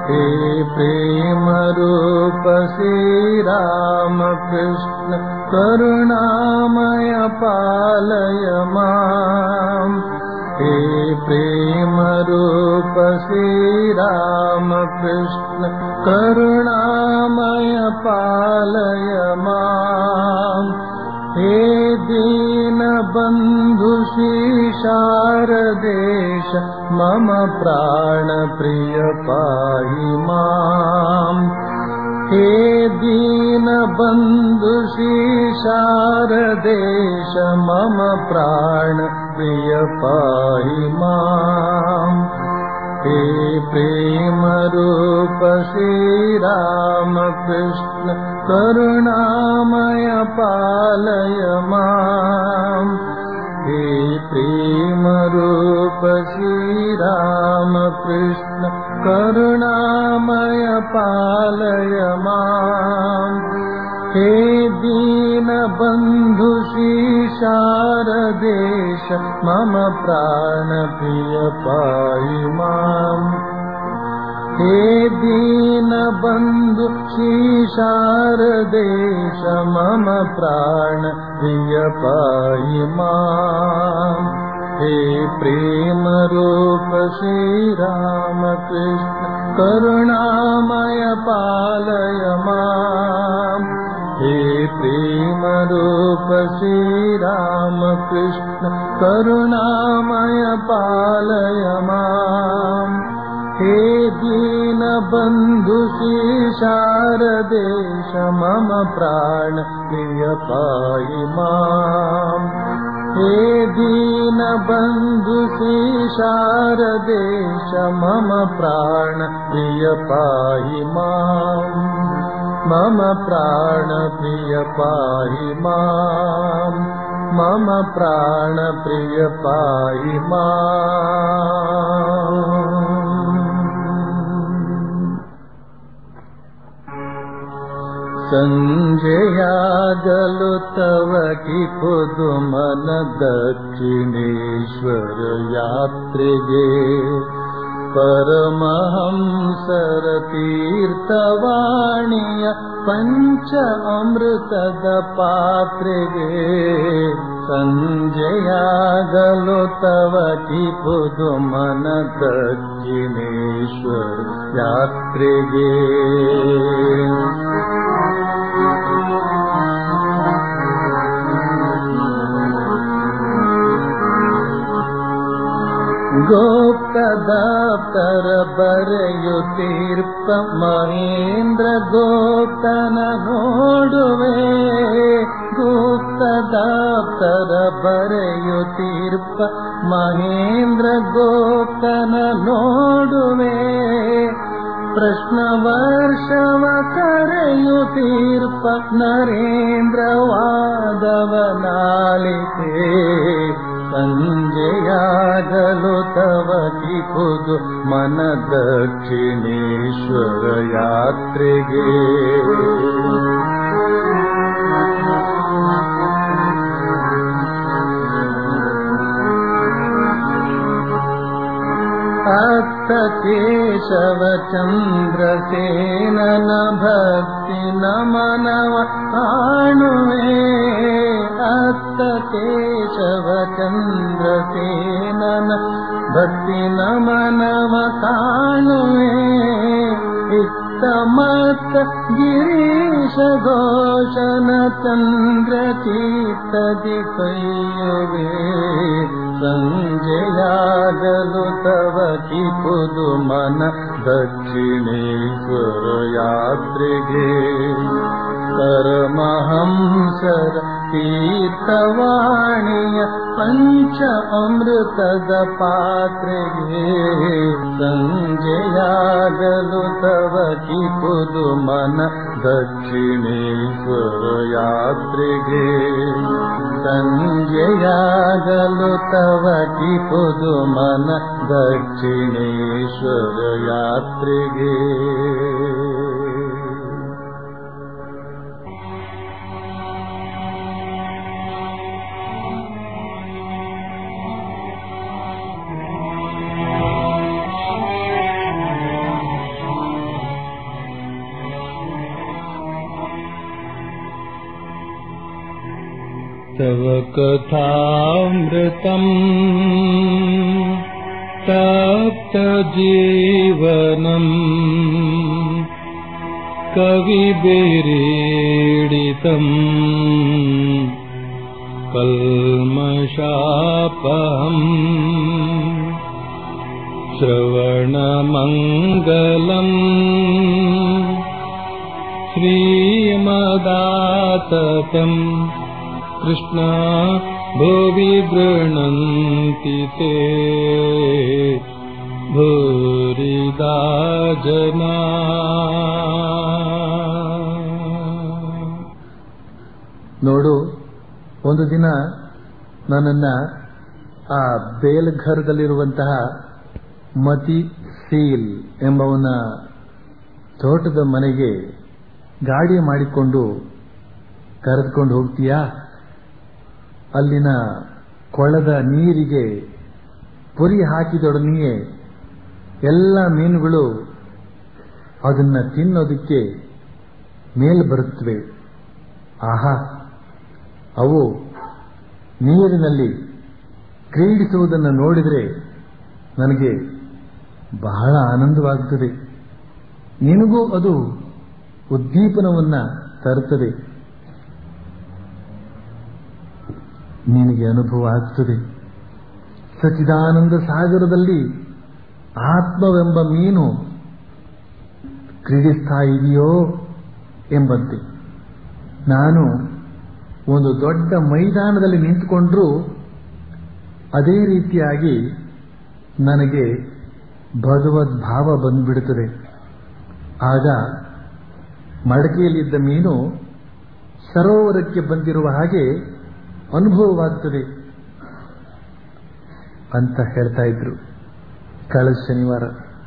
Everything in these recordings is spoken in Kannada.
हे प्रेम रूप श्रीरामकृष्ण करुणामय पालय माम् हे प्रेम रूप श्रीरामकृष्ण करुणामय पालय माम् हे दीनबन्धु शारदेश मम प्राणप्रिय पाहि माम् हे दीनबन्धु शारदेश मम प्राणप्रिय पाहि माम् हे प्रेमरूप श्रीरामकृष्ण करुणामय पालय माम् हे प्रेमरूप श्रीरामकृष्ण करुणामय पालय माम् हे दीनबन्धु शारदेश मम प्राणप्रिय पाहि माम् हे दीनबन्धु शारदेश मम प्राणप्रिय पाहि माम् हे प्रेमरूप श्रीरामकृष्ण करुणामय पालय माम् हे प्रेमरूप श्रीरामकृष्ण करुणामय पालय माम् हे दीनबन्धु शारदेश मम प्राण प्रिय पाहि माम् हे दीनबन्धु शारदेश मम प्राण प्रिय पाहि माम् मम प्राण प्रिय पाहि माम् मम प्राण प्रिय पाहि माम् सञ्जयागलु तव कि पुदुमन दक्षिणेश्वर यात्रिगे परमहंसर तीर्थवाणीय पञ्च अमृतद पात्रिगे सञ्जयागलो तव कि पुदुमन दक्षिणेश्वर यात्रिगे ಗೋಪ್ತದಾಪ್ತರ ಬರೆಯುತ್ತೀರ್ಪ ಮಹೇಂದ್ರ ಗೋಪ್ತನ ನೋಡುವೆ ಗುಪ್ತದಾಪ್ತರ ಬರೆಯುತ್ತೀರ್ಪ ಮಹೇಂದ್ರ ಗೋಪ್ತನ ನೋಡುವೆ ಪ್ರಶ್ನ ವರ್ಷವ ಕರೆಯುತ್ತೀರ್ಪ ನರೇಂದ್ರ ವಾದವನಾಲಿಕೆ ಸಂಜೆಯಾಗಲು ತವ ಕಿಪುದು ಮನ ದಕ್ಷಿಣೇಶ್ವರ ಯಾತ್ರೆಗೆ ಅತ್ತ ಕೇಶವ ಚಂದ್ರಸೇನನ ಭಕ್ತಿ ನಮನವ ಕಾಣುವೆ ಅತ್ತ ಕೇಶವ ಚಂದ್ರಸೇನನ ಭಕ್ತಿ ನಮನವ ಕಾಣುವೆ ಇತ್ತ ಮತ್ತ ಗಿರೀಶ ಘೋಷನ ಚಂದ್ರ ಚೀತದಿ ಕೈಯುವೆ ಸಂಜೆಯಾಗಲು ತವ ಕಿಪುದು ಮನ ದಕ್ಷಿಣೇಶ್ವರ ಯಾತ್ರೆಗೆ ಪರಮಹಂಸರ ತೀರ್ಥವಾಣಿಯ ಪಂಚ ಅಮೃತದ ಪಾತ್ರೆಗೆ ಸಂಜೆಯಾಗಲು ತವ ಕಿಪುದು ಮನ ದಕ್ಷಿಣೇಶ್ವರ ಯಾತ್ರೆಗೆ ಸಂಜೆಯಾಗಲು ತವ ಕಿಪುದು ಮನ ದಕ್ಷಿಣೇಶ್ವರ ಯಾತ್ರೆಗೆ तव कथामृतम् तप्तजीवनम् कविभिरीडितम् कल्मषापहम् श्रवणमङ्गलम् श्रीमदाततम् कृष्णा भुवि गृह्णन्ति ते भूरिदा जना ನೋಡು ಒಂದು ದಿನ ನನ್ನನ್ನ ಆ ಬೇಲ್ಘರದಲ್ಲಿರುವಂತಹ ಮತಿ ಸೀಲ್ ಎಂಬವನ ತೋಟದ ಮನೆಗೆ ಗಾಡಿ ಮಾಡಿಕೊಂಡು ಕರೆದುಕೊಂಡು ಹೋಗ್ತೀಯಾ ಅಲ್ಲಿನ ಕೊಳದ ನೀರಿಗೆ ಪುರಿ ಹಾಕಿದೊಡನೆಯೇ ಎಲ್ಲ ಮೀನುಗಳು ಅದನ್ನ ತಿನ್ನೋದಕ್ಕೆ ಮೇಲ್ ಬರುತ್ತವೆ ಆಹಾ ಅವು ನೀರಿನಲ್ಲಿ ಕ್ರೀಡಿಸುವುದನ್ನು ನೋಡಿದರೆ ನನಗೆ ಬಹಳ ಆನಂದವಾಗುತ್ತದೆ ನಿನಗೂ ಅದು ಉದ್ದೀಪನವನ್ನ ತರುತ್ತದೆ ನಿನಗೆ ಅನುಭವ ಆಗ್ತದೆ ಸಚಿದಾನಂದ ಸಾಗರದಲ್ಲಿ ಆತ್ಮವೆಂಬ ಮೀನು ಕ್ರೀಡಿಸ್ತಾ ಇದೆಯೋ ಎಂಬಂತೆ ನಾನು ಒಂದು ದೊಡ್ಡ ಮೈದಾನದಲ್ಲಿ ನಿಂತುಕೊಂಡ್ರೂ ಅದೇ ರೀತಿಯಾಗಿ ನನಗೆ ಭಗವದ್ ಭಾವ ಬಂದ್ಬಿಡುತ್ತದೆ ಆಗ ಮಡಕೆಯಲ್ಲಿದ್ದ ಮೀನು ಸರೋವರಕ್ಕೆ ಬಂದಿರುವ ಹಾಗೆ ಅನುಭವವಾಗ್ತದೆ ಅಂತ ಹೇಳ್ತಾ ಇದ್ರು ಕಳೆದ ಶನಿವಾರ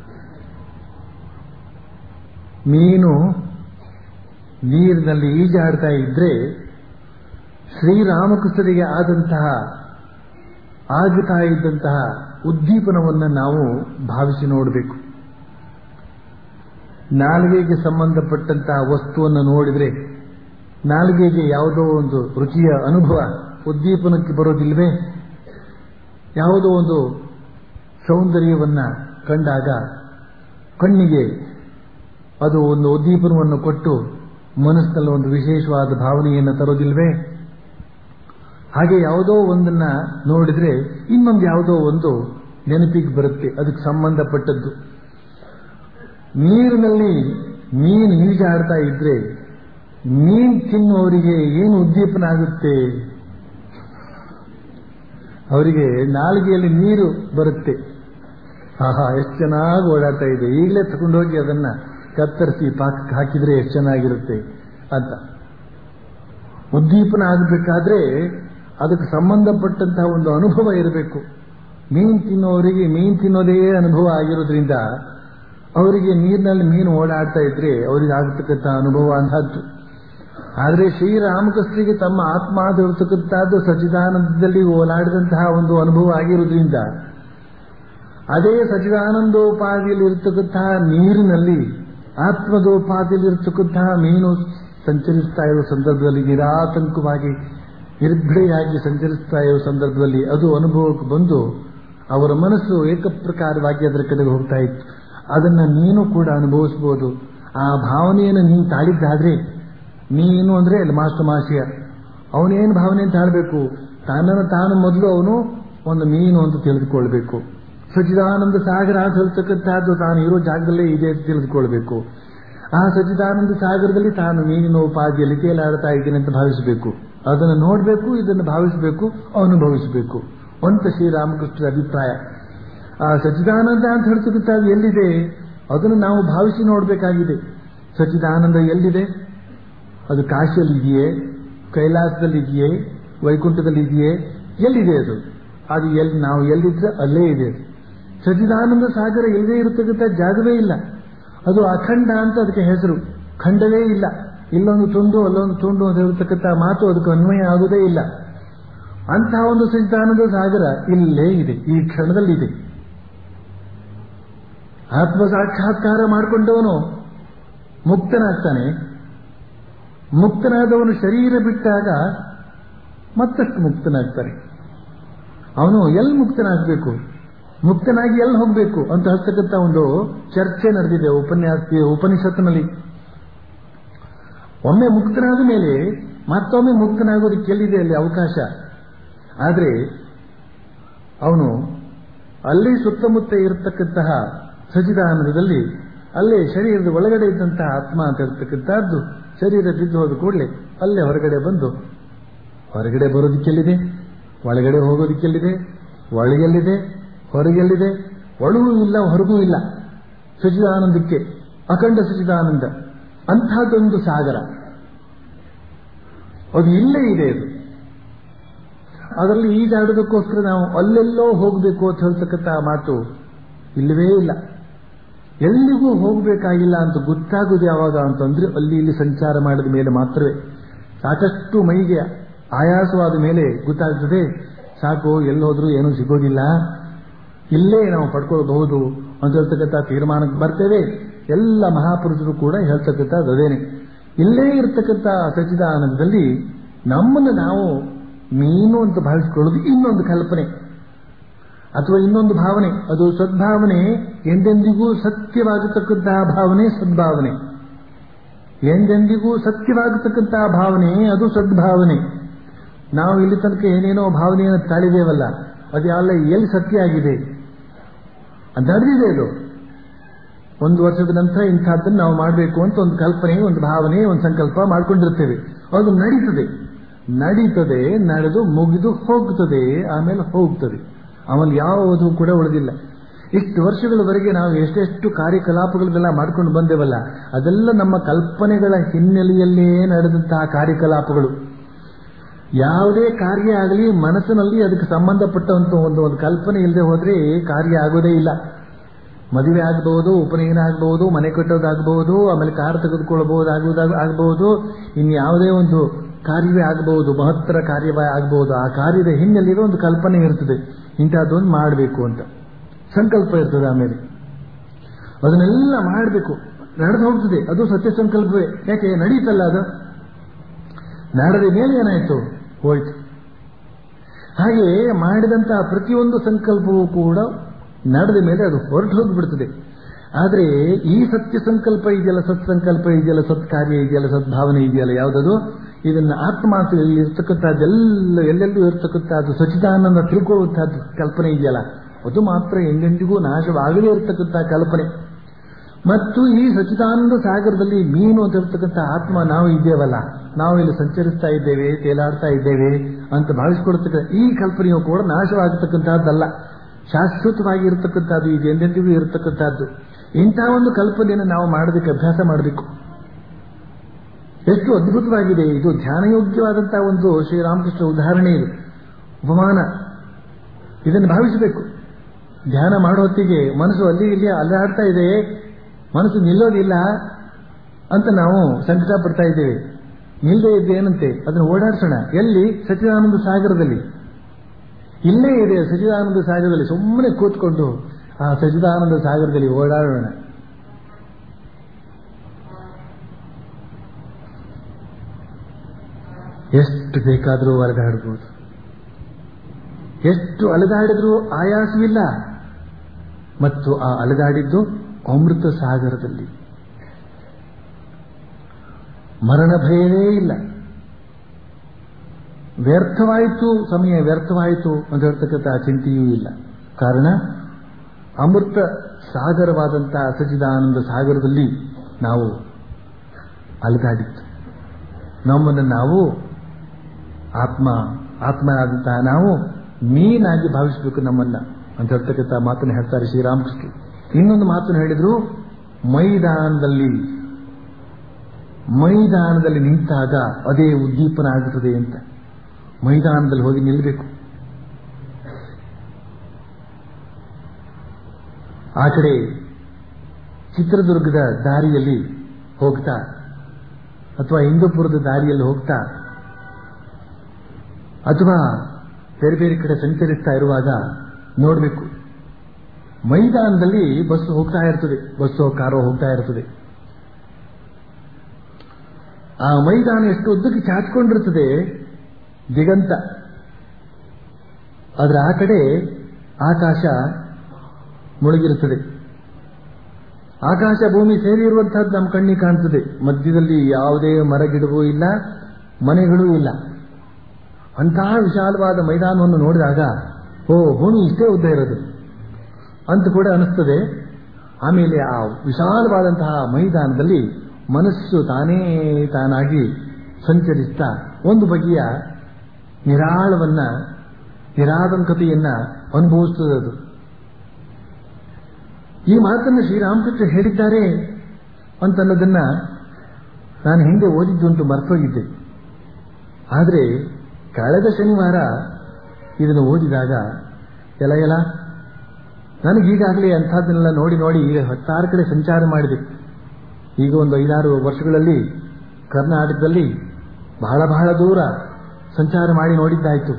ಮೀನು ನೀರಿನಲ್ಲಿ ಈಜಾಡ್ತಾ ಇದ್ರೆ ಶ್ರೀರಾಮಕೃಷ್ಣರಿಗೆ ಆದಂತಹ ಆಗುತ್ತಾ ಇದ್ದಂತಹ ಉದ್ದೀಪನವನ್ನು ನಾವು ಭಾವಿಸಿ ನೋಡಬೇಕು ನಾಲಿಗೆಗೆ ಸಂಬಂಧಪಟ್ಟಂತಹ ವಸ್ತುವನ್ನು ನೋಡಿದ್ರೆ ನಾಲಿಗೆಗೆ ಯಾವುದೋ ಒಂದು ರುಚಿಯ ಅನುಭವ ಉದ್ದೀಪನಕ್ಕೆ ಬರೋದಿಲ್ವೇ ಯಾವುದೋ ಒಂದು ಸೌಂದರ್ಯವನ್ನ ಕಂಡಾಗ ಕಣ್ಣಿಗೆ ಅದು ಒಂದು ಉದ್ದೀಪನವನ್ನು ಕೊಟ್ಟು ಮನಸ್ಸಿನಲ್ಲಿ ಒಂದು ವಿಶೇಷವಾದ ಭಾವನೆಯನ್ನು ತರೋದಿಲ್ವೇ ಹಾಗೆ ಯಾವುದೋ ಒಂದನ್ನ ನೋಡಿದ್ರೆ ಇನ್ನೊಂದು ಯಾವುದೋ ಒಂದು ನೆನಪಿಗೆ ಬರುತ್ತೆ ಅದಕ್ಕೆ ಸಂಬಂಧಪಟ್ಟದ್ದು ನೀರಿನಲ್ಲಿ ಮೀನು ಈಜಾಡ್ತಾ ಇದ್ರೆ ಮೀನ್ ತಿನ್ನುವವರಿಗೆ ಏನು ಉದ್ದೀಪನ ಆಗುತ್ತೆ ಅವರಿಗೆ ನಾಲಿಗೆಯಲ್ಲಿ ನೀರು ಬರುತ್ತೆ ಆಹಾ ಎಷ್ಟು ಚೆನ್ನಾಗಿ ಓಡಾಡ್ತಾ ಇದೆ ಈಗಲೇ ತಗೊಂಡೋಗಿ ಅದನ್ನ ಕತ್ತರಿಸಿ ಪಾಕಕ್ಕೆ ಹಾಕಿದ್ರೆ ಎಷ್ಟು ಚೆನ್ನಾಗಿರುತ್ತೆ ಅಂತ ಉದ್ದೀಪನ ಆಗಬೇಕಾದ್ರೆ ಅದಕ್ಕೆ ಸಂಬಂಧಪಟ್ಟಂತಹ ಒಂದು ಅನುಭವ ಇರಬೇಕು ಮೀನು ತಿನ್ನೋರಿಗೆ ಮೀನು ತಿನ್ನೋದೇ ಅನುಭವ ಆಗಿರೋದ್ರಿಂದ ಅವರಿಗೆ ನೀರಿನಲ್ಲಿ ಮೀನು ಓಡಾಡ್ತಾ ಇದ್ರೆ ಅವರಿಗೆ ಆಗತಕ್ಕಂಥ ಅನುಭವ ಅಂತಹದ್ದು ಆದರೆ ಶ್ರೀರಾಮಕೃಷ್ಣರಿಗೆ ತಮ್ಮ ಆತ್ಮ ಇರತಕ್ಕಂಥದ್ದು ಸಚಿದಾನಂದದಲ್ಲಿ ಓಲಾಡಿದಂತಹ ಒಂದು ಅನುಭವ ಆಗಿರೋದ್ರಿಂದ ಅದೇ ಸಚಿದಾನಂದೋಪಾದಿಯಲ್ಲಿ ಇರತಕ್ಕಂತಹ ನೀರಿನಲ್ಲಿ ಆತ್ಮದೋಪಾದಿಯಲ್ಲಿ ಇರತಕ್ಕಂತಹ ಮೀನು ಸಂಚರಿಸ್ತಾ ಇರುವ ಸಂದರ್ಭದಲ್ಲಿ ನಿರಾತಂಕವಾಗಿ ನಿರ್ಭಳೆಯಾಗಿ ಸಂಚರಿಸ್ತಾ ಇರುವ ಸಂದರ್ಭದಲ್ಲಿ ಅದು ಅನುಭವಕ್ಕೆ ಬಂದು ಅವರ ಮನಸ್ಸು ಏಕಪ್ರಕಾರವಾಗಿ ಅದರ ಕಡೆಗೆ ಹೋಗ್ತಾ ಇತ್ತು ಅದನ್ನ ನೀನು ಕೂಡ ಅನುಭವಿಸಬಹುದು ಆ ಭಾವನೆಯನ್ನು ನೀನು ತಾಳಿದ್ದಾದ್ರೆ ನೀನು ಅಂದ್ರೆ ಅಲ್ಲಿ ಮಾಸ್ಟರ್ ಮಾಸಿಯ ಅವನೇನು ಭಾವನೆ ಅಂತ ತಾಳ್ಬೇಕು ತನ್ನನ್ನು ತಾನು ಮೊದಲು ಅವನು ಒಂದು ಮೀನು ಅಂತ ತಿಳಿದುಕೊಳ್ಬೇಕು ಸಚಿದಾನಂದ ಸಾಗರ ಅಂತ ಹೇಳ್ತಕ್ಕಂಥದ್ದು ತಾನು ಇರೋ ಜಾಗದಲ್ಲೇ ಇದೆ ಅಂತ ತಿಳಿದುಕೊಳ್ಬೇಕು ಆ ಸಚಿದಾನಂದ ಸಾಗರದಲ್ಲಿ ತಾನು ಮೀನಿನ ಉಪಾಧಿಯಲ್ಲಿ ತೇಲಾಡ್ತಾ ಇದ್ದೀನಿ ಅಂತ ಭಾವಿಸಬೇಕು ಅದನ್ನು ನೋಡಬೇಕು ಇದನ್ನು ಭಾವಿಸಬೇಕು ಅನುಭವಿಸಬೇಕು ಅಂತ ಶ್ರೀರಾಮಕೃಷ್ಣರ ಅಭಿಪ್ರಾಯ ಆ ಸಚಿದಾನಂದ ಅಂತ ಹೇಳ್ತಕ್ಕಂಥದ್ದು ಎಲ್ಲಿದೆ ಅದನ್ನು ನಾವು ಭಾವಿಸಿ ನೋಡಬೇಕಾಗಿದೆ ಸಚಿದಾನಂದ ಎಲ್ಲಿದೆ ಅದು ಕಾಶಿಯಲ್ಲಿ ಇದೆಯೇ ಕೈಲಾಸದಲ್ಲಿ ಇದೆಯೇ ವೈಕುಂಠದಲ್ಲಿ ಇದೆಯೇ ಎಲ್ಲಿದೆ ಅದು ಅದು ಎಲ್ಲಿ ನಾವು ಎಲ್ಲಿದ್ರೆ ಅಲ್ಲೇ ಇದೆ ಸಚಿದಾನಂದ ಸಾಗರ ಎಲ್ಲೇ ಇರತಕ್ಕಂಥ ಜಾಗವೇ ಇಲ್ಲ ಅದು ಅಖಂಡ ಅಂತ ಅದಕ್ಕೆ ಹೆಸರು ಖಂಡವೇ ಇಲ್ಲ ಇಲ್ಲೊಂದು ತುಂಡು ಅಲ್ಲೊಂದು ತುಂಡು ಅಂತ ಹೇಳ್ತಕ್ಕಂಥ ಮಾತು ಅದಕ್ಕೆ ಅನ್ವಯ ಆಗುವುದೇ ಇಲ್ಲ ಅಂತಹ ಒಂದು ಸಚಿದಾನಂದ ಸಾಗರ ಇಲ್ಲೇ ಇದೆ ಈ ಕ್ಷಣದಲ್ಲಿದೆ ಆತ್ಮ ಸಾಕ್ಷಾತ್ಕಾರ ಮಾಡಿಕೊಂಡವನು ಮುಕ್ತನಾಗ್ತಾನೆ ಮುಕ್ತನಾದವನು ಶರೀರ ಬಿಟ್ಟಾಗ ಮತ್ತಷ್ಟು ಮುಕ್ತನಾಗ್ತಾನೆ ಅವನು ಎಲ್ಲಿ ಮುಕ್ತನಾಗಬೇಕು ಮುಕ್ತನಾಗಿ ಎಲ್ಲಿ ಹೋಗಬೇಕು ಅಂತ ಹೇಳ್ತಕ್ಕಂಥ ಒಂದು ಚರ್ಚೆ ನಡೆದಿದೆ ಉಪನ್ಯಾಸ ಉಪನಿಷತ್ತಿನಲ್ಲಿ ಒಮ್ಮೆ ಮುಕ್ತನಾದ ಮೇಲೆ ಮತ್ತೊಮ್ಮೆ ಮುಕ್ತನಾಗೋದಕ್ಕೆ ಎಲ್ಲಿದೆ ಅಲ್ಲಿ ಅವಕಾಶ ಆದರೆ ಅವನು ಅಲ್ಲಿ ಸುತ್ತಮುತ್ತ ಇರತಕ್ಕಂತಹ ಸಚಿದಾನಂದದಲ್ಲಿ ಅಲ್ಲೇ ಶರೀರದ ಒಳಗಡೆ ಇದ್ದಂತಹ ಆತ್ಮ ಅಂತ ಇರತಕ್ಕಂತಹದ್ದು ಶರೀರ ಬಿದ್ದು ಹೋದ ಕೂಡಲೇ ಅಲ್ಲೇ ಹೊರಗಡೆ ಬಂದು ಹೊರಗಡೆ ಬರೋದಕ್ಕೆಲ್ಲಿದೆ ಒಳಗಡೆ ಹೋಗೋದಕ್ಕೆಲ್ಲಿದೆ ಒಳಗೆಲ್ಲಿದೆ ಹೊರಗೆಲ್ಲಿದೆ ಒಳಗೂ ಇಲ್ಲ ಹೊರಗೂ ಇಲ್ಲ ಸಚಿದಾನಂದಕ್ಕೆ ಅಖಂಡ ಸಚಿದಾನಂದ ಅಂತಹದ್ದೊಂದು ಸಾಗರ ಅದು ಇಲ್ಲೇ ಇದೆ ಅದು ಅದರಲ್ಲಿ ಈಜಾಡೋದಕ್ಕೋಸ್ಕರ ನಾವು ಅಲ್ಲೆಲ್ಲೋ ಹೋಗಬೇಕು ಅಂತ ಹೇಳ್ತಕ್ಕಂಥ ಮಾತು ಇಲ್ಲವೇ ಇಲ್ಲ ಎಲ್ಲಿಗೂ ಹೋಗಬೇಕಾಗಿಲ್ಲ ಅಂತ ಗೊತ್ತಾಗೋದು ಯಾವಾಗ ಅಂತಂದ್ರೆ ಅಲ್ಲಿ ಇಲ್ಲಿ ಸಂಚಾರ ಮಾಡಿದ ಮೇಲೆ ಮಾತ್ರವೇ ಸಾಕಷ್ಟು ಮೈಗೆ ಆಯಾಸವಾದ ಮೇಲೆ ಗೊತ್ತಾಗ್ತದೆ ಸಾಕು ಎಲ್ಲೋದ್ರೂ ಏನೂ ಸಿಗೋದಿಲ್ಲ ಇಲ್ಲೇ ನಾವು ಪಡ್ಕೊಳ್ಬಹುದು ಅಂತ ಹೇಳ್ತಕ್ಕಂಥ ತೀರ್ಮಾನಕ್ಕೆ ಬರ್ತೇವೆ ಎಲ್ಲ ಮಹಾಪುರುಷರು ಕೂಡ ಹೇಳ್ತಕ್ಕಂಥದ್ದು ಅದೇನೆ ಇಲ್ಲೇ ಇರ್ತಕ್ಕಂಥ ಸಚಿದಾನಂದದಲ್ಲಿ ನಮ್ಮನ್ನು ನಾವು ಮೀನು ಅಂತ ಭಾವಿಸಿಕೊಳ್ಳೋದು ಇನ್ನೊಂದು ಕಲ್ಪನೆ ಅಥವಾ ಇನ್ನೊಂದು ಭಾವನೆ ಅದು ಸದ್ಭಾವನೆ ಎಂದೆಂದಿಗೂ ಸತ್ಯವಾಗತಕ್ಕಂತಹ ಭಾವನೆ ಸದ್ಭಾವನೆ ಎಂದೆಂದಿಗೂ ಸತ್ಯವಾಗತಕ್ಕಂತಹ ಭಾವನೆ ಅದು ಸದ್ಭಾವನೆ ನಾವು ಇಲ್ಲಿ ತನಕ ಏನೇನೋ ಭಾವನೆಯನ್ನು ತಾಳಿದೇವಲ್ಲ ಅದು ಎಲ್ಲ ಎಲ್ಲಿ ಸತ್ಯ ಆಗಿದೆ ಅದು ನಡೆದಿದೆ ಅದು ಒಂದು ವರ್ಷದ ನಂತರ ಇಂಥದ್ದನ್ನು ನಾವು ಮಾಡಬೇಕು ಅಂತ ಒಂದು ಕಲ್ಪನೆ ಒಂದು ಭಾವನೆ ಒಂದು ಸಂಕಲ್ಪ ಮಾಡ್ಕೊಂಡಿರ್ತೇವೆ ಅದು ನಡೀತದೆ ನಡೀತದೆ ನಡೆದು ಮುಗಿದು ಹೋಗ್ತದೆ ಆಮೇಲೆ ಹೋಗ್ತದೆ ಆಮೇಲೆ ಯಾವುದು ಕೂಡ ಉಳಿದಿಲ್ಲ ಇಷ್ಟು ವರ್ಷಗಳವರೆಗೆ ನಾವು ಎಷ್ಟೆಷ್ಟು ಕಾರ್ಯಕಲಾಪಗಳನ್ನೆಲ್ಲ ಮಾಡ್ಕೊಂಡು ಬಂದೇವಲ್ಲ ಅದೆಲ್ಲ ನಮ್ಮ ಕಲ್ಪನೆಗಳ ಹಿನ್ನೆಲೆಯಲ್ಲೇ ನಡೆದಂತಹ ಕಾರ್ಯಕಲಾಪಗಳು ಯಾವುದೇ ಕಾರ್ಯ ಆಗಲಿ ಮನಸ್ಸಿನಲ್ಲಿ ಅದಕ್ಕೆ ಸಂಬಂಧಪಟ್ಟಂತ ಒಂದು ಒಂದು ಕಲ್ಪನೆ ಇಲ್ಲದೆ ಹೋದ್ರೆ ಕಾರ್ಯ ಆಗೋದೇ ಇಲ್ಲ ಮದುವೆ ಆಗಬಹುದು ಉಪನಯನ ಆಗಬಹುದು ಮನೆ ಕಟ್ಟೋದಾಗಬಹುದು ಆಮೇಲೆ ಕಾರ್ ತೆಗೆದುಕೊಳ್ಳಬಹುದು ಆಗುವುದಾಗ ಆಗಬಹುದು ಇನ್ನು ಯಾವುದೇ ಒಂದು ಕಾರ್ಯವೇ ಆಗಬಹುದು ಮಹತ್ತರ ಕಾರ್ಯವೇ ಆಗಬಹುದು ಆ ಕಾರ್ಯದ ಹಿನ್ನೆಲೆಯಲ್ಲಿ ಒಂದು ಕಲ್ಪನೆ ಇರ್ತದೆ ಇಂಥದ್ದೊಂದು ಮಾಡಬೇಕು ಅಂತ ಸಂಕಲ್ಪ ಇರ್ತದೆ ಆಮೇಲೆ ಅದನ್ನೆಲ್ಲ ಮಾಡಬೇಕು ನಡೆದು ಹೋಗ್ತದೆ ಅದು ಸತ್ಯ ಸಂಕಲ್ಪವೇ ಯಾಕೆ ನಡೀತಲ್ಲ ಅದು ನಡೆದ ಮೇಲೆ ಏನಾಯ್ತು ಹೋಯ್ತು ಹಾಗೆ ಮಾಡಿದಂತಹ ಪ್ರತಿಯೊಂದು ಸಂಕಲ್ಪವೂ ಕೂಡ ನಡೆದ ಮೇಲೆ ಅದು ಹೊರಟು ಹೋಗಿಬಿಡ್ತದೆ ಆದರೆ ಈ ಸತ್ಯ ಸಂಕಲ್ಪ ಇದೆಯಲ್ಲ ಸತ್ಸಂಕಲ್ಪ ಇದೆಯಲ್ಲ ಸತ್ಕಾರ್ಯ ಇದೆಯಲ್ಲ ಸದ್ಭಾವನೆ ಇದೆಯಲ್ಲ ಯಾವುದದು ಇದನ್ನ ಆತ್ಮಾರ್ಥದಲ್ಲಿ ಇರ್ತಕ್ಕಂಥದ್ದೆಲ್ಲ ಎಲ್ಲೆಲ್ಲೂ ಇರ್ತಕ್ಕಂಥದ್ದು ಸಚಿದಾನಂದ ತಿಳ್ಕೊಳ್ಳುವಂತಹದ್ದು ಕಲ್ಪನೆ ಇದೆಯಲ್ಲ ಅದು ಮಾತ್ರ ಎಂದೆಂದಿಗೂ ನಾಶವಾಗದೇ ಇರತಕ್ಕಂಥ ಕಲ್ಪನೆ ಮತ್ತು ಈ ಸಚಿದಾನಂದ ಸಾಗರದಲ್ಲಿ ಮೀನು ಅಂತ ಇರ್ತಕ್ಕಂಥ ಆತ್ಮ ನಾವು ಇದ್ದೇವಲ್ಲ ನಾವು ಇಲ್ಲಿ ಸಂಚರಿಸ್ತಾ ಇದ್ದೇವೆ ತೇಲಾಡ್ತಾ ಇದ್ದೇವೆ ಅಂತ ಭಾವಿಸಿಕೊಡ್ತಕ್ಕ ಈ ಕಲ್ಪನೆಯು ಕೂಡ ನಾಶವಾಗತಕ್ಕಂತಹದ್ದಲ್ಲ ಶಾಶ್ವತವಾಗಿ ಇರತಕ್ಕಂಥದ್ದು ಇದು ಎಂದೆಂದಿಗೂ ಇರತಕ್ಕಂಥದ್ದು ಇಂತಹ ಒಂದು ಕಲ್ಪನೆಯನ್ನು ನಾವು ಮಾಡೋದಕ್ಕೆ ಅಭ್ಯಾಸ ಮಾಡಬೇಕು ಎಷ್ಟು ಅದ್ಭುತವಾಗಿದೆ ಇದು ಧ್ಯಾನಯೋಗ್ಯವಾದಂತಹ ಒಂದು ಶ್ರೀರಾಮಕೃಷ್ಣ ಉದಾಹರಣೆ ಇದು ಉಪಮಾನ ಇದನ್ನು ಭಾವಿಸಬೇಕು ಧ್ಯಾನ ಮಾಡೋ ಹೊತ್ತಿಗೆ ಮನಸ್ಸು ಅಲ್ಲಿ ಇಲ್ಲಿ ಅಲ್ಲಾಡ್ತಾ ಇದೆ ಮನಸ್ಸು ನಿಲ್ಲೋದಿಲ್ಲ ಅಂತ ನಾವು ಸಂಕಟ ಪಡ್ತಾ ಇದ್ದೇವೆ ನಿಲ್ಲದೆ ಇದ್ದೆ ಏನಂತೆ ಅದನ್ನು ಓಡಾಡಿಸೋಣ ಎಲ್ಲಿ ಸಚಿದಾನಂದ ಸಾಗರದಲ್ಲಿ ಇಲ್ಲೇ ಇದೆ ಸಚಿದಾನಂದ ಸಾಗರದಲ್ಲಿ ಸುಮ್ಮನೆ ಕೂತ್ಕೊಂಡು ಆ ಸಚಿದಾನಂದ ಸಾಗರದಲ್ಲಿ ಓಡಾಡೋಣ ಎಷ್ಟು ಬೇಕಾದರೂ ಅಲೆದಾಡಬಹುದು ಎಷ್ಟು ಅಲೆದಾಡಿದ್ರೂ ಆಯಾಸವಿಲ್ಲ ಮತ್ತು ಆ ಅಲೆದಾಡಿದ್ದು ಅಮೃತ ಸಾಗರದಲ್ಲಿ ಮರಣ ಭಯವೇ ಇಲ್ಲ ವ್ಯರ್ಥವಾಯಿತು ಸಮಯ ವ್ಯರ್ಥವಾಯಿತು ಅಂತ ಹೇಳ್ತಕ್ಕಂಥ ಚಿಂತೆಯೂ ಇಲ್ಲ ಕಾರಣ ಅಮೃತ ಸಾಗರವಾದಂತಹ ಸಚಿದಾನಂದ ಸಾಗರದಲ್ಲಿ ನಾವು ಅಲೆದಾಡಿತ್ತು ನಮ್ಮನ್ನು ನಾವು ಆತ್ಮ ಆತ್ಮನಾದಂತಹ ನಾವು ಮೀನಾಗಿ ಭಾವಿಸಬೇಕು ನಮ್ಮನ್ನ ಅಂತ ಹೇಳ್ತಕ್ಕಂಥ ಮಾತನ್ನು ಹೇಳ್ತಾರೆ ಶ್ರೀರಾಮಕೃಷ್ಣ ಇನ್ನೊಂದು ಮಾತನ್ನು ಹೇಳಿದ್ರು ಮೈದಾನದಲ್ಲಿ ಮೈದಾನದಲ್ಲಿ ನಿಂತಾಗ ಅದೇ ಉದ್ದೀಪನ ಆಗುತ್ತದೆ ಅಂತ ಮೈದಾನದಲ್ಲಿ ಹೋಗಿ ನಿಲ್ಲಬೇಕು ಆ ಕಡೆ ಚಿತ್ರದುರ್ಗದ ದಾರಿಯಲ್ಲಿ ಹೋಗ್ತಾ ಅಥವಾ ಹಿಂದೂಪುರದ ದಾರಿಯಲ್ಲಿ ಹೋಗ್ತಾ ಅಥವಾ ಬೇರೆ ಬೇರೆ ಕಡೆ ಸಂಚರಿಸ್ತಾ ಇರುವಾಗ ನೋಡಬೇಕು ಮೈದಾನದಲ್ಲಿ ಬಸ್ ಹೋಗ್ತಾ ಇರ್ತದೆ ಬಸ್ಸೋ ಕಾರೋ ಹೋಗ್ತಾ ಇರ್ತದೆ ಆ ಮೈದಾನ ಎಷ್ಟು ಉದ್ದಕ್ಕೆ ಚಾಚ್ಕೊಂಡಿರ್ತದೆ ದಿಗಂತ ಅದರ ಆ ಕಡೆ ಆಕಾಶ ಮುಳುಗಿರುತ್ತದೆ ಆಕಾಶ ಭೂಮಿ ಸೇರಿರುವಂತಹದ್ದು ನಮ್ಮ ಕಣ್ಣಿಗೆ ಕಾಣ್ತದೆ ಮಧ್ಯದಲ್ಲಿ ಯಾವುದೇ ಮರಗಿಡವೂ ಇಲ್ಲ ಮನೆಗಳೂ ಇಲ್ಲ ಅಂತಹ ವಿಶಾಲವಾದ ಮೈದಾನವನ್ನು ನೋಡಿದಾಗ ಓ ಭೂಮಿ ಇಷ್ಟೇ ಉದ್ದ ಇರೋದು ಅಂತ ಕೂಡ ಅನಿಸ್ತದೆ ಆಮೇಲೆ ಆ ವಿಶಾಲವಾದಂತಹ ಮೈದಾನದಲ್ಲಿ ಮನಸ್ಸು ತಾನೇ ತಾನಾಗಿ ಸಂಚರಿಸ್ತಾ ಒಂದು ಬಗೆಯ ನಿರಾಳವನ್ನ ನಿರಾದಂಕತೆಯನ್ನ ಅನುಭವಿಸ್ತದೆ ಅದು ಈ ಮಾತನ್ನು ಶ್ರೀರಾಮಕೃಷ್ಣ ಹೇಳಿದ್ದಾರೆ ಅಂತನ್ನೋದನ್ನ ನಾನು ಹಿಂದೆ ಓದಿದ್ದುಂಟು ಮರ್ತೋಗಿದ್ದೆ ಆದರೆ ಕಳೆದ ಶನಿವಾರ ಇದನ್ನು ಓದಿದಾಗ ಎಲ ಎಲ ನನಗೀಗಾಗಲೇ ಅಂಥದ್ದನ್ನೆಲ್ಲ ನೋಡಿ ನೋಡಿ ಈಗ ಹತ್ತಾರು ಕಡೆ ಸಂಚಾರ ಮಾಡಿದೆ ಈಗ ಒಂದು ಐದಾರು ವರ್ಷಗಳಲ್ಲಿ ಕರ್ನಾಟಕದಲ್ಲಿ ಬಹಳ ಬಹಳ ದೂರ ಸಂಚಾರ ಮಾಡಿ ನೋಡಿದ್ದಾಯ್ತು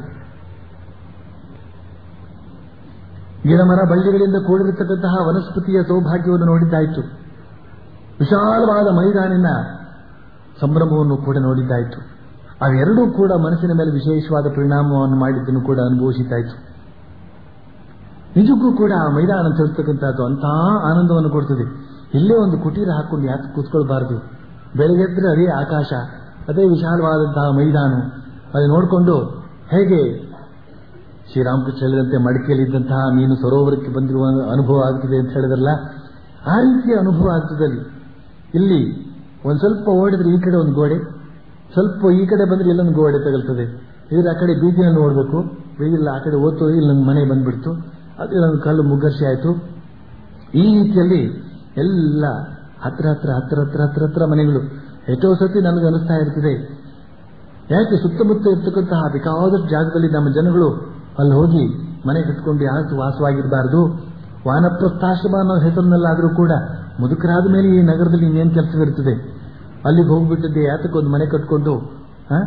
ಗಿಡಮರ ಬಳ್ಳಿಗಳಿಂದ ಕೂಡಿರತಕ್ಕಂತಹ ವನಸ್ಪತಿಯ ಸೌಭಾಗ್ಯವನ್ನು ನೋಡಿದ್ದಾಯ್ತು ವಿಶಾಲವಾದ ಮೈದಾನಿನ ಸಂಭ್ರಮವನ್ನು ಕೂಡ ನೋಡಿದ್ದಾಯ್ತು ಅವೆರಡೂ ಕೂಡ ಮನಸ್ಸಿನ ಮೇಲೆ ವಿಶೇಷವಾದ ಪರಿಣಾಮವನ್ನು ಮಾಡಿದ್ದನ್ನು ಕೂಡ ಅನುಭವಿಸಿದ್ದಾಯ್ತು ನಿಜಕ್ಕೂ ಕೂಡ ಆ ಮೈದಾನ ತರ್ತಕ್ಕಂಥದ್ದು ಅಂತಹ ಆನಂದವನ್ನು ಕೊಡ್ತದೆ ಇಲ್ಲೇ ಒಂದು ಕುಟೀರ ಹಾಕೊಂಡು ಯಾಕೆ ಕೂತ್ಕೊಳ್ಬಾರದು ಬೆಳಗ್ಗೆದ್ರೆ ಅದೇ ಆಕಾಶ ಅದೇ ವಿಶಾಲವಾದಂತಹ ಮೈದಾನ ಅದು ನೋಡಿಕೊಂಡು ಹೇಗೆ ಶ್ರೀರಾಮಕೃಷ್ಣ ಹೇಳಿದಂತೆ ಮಡಿಕೆಯಲ್ಲಿದ್ದಂತಹ ಮೀನು ಸರೋವರಕ್ಕೆ ಬಂದಿರುವ ಅನುಭವ ಆಗ್ತದೆ ಅಂತ ಹೇಳಿದ್ರಲ್ಲ ಆ ರೀತಿಯ ಅನುಭವ ಆಗ್ತದೆ ಅಲ್ಲಿ ಇಲ್ಲಿ ಒಂದು ಸ್ವಲ್ಪ ಓಡಿದ್ರೆ ಈ ಕಡೆ ಒಂದು ಗೋಡೆ ಸ್ವಲ್ಪ ಈ ಕಡೆ ಬಂದ್ರೆ ಇಲ್ಲೊಂದು ಗೋಡೆ ತಗಲ್ತದೆ ಇದ್ರ ಆ ಕಡೆ ಬೀದಿನಲ್ಲಿ ನೋಡಬೇಕು ಬೀದಿಲ್ಲ ಆ ಕಡೆ ಓದ್ತು ಇಲ್ಲೊಂದು ಮನೆ ಬಂದ್ಬಿಡ್ತು ಅದು ಇಲ್ಲೊಂದು ಕಲ್ಲು ಮುಗ್ಗರ್ಸಿ ಆಯಿತು ಈ ರೀತಿಯಲ್ಲಿ ಎಲ್ಲ ಹತ್ರ ಹತ್ರ ಹತ್ರ ಹತ್ರ ಹತ್ರ ಹತ್ರ ಮನೆಗಳು ಎಷ್ಟೋ ಸತಿ ನನಗೆ ಅನಿಸ್ತಾ ಇರ್ತದೆ ಯಾಕೆ ಸುತ್ತಮುತ್ತ ಇರ್ತಕ್ಕಂತಹ ಬೇಕಾದಷ್ಟು ಜಾಗದಲ್ಲಿ ನಮ್ಮ ಜನಗಳು ಅಲ್ಲಿ ಹೋಗಿ ಮನೆ ಕಟ್ಕೊಂಡು ಯಾಕೆ ವಾಸವಾಗಿರಬಾರದು ವಾನಪ್ರಸ್ಥಾಶ್ರಮ ಅನ್ನೋ ಹೆಸರಿನಲ್ಲಾದರೂ ಕೂಡ ಮುದುಕರಾದ ಮೇಲೆ ಈ ನಗರದಲ್ಲಿ ಇನ್ನೇನು ಕೆಲಸವಿರ್ತದೆ ಅಲ್ಲಿಗೆ ಹೋಗ್ಬಿಟ್ಟಿದ್ದೆ ಯಾತಕ್ಕೊಂದು ಮನೆ ಕಟ್ಕೊಂಡು ಆ?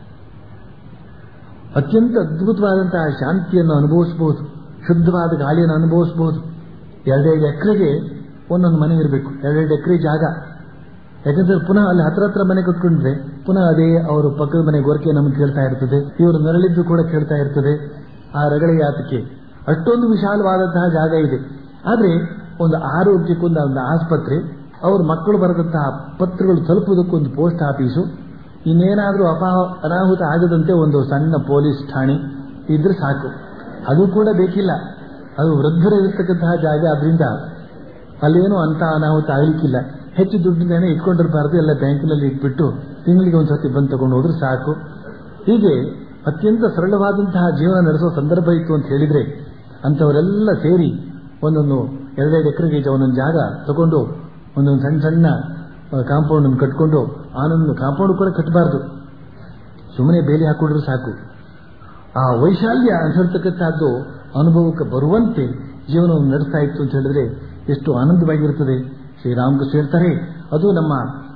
ಅತ್ಯಂತ ಅದ್ಭುತವಾದಂತಹ ಶಾಂತಿಯನ್ನು ಅನುಭವಿಸಬಹುದು ಶುದ್ಧವಾದ ಗಾಳಿಯನ್ನು ಅನುಭವಿಸಬಹುದು ಎರಡೆರಡು ಎಕರೆಗೆ ಒಂದೊಂದು ಮನೆ ಇರಬೇಕು ಎರಡೆರಡು ಎಕರೆ ಜಾಗ ಯಾಕಂದ್ರೆ ಪುನಃ ಅಲ್ಲಿ ಹತ್ರ ಹತ್ರ ಮನೆ ಕಟ್ಕೊಂಡ್ರೆ ಪುನಃ ಅದೇ ಅವರು ಪಕ್ಕದ ಮನೆ ಗೊರಕೆ ನಮಗೆ ಕೇಳ್ತಾ ಇರ್ತದೆ ಇವರು ನರಳಿದ್ದು ಕೂಡ ಕೇಳ್ತಾ ಇರ್ತದೆ ಆ ರಗಳೆ ಯಾತಕ್ಕೆ ಅಷ್ಟೊಂದು ವಿಶಾಲವಾದಂತಹ ಜಾಗ ಇದೆ ಆದ್ರೆ ಒಂದು ಆರೋಗ್ಯಕ್ಕೊಂದು ಒಂದು ಆಸ್ಪತ್ರೆ ಅವ್ರ ಮಕ್ಕಳು ಬರೆದಂತಹ ಪತ್ರಗಳು ತಲುಪುವುದಕ್ಕೊಂದು ಪೋಸ್ಟ್ ಆಫೀಸು ಇನ್ನೇನಾದರೂ ಅಪಾ ಅನಾಹುತ ಆಗದಂತೆ ಒಂದು ಸಣ್ಣ ಪೊಲೀಸ್ ಠಾಣೆ ಇದ್ರೆ ಸಾಕು ಅದು ಕೂಡ ಬೇಕಿಲ್ಲ ಅದು ವೃದ್ಧರು ಇರತಕ್ಕಂತಹ ಜಾಗ ಅದರಿಂದ ಅಲ್ಲೇನು ಅಂತ ಅನಾಹುತ ಆಗಲಿಕ್ಕಿಲ್ಲ ಹೆಚ್ಚು ದುಡ್ಡಿನೇನೆ ಇಟ್ಕೊಂಡಿರಬಾರ್ದು ಎಲ್ಲ ಬ್ಯಾಂಕಿನಲ್ಲಿ ಇಟ್ಬಿಟ್ಟು ತಿಂಗಳಿಗೆ ಒಂದು ಸತಿ ಬಂದು ತಗೊಂಡು ಹೋದ್ರೆ ಸಾಕು ಹೀಗೆ ಅತ್ಯಂತ ಸರಳವಾದಂತಹ ಜೀವನ ನಡೆಸುವ ಸಂದರ್ಭ ಇತ್ತು ಅಂತ ಹೇಳಿದ್ರೆ ಅಂಥವರೆಲ್ಲ ಸೇರಿ ಒಂದೊಂದು ಎರಡೆರಡು ಎಕರೆಗೆ ಒಂದೊಂದು ಜಾಗ ತಗೊಂಡು ಒಂದೊಂದು ಸಣ್ಣ ಸಣ್ಣ ಕಾಂಪೌಂಡ್ ಅನ್ನು ಕಟ್ಕೊಂಡು ಆನಂದ ಕಾಂಪೌಂಡ್ ಕೂಡ ಕಟ್ಟಬಾರ್ದು ಸುಮ್ಮನೆ ಬೇಲಿ ಹಾಕೊಂಡ್ರೆ ಸಾಕು ಆ ವೈಶಾಲ್ಯ ಅನ್ಸಿರ್ತಕ್ಕಂಥದ್ದು ಅನುಭವಕ್ಕೆ ಬರುವಂತೆ ಜೀವನವನ್ನು ನಡೆಸ್ತಾ ಇತ್ತು ಅಂತ ಹೇಳಿದ್ರೆ ಎಷ್ಟು ಆನಂದವಾಗಿರುತ್ತದೆ ಶ್ರೀರಾಮಕೃಷ್ಣ ಹೇಳ್ತಾರೆ ಅದು ನಮ್ಮ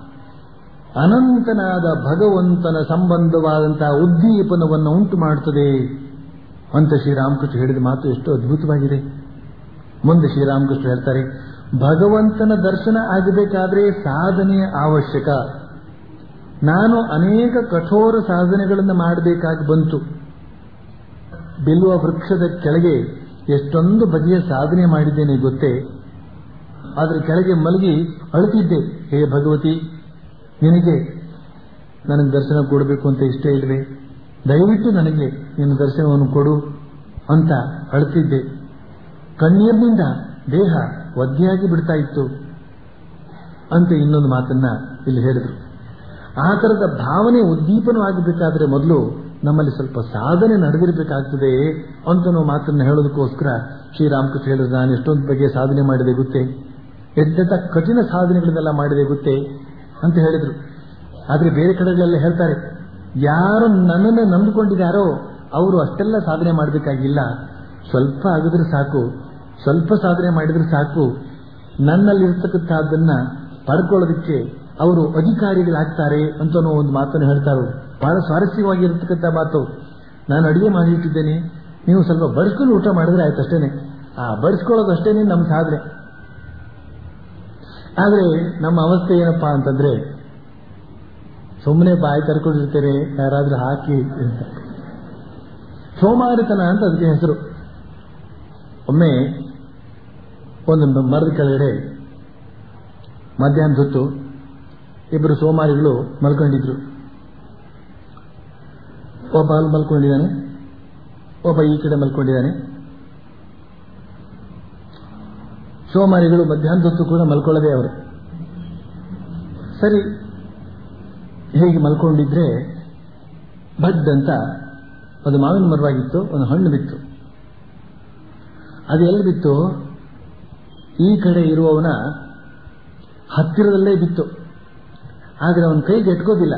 ಅನಂತನಾದ ಭಗವಂತನ ಸಂಬಂಧವಾದಂತಹ ಉದ್ದೀಪನವನ್ನು ಉಂಟು ಮಾಡುತ್ತದೆ ಅಂತ ಶ್ರೀರಾಮಕೃಷ್ಣ ಹೇಳಿದ ಮಾತು ಎಷ್ಟು ಅದ್ಭುತವಾಗಿದೆ ಮುಂದೆ ಶ್ರೀರಾಮಕೃಷ್ಣ ಹೇಳ್ತಾರೆ ಭಗವಂತನ ದರ್ಶನ ಆಗಬೇಕಾದ್ರೆ ಸಾಧನೆ ಅವಶ್ಯಕ ನಾನು ಅನೇಕ ಕಠೋರ ಸಾಧನೆಗಳನ್ನು ಮಾಡಬೇಕಾಗಿ ಬಂತು ಬಿಲ್ವ ವೃಕ್ಷದ ಕೆಳಗೆ ಎಷ್ಟೊಂದು ಬಗೆಯ ಸಾಧನೆ ಮಾಡಿದ್ದೇನೆ ಗೊತ್ತೇ ಅದರ ಕೆಳಗೆ ಮಲಗಿ ಅಳುತ್ತಿದ್ದೆ ಹೇ ಭಗವತಿ ನಿನಗೆ ನನಗೆ ದರ್ಶನ ಕೊಡಬೇಕು ಅಂತ ಇಷ್ಟ ಇಲ್ವೇ ದಯವಿಟ್ಟು ನನಗೆ ನಿನ್ನ ದರ್ಶನವನ್ನು ಕೊಡು ಅಂತ ಅಳುತ್ತಿದ್ದೆ ಕಣ್ಣೀರಿನಿಂದ ದೇಹ ಒದ್ದೆಯಾಗಿ ಬಿಡ್ತಾ ಇತ್ತು ಅಂತ ಇನ್ನೊಂದು ಮಾತನ್ನ ಇಲ್ಲಿ ಹೇಳಿದ್ರು ಆ ತರದ ಭಾವನೆ ಉದ್ದೀಪನವಾಗಬೇಕಾದ್ರೆ ಮೊದಲು ನಮ್ಮಲ್ಲಿ ಸ್ವಲ್ಪ ಸಾಧನೆ ನಡೆದಿರಬೇಕಾಗ್ತದೆ ಅಂತ ನಾವು ಮಾತನ್ನ ಹೇಳೋದಕ್ಕೋಸ್ಕರ ಶ್ರೀರಾಮಕೃಷ್ಣ ಹೇಳಿದ್ರು ನಾನು ಎಷ್ಟೊಂದು ಬಗ್ಗೆ ಸಾಧನೆ ಮಾಡಿದೆ ಗೊತ್ತೇ ಎದ್ದೆಂತ ಕಠಿಣ ಸಾಧನೆಗಳನ್ನೆಲ್ಲ ಮಾಡಿದೆ ಗೊತ್ತೇ ಅಂತ ಹೇಳಿದ್ರು ಆದ್ರೆ ಬೇರೆ ಕಡೆಗಳೆಲ್ಲ ಹೇಳ್ತಾರೆ ಯಾರು ನನ್ನನ್ನು ನಂಬಿಕೊಂಡಿದ್ದಾರೋ ಅವರು ಅಷ್ಟೆಲ್ಲ ಸಾಧನೆ ಮಾಡಬೇಕಾಗಿಲ್ಲ ಸ್ವಲ್ಪ ಆಗಿದ್ರೆ ಸಾಕು ಸ್ವಲ್ಪ ಸಾಧನೆ ಮಾಡಿದ್ರೆ ಸಾಕು ನನ್ನಲ್ಲಿರ್ತಕ್ಕಂಥದ್ದನ್ನ ಪಡ್ಕೊಳ್ಳೋದಕ್ಕೆ ಅವರು ಅಧಿಕಾರಿಗಳಾಗ್ತಾರೆ ಅಂತ ಒಂದು ಮಾತನ್ನು ಹೇಳ್ತಾರೆ ಬಹಳ ಸ್ವಾರಸ್ಯವಾಗಿರ್ತಕ್ಕಂಥ ಮಾತು ನಾನು ಅಡಿಗೆ ಮಾಡಿಟ್ಟಿದ್ದೇನೆ ನೀವು ಸ್ವಲ್ಪ ಬಡಿಸ್ಕೊಂಡು ಊಟ ಮಾಡಿದ್ರೆ ಆಯ್ತು ಅಷ್ಟೇನೆ ಆ ಬಡಿಸ್ಕೊಳ್ಳೋದು ಅಷ್ಟೇನೆ ನಮ್ಮ ಸಾಧನೆ ಆದ್ರೆ ನಮ್ಮ ಅವಸ್ಥೆ ಏನಪ್ಪಾ ಅಂತಂದ್ರೆ ಸುಮ್ಮನೆ ಬಾಯಿ ತರ್ಕೊಂಡಿರ್ತೇನೆ ಯಾರಾದ್ರೂ ಹಾಕಿ ಅಂತ ಸೋಮಾರಿತನ ಅಂತ ಅದಕ್ಕೆ ಹೆಸರು ಒಮ್ಮೆ ಒಂದು ಮರದ ಕೆಳಗಡೆ ಮಧ್ಯಾಹ್ನ ಹೊತ್ತು ಇಬ್ಬರು ಸೋಮಾರಿಗಳು ಮಲ್ಕೊಂಡಿದ್ರು ಒಬ್ಬ ಅಲ್ಲಿ ಮಲ್ಕೊಂಡಿದ್ದಾನೆ ಒಬ್ಬ ಈ ಕಡೆ ಮಲ್ಕೊಂಡಿದ್ದಾನೆ ಸೋಮಾರಿಗಳು ಮಧ್ಯಾಹ್ನದ ಹೊತ್ತು ಕೂಡ ಮಲ್ಕೊಳ್ಳದೆ ಅವರು ಸರಿ ಹೇಗೆ ಮಲ್ಕೊಂಡಿದ್ರೆ ಬಡ್ ಅಂತ ಒಂದು ಮಾವಿನ ಮರವಾಗಿತ್ತು ಒಂದು ಹಣ್ಣು ಬಿತ್ತು ಅದು ಎಲ್ಲಿ ಬಿತ್ತು ಈ ಕಡೆ ಇರುವವನ ಹತ್ತಿರದಲ್ಲೇ ಬಿತ್ತು ಆದರೆ ಅವನ ಕೈಗೆ ಎಟ್ಕೋದಿಲ್ಲ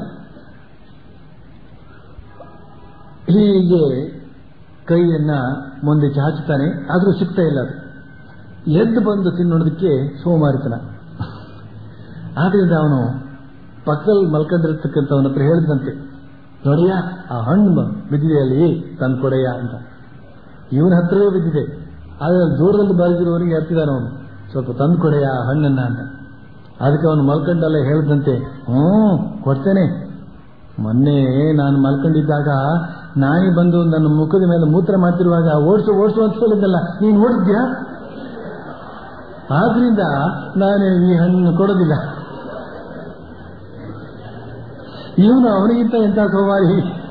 ಹೀಗೆ ಕೈಯನ್ನ ಮುಂದೆ ಚಾಚುತ್ತಾನೆ ಆದರೂ ಸಿಗ್ತಾ ಇಲ್ಲ ಅದು ಎದ್ದು ಬಂದು ತಿನ್ನೋದಕ್ಕೆ ಸೋಮಾರಿತನ ಆದ್ರಿಂದ ಅವನು ಪಕ್ಕದಲ್ಲಿ ಮಲ್ಕೊಂಡಿರ್ತಕ್ಕಂಥವನ ಹತ್ರ ಹೇಳಿದಂತೆ ನೋಡಿಯ ಆ ಹಣ್ಣು ಬಿದ್ದಿದೆ ಅಲ್ಲಿ ತಂದು ಕೊಡೆಯ ಅಂತ ಇವನ ಹತ್ರವೇ ಬಿದ್ದಿದೆ ಆದರೆ ದೂರದಲ್ಲಿ ಬರೆದಿರುವವನಿಗೆ ಎತ್ತಿದಾನ ಅವನು ಸ್ವಲ್ಪ ತಂದು ಕೊಡೆಯ ಆ ಹಣ್ಣನ್ನ ಅಂತ ಅದಕ್ಕೆ ಅವನು ಮಲ್ಕೊಂಡಲ್ಲೇ ಹೇಳಿದಂತೆ ಹ್ಞೂ ಕೊಡ್ತೇನೆ ಮೊನ್ನೆ ನಾನು ಮಲ್ಕೊಂಡಿದ್ದಾಗ ನಾಯಿ ಬಂದು ನನ್ನ ಮುಖದ ಮೇಲೆ ಮೂತ್ರ ಮಾಡ್ತಿರುವಾಗ ಓಡಿಸು ಓಡಿಸು ಅಂತ ಹೇಳಿದ್ದಲ್ಲ ನೀನು ಓಡಿದ್ಯಾ ಆದ್ರಿಂದ ನಾನು ಈ ಹಣ್ಣು ಕೊಡೋದಿಲ್ಲ ಇವನು ಅವನಿಗಿಂತ ಎಂತ ಸೋಮಾರಿ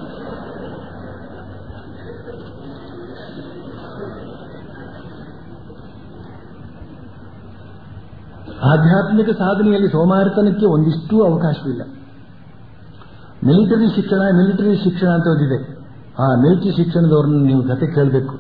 ಆಧ್ಯಾತ್ಮಿಕ ಸಾಧನೆಯಲ್ಲಿ ಸೋಮಾರಿತನಕ್ಕೆ ಒಂದಿಷ್ಟೂ ಅವಕಾಶವಿಲ್ಲ ಮಿಲಿಟರಿ ಶಿಕ್ಷಣ ಮಿಲಿಟರಿ ಶಿಕ್ಷಣ ಅಂತ ಓದಿದೆ ಆ ಮಿಲಿಟರಿ ಶಿಕ್ಷಣದವ್ರನ್ನ ನೀವು ಕತೆ ಕೇಳಬೇಕು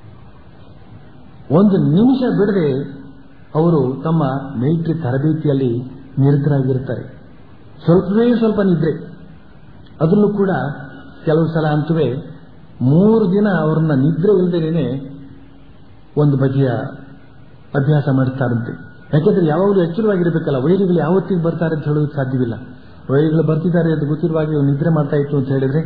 ಒಂದು ನಿಮಿಷ ಬಿಡದೆ ಅವರು ತಮ್ಮ ಮಿಲಿಟರಿ ತರಬೇತಿಯಲ್ಲಿ ನಿರತರಾಗಿರ್ತಾರೆ ಸ್ವಲ್ಪವೇ ಸ್ವಲ್ಪ ನಿದ್ರೆ ಅದರಲ್ಲೂ ಕೂಡ ಕೆಲವು ಸಲ ಅಂತುವೇ ಮೂರು ದಿನ ಅವರನ್ನ ನಿದ್ರೆ ಇಲ್ಲದೇನೆ ಒಂದು ಬಗೆಯ ಅಭ್ಯಾಸ ಮಾಡ್ತಾರಂತೆ ಯಾಕೆಂದ್ರೆ ಯಾವಾಗಲೂ ಎಚ್ಚರವಾಗಿರ್ಬೇಕಲ್ಲ ವೈರಿಗಳು ಯಾವತ್ತಿಗೆ ಬರ್ತಾರೆ ಅಂತ ಹೇಳೋದಕ್ಕೆ ಸಾಧ್ಯವಿಲ್ಲ ವೈರಿಗಳು ಬರ್ತಿದ್ದಾರೆ ಅಂತ ಗೊತ್ತಿರುವಾಗ ಇವ್ರು ನಿದ್ರೆ ಮಾಡ್ತಾ ಇತ್ತು ಅಂತ ಹೇಳಿದ್ರೆ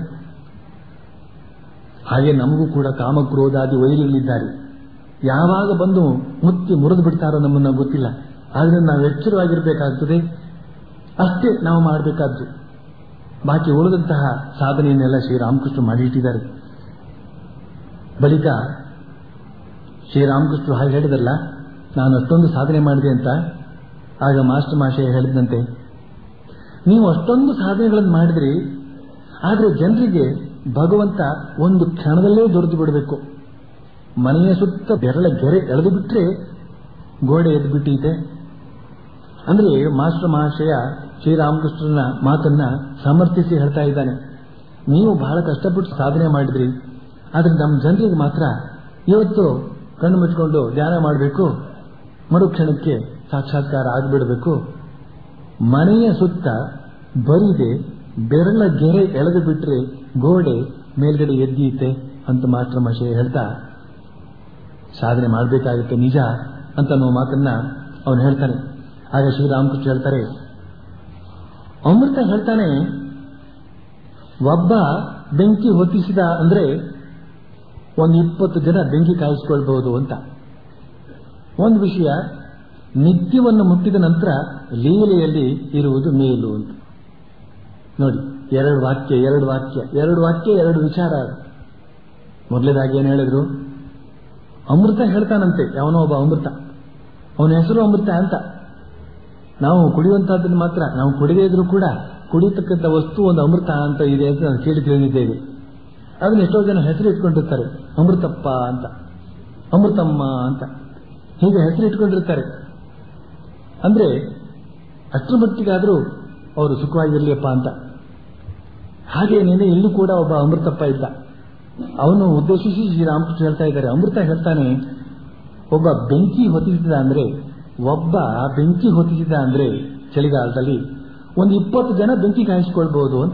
ಹಾಗೆ ನಮಗೂ ಕೂಡ ಕಾಮಕ್ರೋಧಾದಿ ವೈರಿಗಳಿದ್ದಾರೆ ಯಾವಾಗ ಬಂದು ಮುತ್ತಿ ಮುರಿದು ಬಿಡ್ತಾರೋ ನಮ್ಮನ್ನ ಗೊತ್ತಿಲ್ಲ ಆದ್ರೆ ನಾವು ಎಚ್ಚರವಾಗಿರ್ಬೇಕಾಗ್ತದೆ ಅಷ್ಟೇ ನಾವು ಮಾಡಬೇಕಾದ್ದು ಬಾಕಿ ಉಳಿದಂತಹ ಸಾಧನೆಯನ್ನೆಲ್ಲ ಶ್ರೀರಾಮಕೃಷ್ಣ ಮಾಡಿಟ್ಟಿದ್ದಾರೆ ಬಳಿಕ ಶ್ರೀರಾಮಕೃಷ್ಣ ಹಾಗೆ ಹೇಳಿದಲ್ಲ ನಾನು ಅಷ್ಟೊಂದು ಸಾಧನೆ ಮಾಡಿದೆ ಅಂತ ಆಗ ಮಾಸ್ಟರ್ ಮಾಷೆ ಹೇಳಿದಂತೆ ನೀವು ಅಷ್ಟೊಂದು ಸಾಧನೆಗಳನ್ನು ಮಾಡಿದ್ರಿ ಆದರೆ ಜನರಿಗೆ ಭಗವಂತ ಒಂದು ಕ್ಷಣದಲ್ಲೇ ದೊರೆತು ಬಿಡಬೇಕು ಮನೆಯ ಸುತ್ತ ಬೆರಳ ಗೆರೆ ಎಳೆದು ಬಿಟ್ರೆ ಗೋಡೆ ಎದ್ದು ಬಿಟ್ಟಿದೆ ಅಂದ್ರೆ ಮಾಸ್ಟರ್ ಮಹಾಶಯ ಶ್ರೀರಾಮಕೃಷ್ಣನ ಮಾತನ್ನ ಸಮರ್ಥಿಸಿ ಹೇಳ್ತಾ ಇದ್ದಾನೆ ನೀವು ಬಹಳ ಕಷ್ಟಪಟ್ಟು ಸಾಧನೆ ಮಾಡಿದ್ರಿ ಆದ್ರೆ ನಮ್ಮ ಜನರಿಗೆ ಮಾತ್ರ ಇವತ್ತು ಕಣ್ಣು ಮುಚ್ಕೊಂಡು ಧ್ಯಾನ ಮಾಡಬೇಕು ಮರುಕ್ಷಣಕ್ಕೆ ಸಾಕ್ಷಾತ್ಕಾರ ಆಗಿಬಿಡಬೇಕು ಮನೆಯ ಸುತ್ತ ಬರಿದೆ ಬೆರಳ ಗೆರೆ ಎಳೆದು ಬಿಟ್ರೆ ಗೋಡೆ ಮೇಲ್ಗಡೆ ಎದ್ದೀತೆ ಅಂತ ಮಾಸ್ಟರ್ ಮಹರ್ಷಿ ಹೇಳ್ತಾ ಸಾಧನೆ ಮಾಡಬೇಕಾಗುತ್ತೆ ನಿಜ ಅಂತ ಅನ್ನೋ ಮಾತನ್ನ ಅವನು ಹೇಳ್ತಾನೆ ಆಗ ಶ್ರೀರಾಮಕೃಷ್ಣ ಹೇಳ್ತಾರೆ ಅಮೃತ ಹೇಳ್ತಾನೆ ಒಬ್ಬ ಬೆಂಕಿ ಹೊತ್ತಿಸಿದ ಅಂದ್ರೆ ಒಂದು ಇಪ್ಪತ್ತು ಜನ ಬೆಂಕಿ ಕಾಯಿಸ್ಕೊಳ್ಬಹುದು ಅಂತ ಒಂದು ವಿಷಯ ನಿತ್ಯವನ್ನು ಮುಟ್ಟಿದ ನಂತರ ಲೀಲೆಯಲ್ಲಿ ಇರುವುದು ಮೇಲು ಅಂತ ನೋಡಿ ಎರಡು ವಾಕ್ಯ ಎರಡು ವಾಕ್ಯ ಎರಡು ವಾಕ್ಯ ಎರಡು ವಿಚಾರ ಮೊದಲೇದಾಗಿ ಏನು ಹೇಳಿದ್ರು ಅಮೃತ ಹೇಳ್ತಾನಂತೆ ಯಾವನೋ ಒಬ್ಬ ಅಮೃತ ಅವನ ಹೆಸರು ಅಮೃತ ಅಂತ ನಾವು ಕುಡಿಯುವಂತಹದ್ದನ್ನು ಮಾತ್ರ ನಾವು ಕುಡಿದೇ ಇದ್ರೂ ಕೂಡ ಕುಡಿಯತಕ್ಕಂಥ ವಸ್ತು ಒಂದು ಅಮೃತ ಅಂತ ಇದೆ ಅಂತ ನಾನು ಕೇಳಿ ತಿಳಿದಿದ್ದೇವೆ ಅದನ್ನ ಎಷ್ಟೋ ಜನ ಹೆಸರು ಇಟ್ಕೊಂಡಿರ್ತಾರೆ ಅಮೃತಪ್ಪ ಅಂತ ಅಮೃತಮ್ಮ ಅಂತ ಹೀಗೆ ಹೆಸರು ಇಟ್ಕೊಂಡಿರ್ತಾರೆ ಅಂದ್ರೆ ಅಷ್ಟರ ಮಟ್ಟಿಗಾದರೂ ಅವರು ಸುಖವಾಗಿರ್ಲಿಯಪ್ಪ ಅಂತ ಹಾಗೇನೇನೆ ಇಲ್ಲೂ ಕೂಡ ಒಬ್ಬ ಅಮೃತಪ್ಪ ಇದ್ದ ಅವನು ಉದ್ದೇಶಿಸಿ ಶ್ರೀರಾಮಕೃಷ್ಣ ಹೇಳ್ತಾ ಇದ್ದಾರೆ ಅಮೃತ ಹೇಳ್ತಾನೆ ಒಬ್ಬ ಬೆಂಕಿ ಹೊತ್ತಿಸಿದ ಅಂದ್ರೆ ಒಬ್ಬ ಬೆಂಕಿ ಹೊತ್ತಿಸಿದ ಅಂದ್ರೆ ಚಳಿಗಾಲದಲ್ಲಿ ಒಂದು ಇಪ್ಪತ್ತು ಜನ ಬೆಂಕಿ ಕಾಯಿಸಿಕೊಳ್ಬಹುದು ಅಂತ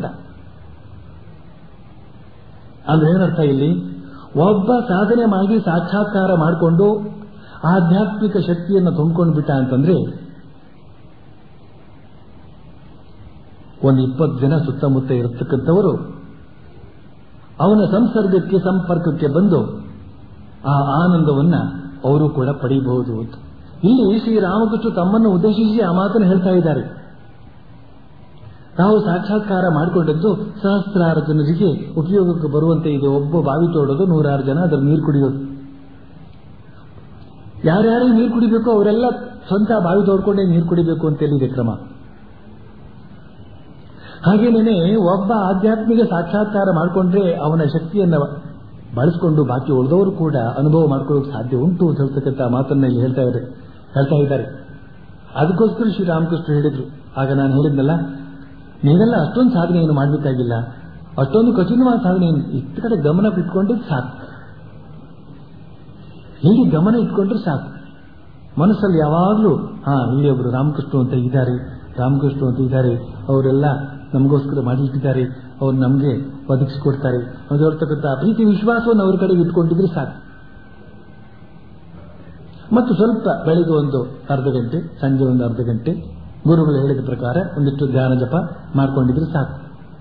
ಅಂದ್ರೆ ಏನರ್ಥ ಇಲ್ಲಿ ಒಬ್ಬ ಸಾಧನೆ ಮಾಡಿ ಸಾಕ್ಷಾತ್ಕಾರ ಮಾಡಿಕೊಂಡು ಆಧ್ಯಾತ್ಮಿಕ ಶಕ್ತಿಯನ್ನು ತುಂಬಿಕೊಂಡು ಬಿಟ್ಟ ಅಂತಂದ್ರೆ ಒಂದು ಇಪ್ಪತ್ತು ಜನ ಸುತ್ತಮುತ್ತ ಇರತಕ್ಕಂಥವರು ಅವನ ಸಂಸರ್ಗಕ್ಕೆ ಸಂಪರ್ಕಕ್ಕೆ ಬಂದು ಆ ಆನಂದವನ್ನ ಅವರು ಕೂಡ ಪಡೆಯಬಹುದು ಅಂತ ಇಲ್ಲಿ ಶ್ರೀರಾಮಕೃಷ್ಣ ತಮ್ಮನ್ನು ಉದ್ದೇಶಿಸಿ ಆ ಮಾತನ್ನು ಹೇಳ್ತಾ ಇದ್ದಾರೆ ನಾವು ಸಾಕ್ಷಾತ್ಕಾರ ಮಾಡಿಕೊಂಡದ್ದು ಸಹಸ್ರಾರು ಜನರಿಗೆ ಉಪಯೋಗಕ್ಕೆ ಬರುವಂತೆ ಇದೆ ಒಬ್ಬ ಬಾವಿ ತೋಡೋದು ನೂರಾರು ಜನ ಅದರ ನೀರು ಕುಡಿಯೋದು ಯಾರ್ಯಾರು ನೀರು ಕುಡಿಬೇಕು ಅವರೆಲ್ಲ ಸ್ವಂತ ಬಾವಿ ತೋಡ್ಕೊಂಡೇ ನೀರು ಕುಡಿಬೇಕು ಅಂತ ಹೇಳಿದೆ ಕ್ರಮ ಹಾಗೇನೇನೆ ಒಬ್ಬ ಆಧ್ಯಾತ್ಮಿಕ ಸಾಕ್ಷಾತ್ಕಾರ ಮಾಡಿಕೊಂಡ್ರೆ ಅವನ ಶಕ್ತಿಯನ್ನ ಬಳಸಿಕೊಂಡು ಬಾಕಿ ಉಳಿದವರು ಕೂಡ ಅನುಭವ ಮಾಡ್ಕೊಳ್ಳೋಕೆ ಸಾಧ್ಯ ಉಂಟು ಅಂತ ಹೇಳ್ತಕ್ಕಂಥ ಮಾತನ್ನ ಇಲ್ಲಿ ಹೇಳ್ತಾ ಇದ್ದಾರೆ ಹೇಳ್ತಾ ಇದ್ದಾರೆ ಅದಕ್ಕೋಸ್ಕರ ಶ್ರೀರಾಮಕೃಷ್ಣ ಹೇಳಿದ್ರು ಆಗ ನಾನು ಹೇಳಿದ್ನಲ್ಲ ನೀವೆಲ್ಲ ಅಷ್ಟೊಂದು ಸಾಧನೆಯನ್ನು ಮಾಡಬೇಕಾಗಿಲ್ಲ ಅಷ್ಟೊಂದು ಕಠಿಣವಾದ ಸಾಧನೆ ಇಷ್ಟ ಕಡೆ ಗಮನ ಇಟ್ಕೊಂಡ್ರೆ ಸಾಕು ಇಲ್ಲಿ ಗಮನ ಇಟ್ಕೊಂಡ್ರೆ ಸಾಕು ಮನಸ್ಸಲ್ಲಿ ಯಾವಾಗಲೂ ಹಾ ಇಲ್ಲಿ ಒಬ್ರು ರಾಮಕೃಷ್ಣ ಅಂತ ಇದ್ದಾರೆ ರಾಮಕೃಷ್ಣ ಅಂತ ಇದ್ದಾರೆ ಅವರೆಲ್ಲ ನಮಗೋಸ್ಕರ ಮಾಡಿಟ್ಟಿದ್ದಾರೆ ಅವ್ರು ನಮಗೆ ಒದಗಿಸಿಕೊಡ್ತಾರೆ ಅದರತಕ್ಕಂಥ ಪ್ರೀತಿ ವಿಶ್ವಾಸವನ್ನು ಅವ್ರ ಕಡೆಗೆ ಇಟ್ಕೊಂಡಿದ್ರೆ ಸಾಕು ಮತ್ತು ಸ್ವಲ್ಪ ಬೆಳಿಗ್ಗೆ ಒಂದು ಅರ್ಧ ಗಂಟೆ ಸಂಜೆ ಒಂದು ಅರ್ಧ ಗಂಟೆ ಗುರುಗಳು ಹೇಳಿದ ಪ್ರಕಾರ ಒಂದಿಷ್ಟು ಧ್ಯಾನ ಜಪ ಮಾಡ್ಕೊಂಡಿದ್ರೆ ಸಾಕು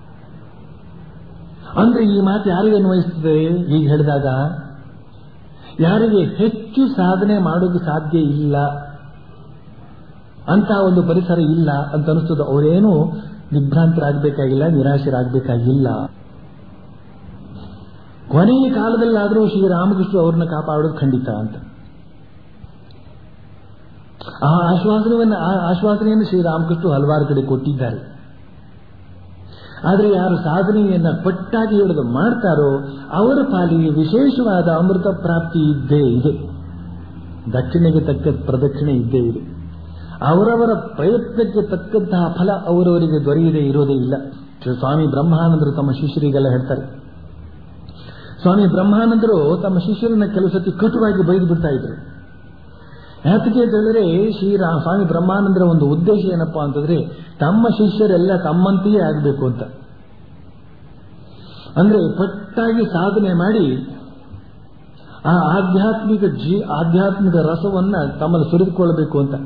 ಅಂದ್ರೆ ಈ ಮಾತು ಯಾರಿಗೆ ಅನ್ವಯಿಸ್ತದೆ ಈಗ ಹೇಳಿದಾಗ ಯಾರಿಗೆ ಹೆಚ್ಚು ಸಾಧನೆ ಮಾಡೋದು ಸಾಧ್ಯ ಇಲ್ಲ ಅಂತ ಒಂದು ಪರಿಸರ ಇಲ್ಲ ಅಂತ ಅನಿಸ್ತದೆ ಅವರೇನು ವಿಭ್ರಾಂತರಾಗಬೇಕಾಗಿಲ್ಲ ನಿರಾಶರಾಗಬೇಕಾಗಿಲ್ಲ ಕೊನೆಯ ಕಾಲದಲ್ಲಾದರೂ ಶ್ರೀರಾಮಕೃಷ್ಣ ಅವ್ರನ್ನ ಕಾಪಾಡೋದು ಖಂಡಿತ ಅಂತ ಆ ಆಶ್ವಾಸನವನ್ನು ಆ ಆಶ್ವಾಸನೆಯನ್ನು ಶ್ರೀರಾಮಕೃಷ್ಣ ಹಲವಾರು ಕಡೆ ಕೊಟ್ಟಿದ್ದಾರೆ ಆದರೆ ಯಾರು ಸಾಧನೆಯನ್ನ ಪಟ್ಟಾಗಿ ಹಿಡಿದು ಮಾಡ್ತಾರೋ ಅವರ ಪಾಲಿಗೆ ವಿಶೇಷವಾದ ಅಮೃತ ಪ್ರಾಪ್ತಿ ಇದ್ದೇ ಇದೆ ದಕ್ಷಿಣೆಗೆ ತಕ್ಕ ಪ್ರದಕ್ಷಿಣೆ ಇದ್ದೇ ಇದೆ ಅವರವರ ಪ್ರಯತ್ನಕ್ಕೆ ತಕ್ಕಂತಹ ಫಲ ಅವರವರಿಗೆ ದೊರೆಯದೇ ಇರೋದೇ ಇಲ್ಲ ಸ್ವಾಮಿ ಬ್ರಹ್ಮಾನಂದರು ತಮ್ಮ ಶಿಷ್ಯರಿಗೆಲ್ಲ ಹೇಳ್ತಾರೆ ಸ್ವಾಮಿ ಬ್ರಹ್ಮಾನಂದರು ತಮ್ಮ ಶಿಷ್ಯರನ್ನ ಕೆಲವು ಸತಿ ಕಟುವಾಗಿ ಬೈದು ಬಿಡ್ತಾ ಇದ್ರು ಯಾತಕ್ಕೆ ಅಂತ ಹೇಳಿದ್ರೆ ಶ್ರೀರಾ ಸ್ವಾಮಿ ಬ್ರಹ್ಮಾನಂದರ ಒಂದು ಉದ್ದೇಶ ಏನಪ್ಪಾ ಅಂತಂದ್ರೆ ತಮ್ಮ ಶಿಷ್ಯರೆಲ್ಲ ತಮ್ಮಂತೆಯೇ ಆಗಬೇಕು ಅಂತ ಅಂದ್ರೆ ಪಟ್ಟಾಗಿ ಸಾಧನೆ ಮಾಡಿ ಆ ಆಧ್ಯಾತ್ಮಿಕ ಜೀ ಆಧ್ಯಾತ್ಮಿಕ ರಸವನ್ನ ತಮ್ಮಲ್ಲಿ ಸುರಿದುಕೊಳ್ಳಬೇಕು ಅಂತ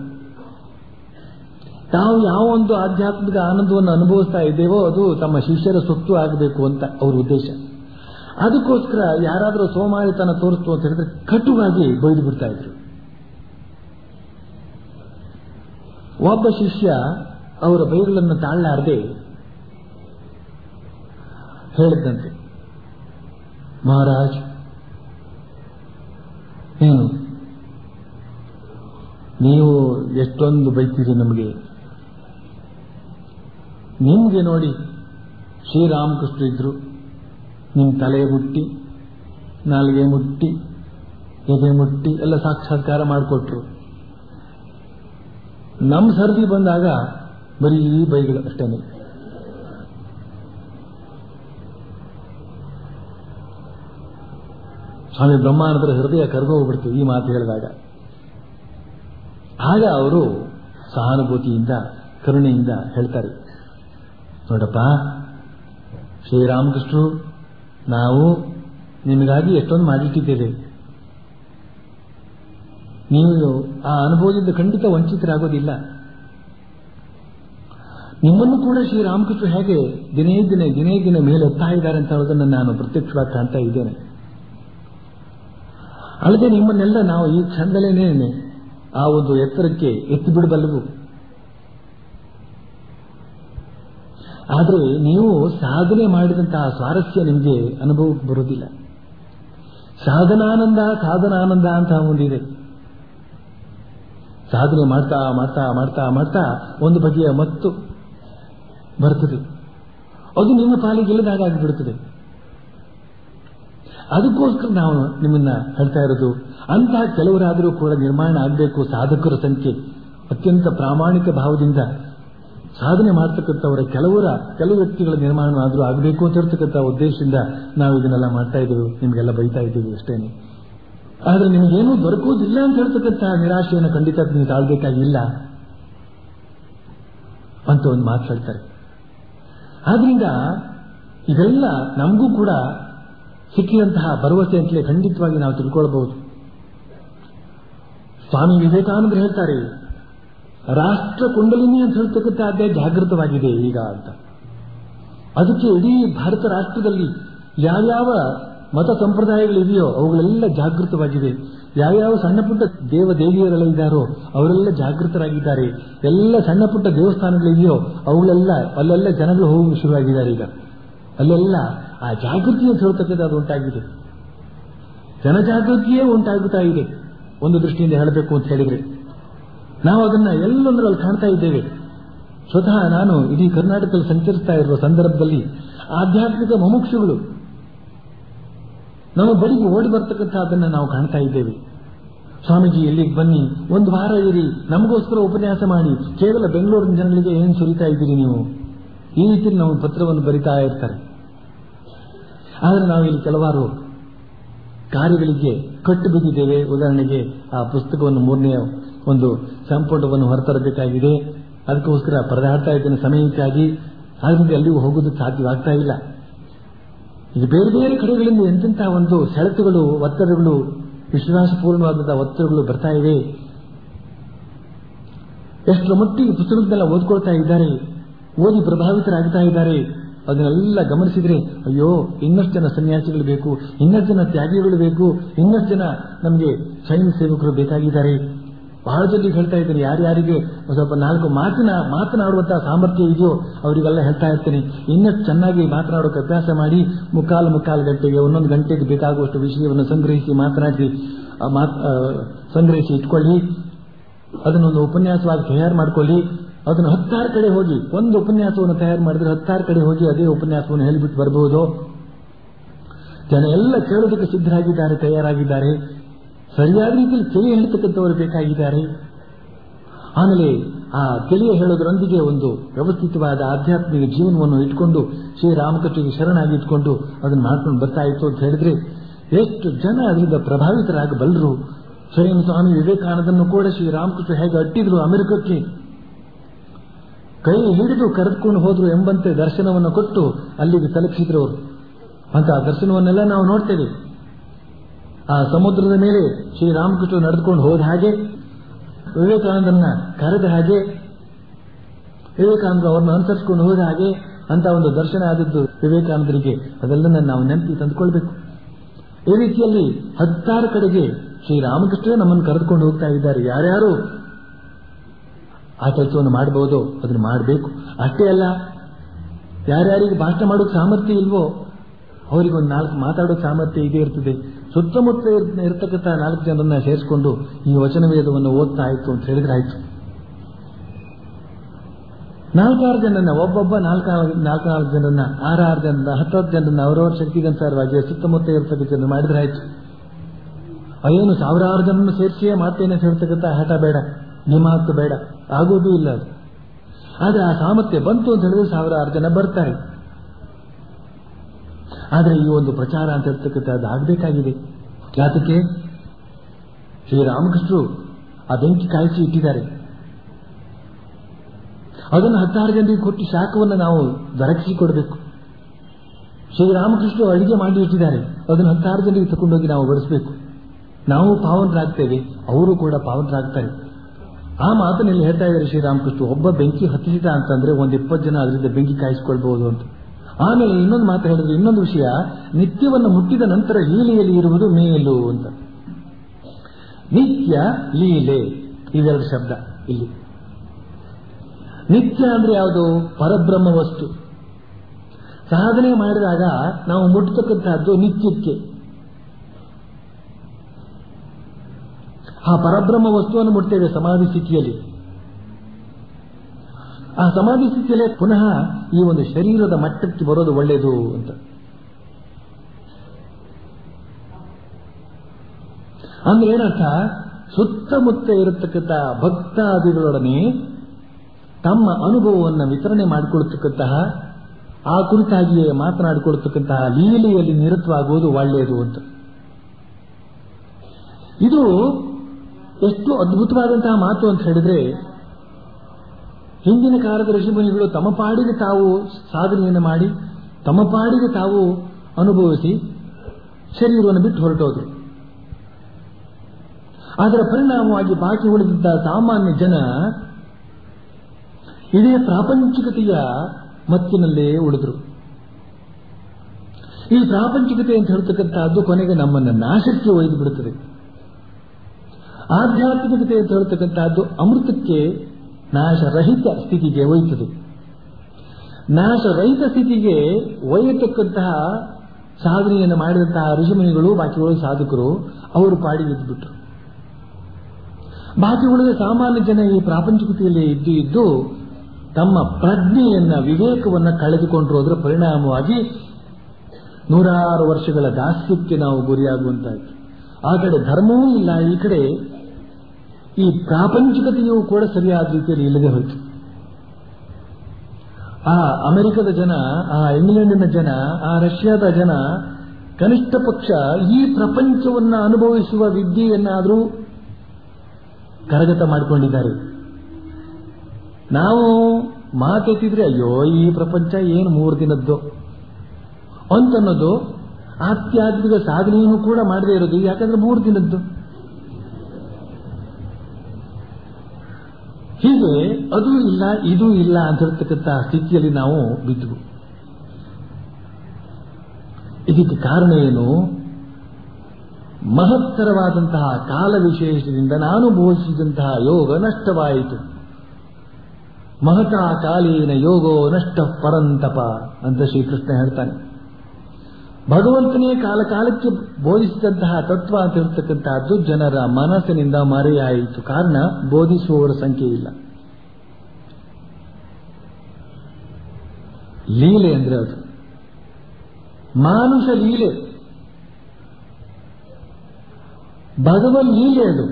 ತಾವು ಯಾವ ಒಂದು ಆಧ್ಯಾತ್ಮಿಕ ಆನಂದವನ್ನು ಅನುಭವಿಸ್ತಾ ಇದ್ದೇವೋ ಅದು ತಮ್ಮ ಶಿಷ್ಯರ ಸೊತ್ತು ಆಗಬೇಕು ಅಂತ ಅವ್ರ ಉದ್ದೇಶ ಅದಕ್ಕೋಸ್ಕರ ಯಾರಾದರೂ ಸೋಮಾರಿತನ ತೋರಿಸ್ತು ಅಂತ ಹೇಳಿದ್ರೆ ಕಟುವಾಗಿ ಬೈದು ಬಿಡ್ತಾ ಇದ್ರು ಒಬ್ಬ ಶಿಷ್ಯ ಅವರ ಬೈಗಳನ್ನು ತಾಳಲಾರದೆ ಹೇಳಿದ್ದಂತೆ ಮಹಾರಾಜ್ ಏನು ನೀವು ಎಷ್ಟೊಂದು ಬೈತೀರಿ ನಮಗೆ ನಿಮ್ಗೆ ನೋಡಿ ಶ್ರೀರಾಮಕೃಷ್ಣ ಇದ್ರು ನಿಮ್ಮ ತಲೆ ಮುಟ್ಟಿ ನಾಲಿಗೆ ಮುಟ್ಟಿ ಎದೆ ಮುಟ್ಟಿ ಎಲ್ಲ ಸಾಕ್ಷಾತ್ಕಾರ ಮಾಡಿಕೊಟ್ರು ನಮ್ಮ ಸರ್ದಿ ಬಂದಾಗ ಬರೀ ಬೈಗಳು ಅಷ್ಟೇನೆ ಸ್ವಾಮಿ ಬ್ರಹ್ಮಾನಂದರ ಹೃದಯ ಕರೆದೋಗ್ಬಿಡ್ತು ಈ ಮಾತು ಹೇಳಿದಾಗ ಆಗ ಅವರು ಸಹಾನುಭೂತಿಯಿಂದ ಕರುಣೆಯಿಂದ ಹೇಳ್ತಾರೆ ನೋಡಪ್ಪ ಶ್ರೀರಾಮಕೃಷ್ಣರು ನಾವು ನಿಮಗಾಗಿ ಎಷ್ಟೊಂದು ಮಾಡಿಟ್ಟಿದ್ದೇವೆ ನೀವು ಆ ಅನುಭವದಿಂದ ಖಂಡಿತ ವಂಚಿತರಾಗೋದಿಲ್ಲ ನಿಮ್ಮನ್ನು ಕೂಡ ಶ್ರೀರಾಮಕೃಷ್ಣ ಹೇಗೆ ದಿನೇ ದಿನೇ ದಿನೇ ದಿನ ಮೇಲೆ ಎತ್ತಾ ಇದ್ದಾರೆ ಅಂತ ಹೇಳೋದನ್ನು ನಾನು ಪ್ರತ್ಯಕ್ಷವಾಗಿ ಕಾಣ್ತಾ ಇದ್ದೇನೆ ಅಲ್ಲದೆ ನಿಮ್ಮನ್ನೆಲ್ಲ ನಾವು ಈ ಕ್ಷಣದಲ್ಲೇನೆ ಆ ಒಂದು ಎತ್ತರಕ್ಕೆ ಎತ್ತಿ ಬಿಡಬಲ್ಲವು ಆದರೆ ನೀವು ಸಾಧನೆ ಮಾಡಿದಂತಹ ಸ್ವಾರಸ್ಯ ನಿಮಗೆ ಅನುಭವಕ್ಕೆ ಬರುವುದಿಲ್ಲ ಸಾಧನಾನಂದ ಸಾಧನಾನಂದ ಅಂತ ಒಂದಿದೆ ಸಾಧನೆ ಮಾಡ್ತಾ ಮಾಡ್ತಾ ಮಾಡ್ತಾ ಮಾಡ್ತಾ ಒಂದು ಬಗೆಯ ಮತ್ತು ಬರ್ತದೆ ಅದು ನಿಮ್ಮ ಪಾಲಿಗೆ ಇಲ್ಲದಾಗ ಆಗಿಬಿಡುತ್ತದೆ ಅದಕ್ಕೋಸ್ಕರ ನಾವು ನಿಮ್ಮನ್ನ ಹೇಳ್ತಾ ಇರೋದು ಅಂತಹ ಕೆಲವರಾದರೂ ಕೂಡ ನಿರ್ಮಾಣ ಆಗಬೇಕು ಸಾಧಕರ ಸಂಖ್ಯೆ ಅತ್ಯಂತ ಪ್ರಾಮಾಣಿಕ ಭಾವದಿಂದ ಸಾಧನೆ ಮಾಡ್ತಕ್ಕಂಥವರ ಕೆಲವರ ಕೆಲವು ವ್ಯಕ್ತಿಗಳ ನಿರ್ಮಾಣ ಆದರೂ ಆಗಬೇಕು ಅಂತ ಹೇಳ್ತಕ್ಕಂಥ ಉದ್ದೇಶದಿಂದ ನಾವು ಇದನ್ನೆಲ್ಲ ಮಾಡ್ತಾ ಇದ್ದೀವಿ ನಿಮಗೆಲ್ಲ ಬೈತಾ ಇದ್ದೀವಿ ಅಷ್ಟೇನೆ ಆದ್ರೆ ನಿಮಗೇನೂ ದೊರಕುವುದಿಲ್ಲ ಅಂತ ಹೇಳ್ತಕ್ಕಂಥ ನಿರಾಶೆಯನ್ನು ಖಂಡಿತ ನೀವು ತಾಳ್ಬೇಕಾಗಿಲ್ಲ ಅಂತ ಒಂದು ಮಾತು ಹೇಳ್ತಾರೆ ಆದ್ರಿಂದ ಇದೆಲ್ಲ ನಮಗೂ ಕೂಡ ಸಿಕ್ಕಿದಂತಹ ಭರವಸೆ ಅಂತಲೇ ಖಂಡಿತವಾಗಿ ನಾವು ತಿಳ್ಕೊಳ್ಬಹುದು ಸ್ವಾಮಿ ವಿವೇಕಾನಂದರು ಹೇಳ್ತಾರೆ ರಾಷ್ಟ್ರ ಕುಂಡಲಿನಿ ಅಂತ ಹೇಳ್ತಕ್ಕಂಥ ಅಧ್ಯಾಯ ಜಾಗೃತವಾಗಿದೆ ಈಗ ಅಂತ ಅದಕ್ಕೆ ಇಡೀ ಭಾರತ ರಾಷ್ಟ್ರದಲ್ಲಿ ಯಾವ್ಯಾವ ಮತ ಸಂಪ್ರದಾಯಗಳಿವೆಯೋ ಅವುಗಳೆಲ್ಲ ಜಾಗೃತವಾಗಿವೆ ಯಾವ್ಯಾವ ಸಣ್ಣ ಪುಟ್ಟ ದೇವ ದೇವಿಯರೆಲ್ಲ ಇದ್ದಾರೋ ಅವರೆಲ್ಲ ಜಾಗೃತರಾಗಿದ್ದಾರೆ ಎಲ್ಲ ಸಣ್ಣ ಪುಟ್ಟ ದೇವಸ್ಥಾನಗಳಿದೆಯೋ ಅವುಗಳೆಲ್ಲ ಅಲ್ಲೆಲ್ಲ ಜನಗಳು ಹೋಗಿ ಶುರುವಾಗಿದ್ದಾರೆ ಈಗ ಅಲ್ಲೆಲ್ಲ ಆ ಜಾಗೃತಿ ಅಂತ ಹೇಳ್ತಕ್ಕಂಥ ಅದು ಉಂಟಾಗಿದೆ ಜನಜಾಗೃತಿಯೇ ಉಂಟಾಗುತ್ತಾ ಇದೆ ಒಂದು ದೃಷ್ಟಿಯಿಂದ ಹೇಳಬೇಕು ಅಂತ ಹೇಳಿದ್ರೆ ನಾವು ಅದನ್ನ ಎಲ್ಲೊಂದರಲ್ಲಿ ಕಾಣ್ತಾ ಇದ್ದೇವೆ ಸ್ವತಃ ನಾನು ಇಡೀ ಕರ್ನಾಟಕದಲ್ಲಿ ಸಂಚರಿಸ್ತಾ ಇರುವ ಸಂದರ್ಭದಲ್ಲಿ ಆಧ್ಯಾತ್ಮಿಕ ಮುಮುಕ್ಷುಗಳು ನಮ್ಮ ಬಳಿಗೆ ಓಡಿ ಬರ್ತಕ್ಕಂಥದ್ದನ್ನ ನಾವು ಕಾಣ್ತಾ ಇದ್ದೇವೆ ಸ್ವಾಮೀಜಿ ಎಲ್ಲಿಗೆ ಬನ್ನಿ ಒಂದು ವಾರ ಇರಿ ನಮಗೋಸ್ಕರ ಉಪನ್ಯಾಸ ಮಾಡಿ ಕೇವಲ ಬೆಂಗಳೂರಿನ ಜನಗಳಿಗೆ ಏನು ಸುರಿತಾ ಇದ್ದೀರಿ ನೀವು ಈ ರೀತಿ ನಾವು ಪತ್ರವನ್ನು ಬರಿತಾ ಇರ್ತಾರೆ ಆದರೆ ನಾವು ಇಲ್ಲಿ ಕೆಲವಾರು ಕಾರ್ಯಗಳಿಗೆ ಕಟ್ಟು ಬಿದ್ದಿದ್ದೇವೆ ಉದಾಹರಣೆಗೆ ಆ ಪುಸ್ತಕವನ್ನು ಮೂರನೆಯ ಒಂದು ಸಂಪುಟವನ್ನು ಹೊರತರಬೇಕಾಗಿದೆ ಅದಕ್ಕೋಸ್ಕರ ಪರದಾಡ್ತಾ ಇದ್ದೇನೆ ಸಮಯಕ್ಕಾಗಿ ಆದ್ರಿಂದ ಎಲ್ಲಿಗೂ ಹೋಗೋದಕ್ಕೆ ಸಾಧ್ಯವಾಗ್ತಾ ಇಲ್ಲ ಈಗ ಬೇರೆ ಬೇರೆ ಕಡೆಗಳಿಂದ ಎಂತೆಂತಹ ಒಂದು ಸೆಳೆತಗಳು ಒತ್ತಡಗಳು ವಿಶ್ವಾಸಪೂರ್ಣವಾದಂತಹ ಒತ್ತಡಗಳು ಬರ್ತಾ ಇವೆ ಎಷ್ಟರ ಮಟ್ಟಿಗೆ ಪುಸ್ತಕದನ್ನೆಲ್ಲ ಓದ್ಕೊಳ್ತಾ ಇದ್ದಾರೆ ಓದಿ ಪ್ರಭಾವಿತರಾಗ್ತಾ ಇದ್ದಾರೆ ಅದನ್ನೆಲ್ಲ ಗಮನಿಸಿದ್ರೆ ಅಯ್ಯೋ ಇನ್ನಷ್ಟು ಜನ ಸನ್ಯಾಸಿಗಳು ಬೇಕು ಇನ್ನಷ್ಟು ಜನ ತ್ಯಾಗಿಗಳು ಬೇಕು ಇನ್ನಷ್ಟು ಜನ ನಮಗೆ ಸ್ವಯಂ ಸೇವಕರು ಬೇಕಾಗಿದ್ದಾರೆ ಬಹಳ ಜಲ್ದಿ ಹೇಳ್ತಾ ಇದ್ದಾರೆ ಯಾರ್ಯಾರಿಗೆ ಸ್ವಲ್ಪ ನಾಲ್ಕು ಮಾತಿನ ಮಾತನಾಡುವಂತಹ ಸಾಮರ್ಥ್ಯ ಇದೆಯೋ ಅವರಿಗೆಲ್ಲ ಹೇಳ್ತಾ ಇರ್ತೇನೆ ಇನ್ನಷ್ಟು ಚೆನ್ನಾಗಿ ಮಾತನಾಡೋಕೆ ಅಭ್ಯಾಸ ಮಾಡಿ ಮುಕ್ಕಾಲು ಮುಕ್ಕಾಲು ಗಂಟೆಗೆ ಒಂದೊಂದು ಗಂಟೆಗೆ ಬೇಕಾಗುವಷ್ಟು ವಿಷಯವನ್ನು ಸಂಗ್ರಹಿಸಿ ಮಾತನಾಡಿ ಆ ಮಾತ್- ಆ, ಸಂಗ್ರಹಿಸಿ ಇಟ್ಕೊಳ್ಳಿ ಅದನ್ನೊಂದು ಉಪನ್ಯಾಸವಾಗಿ ತಯಾರು ಮಾಡ್ಕೊಳ್ಳಿ ಅದನ್ನು ಹತ್ತಾರು ಕಡೆ ಹೋಗಿ ಒಂದು ಉಪನ್ಯಾಸವನ್ನು ತಯಾರು ಮಾಡಿದ್ರೆ ಹತ್ತಾರು ಕಡೆ ಹೋಗಿ ಅದೇ ಉಪನ್ಯಾಸವನ್ನು ಹೇಳಿಬಿಟ್ಟು ಬರಬಹುದು ಜನ ಎಲ್ಲ ಕೇಳೋದಕ್ಕೆ ಸಿದ್ಧರಾಗಿದ್ದಾರೆ ತಯಾರಾಗಿದ್ದಾರೆ ಸರಿಯಾದ ರೀತಿಯಲ್ಲಿ ತಿಳಿಯ ಹೇಳ್ತಕ್ಕಂಥವರು ಬೇಕಾಗಿದ್ದಾರೆ ಆಮೇಲೆ ಆ ತಿಳಿಯ ಹೇಳೋದರೊಂದಿಗೆ ಒಂದು ವ್ಯವಸ್ಥಿತವಾದ ಆಧ್ಯಾತ್ಮಿಕ ಜೀವನವನ್ನು ಇಟ್ಕೊಂಡು ಶ್ರೀರಾಮಕೃಷ್ಣಗೆ ಶರಣಾಗಿ ಇಟ್ಕೊಂಡು ಅದನ್ನು ಮಾಡ್ಕೊಂಡು ಬರ್ತಾ ಇತ್ತು ಅಂತ ಹೇಳಿದ್ರೆ ಎಷ್ಟು ಜನ ಅದರಿಂದ ಪ್ರಭಾವಿತರಾಗಬಲ್ಲರು ಸ್ವಯಂ ಸ್ವಾಮಿ ವಿವೇಕಾನಂದನ್ನು ಕೂಡ ಶ್ರೀರಾಮಕೃಷ್ಣ ಹೇಗೆ ಅಟ್ಟಿದ್ರು ಅಮೆರಿಕಕ್ಕೆ ಕೈ ಹಿಡಿದು ಕರೆದುಕೊಂಡು ಹೋದ್ರು ಎಂಬಂತೆ ದರ್ಶನವನ್ನು ಕೊಟ್ಟು ಅಲ್ಲಿಗೆ ತಲುಪಿಸಿದ್ರು ಅವರು ಅಂತ ಆ ದರ್ಶನವನ್ನೆಲ್ಲ ನಾವು ನೋಡ್ತೇವೆ ಆ ಸಮುದ್ರದ ಮೇಲೆ ಶ್ರೀರಾಮಕೃಷ್ಣ ನಡೆದುಕೊಂಡು ಹೋದ ಹಾಗೆ ವಿವೇಕಾನಂದನ್ನ ಕರೆದ ಹಾಗೆ ವಿವೇಕಾನಂದ ಅವರನ್ನು ಅನುಸರಿಸಿಕೊಂಡು ಹೋದ ಹಾಗೆ ಅಂತ ಒಂದು ದರ್ಶನ ಆದದ್ದು ವಿವೇಕಾನಂದರಿಗೆ ಅದೆಲ್ಲ ನಾವು ನೆನಪಿ ತಂದುಕೊಳ್ಬೇಕು ಈ ರೀತಿಯಲ್ಲಿ ಹತ್ತಾರು ಕಡೆಗೆ ಶ್ರೀರಾಮಕೃಷ್ಣ ನಮ್ಮನ್ನು ಕರೆದುಕೊಂಡು ಹೋಗ್ತಾ ಇದ್ದಾರೆ ಯಾರ್ಯಾರು ಆ ಕೆಲಸವನ್ನು ಮಾಡಬಹುದು ಅದನ್ನು ಮಾಡಬೇಕು ಅಷ್ಟೇ ಅಲ್ಲ ಯಾರ್ಯಾರಿಗೆ ಭಾಷಣ ಮಾಡೋಕೆ ಸಾಮರ್ಥ್ಯ ಇಲ್ವೋ ಅವರಿಗೆ ಒಂದು ನಾಲ್ಕು ಮಾತಾಡೋ ಸಾಮರ್ಥ್ಯ ಇದೇ ಇರ್ತದೆ ಸುತ್ತಮುತ್ತ ಇರ್- ಇರ್ತಕ್ಕಂಥ ನಾಲ್ಕು ಜನರನ್ನ ಸೇರಿಸಿಕೊಂಡು ಈ ವಚನ ವೇದವನ್ನು ಓದ್ತಾ ಆಯ್ತು ಅಂತ ಹೇಳಿದ್ರೆ ಆಯ್ತು ನಾಲ್ಕಾರು ಜನರನ್ನ ಒಬ್ಬೊಬ್ಬ ನಾಲ್ಕಾರು ನಾಲ್ಕಾರು ಜನರನ್ನ ಆರಾರು ಜನರನ್ನ ಹತ್ತತ್ತು ಜನರನ್ನ ಅವರವರ ಶಕ್ತಿಗನುಸಾರವಾಗಿ ಸುತ್ತಮುತ್ತ ಇರ್ತಕ್ಕಂಥ ಜನರು ಮಾಡಿದ್ರೆ ಆಯ್ತು ಅದೇನು ಸಾವಿರಾರು ಜನರನ್ನು ಸೇರಿಸಿಯೇ ಮಾಡ್ತೇನೆ ಅಂತ ಹೇಳ್ತಕ್ಕಂಥ ಹಠ ಬೇಡ ನಿಮಾತು ಬೇಡ ಆಗೋದೂ ಇಲ್ಲ ಅದು ಆದ್ರೆ ಆ ಸಾಮರ್ಥ್ಯ ಬಂತು ಅಂತ ಹೇಳಿದ್ರೆ ಸಾವಿರಾರು ಜನ ಬರ್ತಾರೆ ಆದರೆ ಈ ಒಂದು ಪ್ರಚಾರ ಅಂತ ಹೇಳ್ತಕ್ಕಂಥದ್ದು ಆಗಬೇಕಾಗಿದೆ ಯಾತಕ್ಕೆ ಶ್ರೀರಾಮಕೃಷ್ಣರು ಆ ಬೆಂಕಿ ಕಾಯಿಸಿ ಇಟ್ಟಿದ್ದಾರೆ ಅದನ್ನು ಹತ್ತಾರು ಜನರಿಗೆ ಕೊಟ್ಟು ಶಾಖವನ್ನು ನಾವು ದೊರಕಿಸಿ ಕೊಡಬೇಕು ಶ್ರೀರಾಮಕೃಷ್ಣರು ಅಡಿಗೆ ಮಾಡಿ ಇಟ್ಟಿದ್ದಾರೆ ಅದನ್ನು ಹತ್ತಾರು ಜನರಿಗೆ ತಗೊಂಡೋಗಿ ನಾವು ಬಡಿಸಬೇಕು ನಾವು ಪಾವನರಾಗ್ತೇವೆ ಅವರು ಕೂಡ ಪಾವನರಾಗ್ತಾರೆ ಆ ಮಾತನ್ನೆಲ್ಲ ಹೇಳ್ತಾ ಇದ್ದಾರೆ ಶ್ರೀರಾಮಕೃಷ್ಣ ಒಬ್ಬ ಬೆಂಕಿ ಹತ್ತಿಸಿದ ಅಂತಂದ್ರೆ ಒಂದ್ ಇಪ್ಪತ್ತು ಜನ ಅದರಿಂದ ಬೆಂಕಿ ಕಾಯಿಸಿಕೊಳ್ಬಹುದು ಅಂತ ಆಮೇಲೆ ಇನ್ನೊಂದು ಮಾತು ಹೇಳಿದ್ರೆ ಇನ್ನೊಂದು ವಿಷಯ ನಿತ್ಯವನ್ನು ಮುಟ್ಟಿದ ನಂತರ ಲೀಲೆಯಲ್ಲಿ ಇರುವುದು ಮೇಲು ಅಂತ ನಿತ್ಯ ಲೀಲೆ ಇವೆರಡು ಶಬ್ದ ಇಲ್ಲಿ ನಿತ್ಯ ಅಂದ್ರೆ ಯಾವುದು ಪರಬ್ರಹ್ಮ ವಸ್ತು ಸಾಧನೆ ಮಾಡಿದಾಗ ನಾವು ಮುಟ್ಟತಕ್ಕಂತಹದ್ದು ನಿತ್ಯಕ್ಕೆ ಆ ಪರಬ್ರಹ್ಮ ವಸ್ತುವನ್ನು ಮುಟ್ತೇವೆ ಸಮಾಧಿ ಸ್ಥಿತಿಯಲ್ಲಿ ಆ ಸಮಾಧಿ ಸ್ಥಿತಿಯಲ್ಲೇ ಪುನಃ ಈ ಒಂದು ಶರೀರದ ಮಟ್ಟಕ್ಕೆ ಬರೋದು ಒಳ್ಳೆಯದು ಅಂತ ಅಂದ್ರೆ ಏನರ್ಥ ಸುತ್ತಮುತ್ತ ಇರತಕ್ಕಂಥ ಭಕ್ತಾದಿಗಳೊಡನೆ ತಮ್ಮ ಅನುಭವವನ್ನು ವಿತರಣೆ ಮಾಡಿಕೊಳ್ತಕ್ಕಂತಹ ಆ ಕುರಿತಾಗಿಯೇ ಮಾತನಾಡಿಕೊಳ್ತಕ್ಕಂತಹ ಲೀಲೆಯಲ್ಲಿ ನಿರತವಾಗುವುದು ಒಳ್ಳೆಯದು ಅಂತ ಇದು ಎಷ್ಟು ಅದ್ಭುತವಾದಂತಹ ಮಾತು ಅಂತ ಹೇಳಿದ್ರೆ ಹಿಂದಿನ ಕಾಲದ ಋಷಿಮುನಿಗಳು ತಮ್ಮ ಪಾಡಿಗೆ ತಾವು ಸಾಧನೆಯನ್ನು ಮಾಡಿ ತಮ್ಮ ಪಾಡಿಗೆ ತಾವು ಅನುಭವಿಸಿ ಶರೀರವನ್ನು ಬಿಟ್ಟು ಹೊರಟೋದ್ರು ಅದರ ಪರಿಣಾಮವಾಗಿ ಬಾಕಿ ಉಳಿದಿದ್ದ ಸಾಮಾನ್ಯ ಜನ ಇದೇ ಪ್ರಾಪಂಚಿಕತೆಯ ಮತ್ತಿನಲ್ಲೇ ಉಳಿದ್ರು ಈ ಪ್ರಾಪಂಚಿಕತೆ ಅಂತ ಹೇಳ್ತಕ್ಕಂಥದ್ದು ಕೊನೆಗೆ ನಮ್ಮನ್ನು ನಾಶಕ್ಕೆ ಒಯ್ದು ಬಿಡುತ್ತದೆ ಆಧ್ಯಾತ್ಮಿಕತೆ ಅಂತ ಹೇಳ್ತಕ್ಕಂತಹದ್ದು ಅಮೃತಕ್ಕೆ ನಾಶರಹಿತ ಸ್ಥಿತಿಗೆ ಒಯ್ಯುತ್ತದೆ ನಾಶರಹಿತ ಸ್ಥಿತಿಗೆ ಒಯ್ಯತಕ್ಕಂತಹ ಸಾಧನೆಯನ್ನು ಮಾಡಿದಂತಹ ಋಷಿಮುನಿಗಳು ಬಾಕಿ ಉಳಿದ ಸಾಧಕರು ಅವರು ಪಾಡಿಗೆ ಇದ್ದುಬಿಟ್ರು ಬಾಕಿ ಉಳಿದ ಸಾಮಾನ್ಯ ಜನ ಈ ಪ್ರಾಪಂಚಿಕತೆಯಲ್ಲಿ ಇದ್ದು ಇದ್ದು ತಮ್ಮ ಪ್ರಜ್ಞೆಯನ್ನ ವಿವೇಕವನ್ನ ಕಳೆದುಕೊಂಡ್ರು ಅದರ ಪರಿಣಾಮವಾಗಿ ನೂರಾರು ವರ್ಷಗಳ ದಾಸ್ಯಕ್ಕೆ ನಾವು ಗುರಿಯಾಗುವಂತಾಯಿತು ಆ ಕಡೆ ಧರ್ಮವೂ ಇಲ್ಲ ಈ ಕಡೆ ಈ ಪ್ರಾಪಂಚಿಕತೆಯೂ ಕೂಡ ಸರಿಯಾದ ರೀತಿಯಲ್ಲಿ ಇಲ್ಲದೆ ಹೋಯಿತು ಆ ಅಮೆರಿಕದ ಜನ ಆ ಇಂಗ್ಲೆಂಡಿನ ಜನ ಆ ರಷ್ಯಾದ ಜನ ಕನಿಷ್ಠ ಪಕ್ಷ ಈ ಪ್ರಪಂಚವನ್ನ ಅನುಭವಿಸುವ ವಿದ್ಯೆಯನ್ನಾದರೂ ಕರಗತ ಮಾಡಿಕೊಂಡಿದ್ದಾರೆ ನಾವು ಮಾತೆತ್ತಿದ್ರೆ ಅಯ್ಯೋ ಈ ಪ್ರಪಂಚ ಏನು ಮೂರು ದಿನದ್ದು ಅಂತನ್ನೋದು ಆಧ್ಯಾತ್ಮಿಕ ಸಾಧನೆಯನ್ನು ಕೂಡ ಮಾಡದೇ ಇರೋದು ಯಾಕಂದ್ರೆ ಮೂರು ದಿನದ್ದು ಹೀಗೆ ಅದು ಇಲ್ಲ ಇದು ಇಲ್ಲ ಅಂತ ಹೇಳ್ತಕ್ಕಂಥ ಸ್ಥಿತಿಯಲ್ಲಿ ನಾವು ಬಿದ್ದು ಇದಕ್ಕೆ ಕಾರಣ ಏನು ಮಹತ್ತರವಾದಂತಹ ಕಾಲ ವಿಶೇಷದಿಂದ ನಾನು ಬೋಧಿಸಿದಂತಹ ಯೋಗ ನಷ್ಟವಾಯಿತು ಮಹತಾ ಕಾಲೀನ ಯೋಗೋ ನಷ್ಟ ಪರಂತಪ ಅಂತ ಶ್ರೀಕೃಷ್ಣ ಹೇಳ್ತಾನೆ ಭಗವಂತನೇ ಕಾಲ ಕಾಲಕ್ಕೆ ಬೋಧಿಸಿದಂತಹ ತತ್ವ ಅಂತ ಹೇಳ್ತಕ್ಕಂತಹದ್ದು ಜನರ ಮನಸ್ಸಿನಿಂದ ಮರೆಯಾಯಿತು ಕಾರಣ ಬೋಧಿಸುವವರ ಸಂಖ್ಯೆ ಇಲ್ಲ ಲೀಲೆ ಅಂದ್ರೆ ಅದು ಮಾನುಷ ಲೀಲೆ ಭಗವನ್ ಲೀಲೆ ಅದು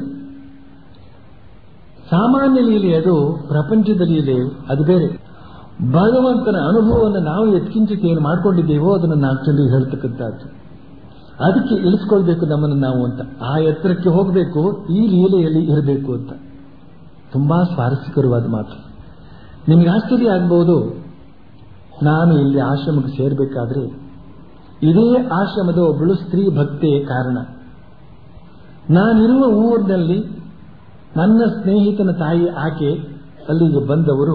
ಸಾಮಾನ್ಯ ಲೀಲೆ ಅದು ಪ್ರಪಂಚದ ಲೀಲೆ ಅದು ಬೇರೆ ಭಗವಂತನ ಅನುಭವವನ್ನು ನಾವು ಎತ್ಕಿಂಚಿತ ಏನು ಮಾಡ್ಕೊಂಡಿದ್ದೇವೋ ಅದನ್ನು ನಾಲ್ಕು ಜನರಿಗೆ ಹೇಳ್ತಕ್ಕಂಥದ್ದು ಅದಕ್ಕೆ ಇಳಿಸ್ಕೊಳ್ಬೇಕು ನಮ್ಮನ್ನು ನಾವು ಅಂತ ಆ ಎತ್ತರಕ್ಕೆ ಹೋಗಬೇಕು ಈ ಲೀಲೆಯಲ್ಲಿ ಇರಬೇಕು ಅಂತ ತುಂಬಾ ಸ್ವಾರಸ್ಯಕರವಾದ ಮಾತು ನಿಮಗೆ ಆಶ್ಚರ್ಯ ಆಗ್ಬಹುದು ನಾನು ಇಲ್ಲಿ ಆಶ್ರಮಕ್ಕೆ ಸೇರಬೇಕಾದ್ರೆ ಇದೇ ಆಶ್ರಮದ ಒಬ್ಬಳು ಸ್ತ್ರೀ ಭಕ್ತೆ ಕಾರಣ ನಾನಿರುವ ಊರಿನಲ್ಲಿ ನನ್ನ ಸ್ನೇಹಿತನ ತಾಯಿ ಆಕೆ ಅಲ್ಲಿಗೆ ಬಂದವರು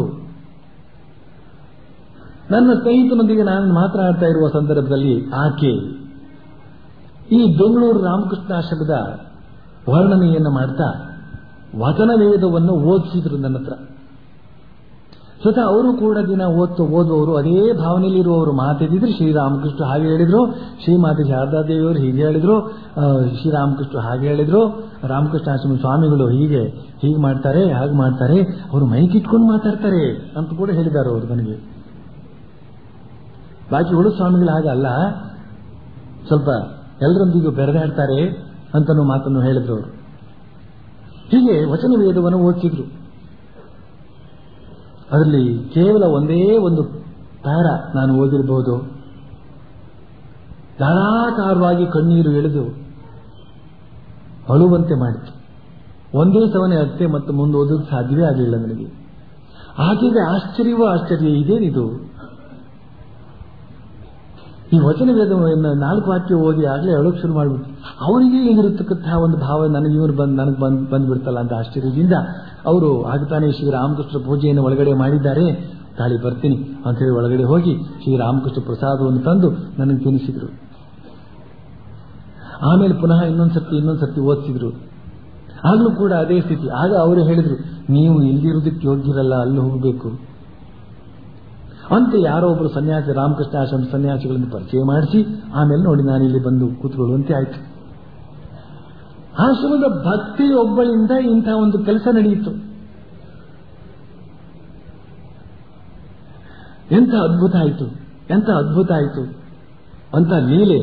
ನನ್ನ ಸ್ನೇಹಿತನೊಂದಿಗೆ ನಾನು ಮಾತನಾಡ್ತಾ ಇರುವ ಸಂದರ್ಭದಲ್ಲಿ ಆಕೆ ಈ ಬೆಂಗಳೂರು ರಾಮಕೃಷ್ಣಾಶ್ರಮದ ವರ್ಣನೆಯನ್ನು ಮಾಡ್ತಾ ವಚನ ವೇದವನ್ನು ಓದಿಸಿದ್ರು ನನ್ನ ಹತ್ರ ಸ್ವತಃ ಅವರು ಕೂಡ ದಿನ ಓದ್ತು ಓದುವವರು ಅದೇ ಭಾವನೆಯಲ್ಲಿರುವವರು ಮಾತೆದ್ದಿದ್ರೆ ಶ್ರೀರಾಮಕೃಷ್ಣ ಹಾಗೆ ಹೇಳಿದ್ರು ಶ್ರೀಮಾತೆ ಶಾರದಾದೇವಿಯವರು ಹೀಗೆ ಹೇಳಿದ್ರು ಶ್ರೀರಾಮಕೃಷ್ಣ ಹಾಗೆ ಹೇಳಿದ್ರು ರಾಮಕೃಷ್ಣಾಶ್ರಮ ಸ್ವಾಮಿಗಳು ಹೀಗೆ ಹೀಗೆ ಮಾಡ್ತಾರೆ ಹಾಗೆ ಮಾಡ್ತಾರೆ ಅವರು ಮೈಕಿಟ್ಕೊಂಡು ಮಾತಾಡ್ತಾರೆ ಅಂತ ಕೂಡ ಹೇಳಿದ್ದಾರೆ ಅವರು ನನಗೆ ಬಾಕಿ ಉಳು ಸ್ವಾಮಿಗಳು ಹಾಗಲ್ಲ ಸ್ವಲ್ಪ ಎಲ್ಲರೊಂದಿಗೂ ಬೆರೆದಾಡ್ತಾರೆ ಅಂತನೂ ಮಾತನ್ನು ಹೇಳಿದ್ರು ಅವರು ಹೀಗೆ ವಚನ ವೇದವನ್ನು ಓದಿಸಿದ್ರು ಅದರಲ್ಲಿ ಕೇವಲ ಒಂದೇ ಒಂದು ಪ್ಯಾರ ನಾನು ಓದಿರಬಹುದು ಧಾರಾಕಾರವಾಗಿ ಕಣ್ಣೀರು ಎಳೆದು ಅಳುವಂತೆ ಮಾಡಿತು ಒಂದೇ ಸವನೆ ಅತ್ತೆ ಮತ್ತು ಮುಂದೆ ಓದೋದು ಸಾಧ್ಯವೇ ಆಗಲಿಲ್ಲ ನನಗೆ ಆಕೆಗೆ ಆಶ್ಚರ್ಯವೋ ಆಶ್ಚರ್ಯ ಇದೇನಿದು ಈ ವಚನ ವೇದವನ್ನು ನಾಲ್ಕು ವಾಕ್ಯ ಓದಿ ಆಗಲೇ ಅಳೋಕ್ ಶುರು ಮಾಡಿಬಿಟ್ಟು ಅವರಿಗೆ ಈಗಿರತಕ್ಕಂತಹ ಒಂದು ಭಾವ ನನಗೆ ಇವರು ಬಂದು ನನಗೆ ಬಂದ್ ಬಂದ್ಬಿಡ್ತಲ್ಲ ಅಂತ ಆಶ್ಚರ್ಯದಿಂದ ಅವರು ಆಗ್ತಾನೆ ಶ್ರೀರಾಮಕೃಷ್ಣ ಪೂಜೆಯನ್ನು ಒಳಗಡೆ ಮಾಡಿದ್ದಾರೆ ತಾಳಿ ಬರ್ತೀನಿ ಅಂತ ಹೇಳಿ ಒಳಗಡೆ ಹೋಗಿ ಶ್ರೀರಾಮಕೃಷ್ಣ ಪ್ರಸಾದವನ್ನು ತಂದು ನನಗೆ ತಿನ್ನಿಸಿದ್ರು ಆಮೇಲೆ ಪುನಃ ಇನ್ನೊಂದ್ಸತಿ ಇನ್ನೊಂದ್ಸತಿ ಓದಿಸಿದ್ರು ಆಗ್ಲೂ ಕೂಡ ಅದೇ ಸ್ಥಿತಿ ಆಗ ಅವರು ಹೇಳಿದ್ರು ನೀವು ಇಲ್ಲಿರುವುದಕ್ಕೆ ಯೋಗ್ಯರಲ್ಲ ಅಲ್ಲಿ ಹೋಗಬೇಕು ಅಂತ ಯಾರೋ ಒಬ್ಬರು ಸನ್ಯಾಸಿ ರಾಮಕೃಷ್ಣ ಆಶ್ರಮ ಸನ್ಯಾಸಿಗಳನ್ನು ಪರಿಚಯ ಮಾಡಿಸಿ ಆಮೇಲೆ ನೋಡಿ ನಾನು ಇಲ್ಲಿ ಬಂದು ಕೂತ್ಕೊಳ್ಳುವಂತೆ ಆಯ್ತು ಆಶ್ರಮದ ಭಕ್ತಿ ಒಬ್ಬಳಿಂದ ಇಂಥ ಒಂದು ಕೆಲಸ ನಡೆಯಿತು ಎಂಥ ಅದ್ಭುತ ಆಯಿತು ಎಂಥ ಅದ್ಭುತ ಆಯಿತು ಅಂತ ಲೀಲೆ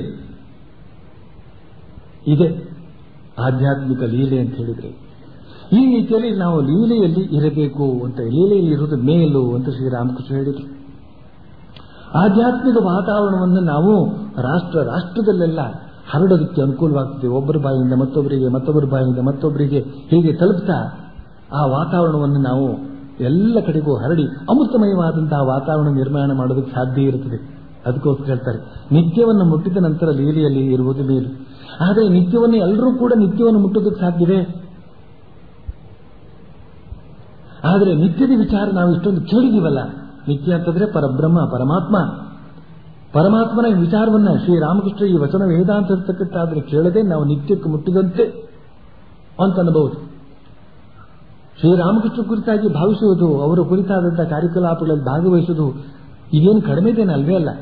ಇದೆ ಆಧ್ಯಾತ್ಮಿಕ ಲೀಲೆ ಅಂತ ಹೇಳಿದ್ರೆ ಈ ರೀತಿಯಲ್ಲಿ ನಾವು ಲೀಲೆಯಲ್ಲಿ ಇರಬೇಕು ಅಂತ ಲೀಲೆಯಲ್ಲಿ ಇರುವುದು ಮೇಲು ಅಂತ ಶ್ರೀರಾಮಕೃಷ್ಣ ಹೇಳಿದರು ಆಧ್ಯಾತ್ಮಿಕ ವಾತಾವರಣವನ್ನು ನಾವು ರಾಷ್ಟ್ರ ರಾಷ್ಟ್ರದಲ್ಲೆಲ್ಲ ಹರಡೋದಕ್ಕೆ ಅನುಕೂಲವಾಗ್ತದೆ ಒಬ್ಬರ ಬಾಯಿಂದ ಮತ್ತೊಬ್ಬರಿಗೆ ಮತ್ತೊಬ್ಬರ ಬಾಯಿಂದ ಮತ್ತೊಬ್ಬರಿಗೆ ಹೀಗೆ ತಲುಪ್ತಾ ಆ ವಾತಾವರಣವನ್ನು ನಾವು ಎಲ್ಲ ಕಡೆಗೂ ಹರಡಿ ಅಮೃತಮಯವಾದಂತಹ ವಾತಾವರಣ ನಿರ್ಮಾಣ ಮಾಡೋದಕ್ಕೆ ಸಾಧ್ಯ ಇರುತ್ತದೆ ಅದಕ್ಕೋಸ್ಕರ ಹೇಳ್ತಾರೆ ನಿತ್ಯವನ್ನು ಮುಟ್ಟಿದ ನಂತರ ಲೀಲೆಯಲ್ಲಿ ಇರುವುದು ಮೇಲು ಆದರೆ ನಿತ್ಯವನ್ನು ಎಲ್ಲರೂ ಕೂಡ ನಿತ್ಯವನ್ನು ಮುಟ್ಟೋದಕ್ಕೆ ಸಾಧ್ಯವೇ ಆದರೆ ನಿತ್ಯದ ವಿಚಾರ ನಾವು ಇಷ್ಟೊಂದು ಕೇಳಿದೀವಲ್ಲ ನಿತ್ಯ ಅಂತಂದ್ರೆ ಪರಬ್ರಹ್ಮ ಪರಮಾತ್ಮ ಪರಮಾತ್ಮನ ವಿಚಾರವನ್ನ ಶ್ರೀರಾಮಕೃಷ್ಣ ಈ ವಚನ ವೇದಾಂತ ಇರ್ತಕ್ಕಂಥ ಅದನ್ನು ಕೇಳದೆ ನಾವು ನಿತ್ಯಕ್ಕೆ ಮುಟ್ಟಿದಂತೆ ಅಂತ ಅನ್ಬಹುದು ಶ್ರೀರಾಮಕೃಷ್ಣ ಕುರಿತಾಗಿ ಭಾವಿಸುವುದು ಅವರ ಕುರಿತಾದಂತಹ ಕಾರ್ಯಕಲಾಪಗಳಲ್ಲಿ ಭಾಗವಹಿಸುವುದು ಇದೇನು ಕಡಿಮೆದೇನೆ ಅಲ್ವೇ ಅಲ್ಲ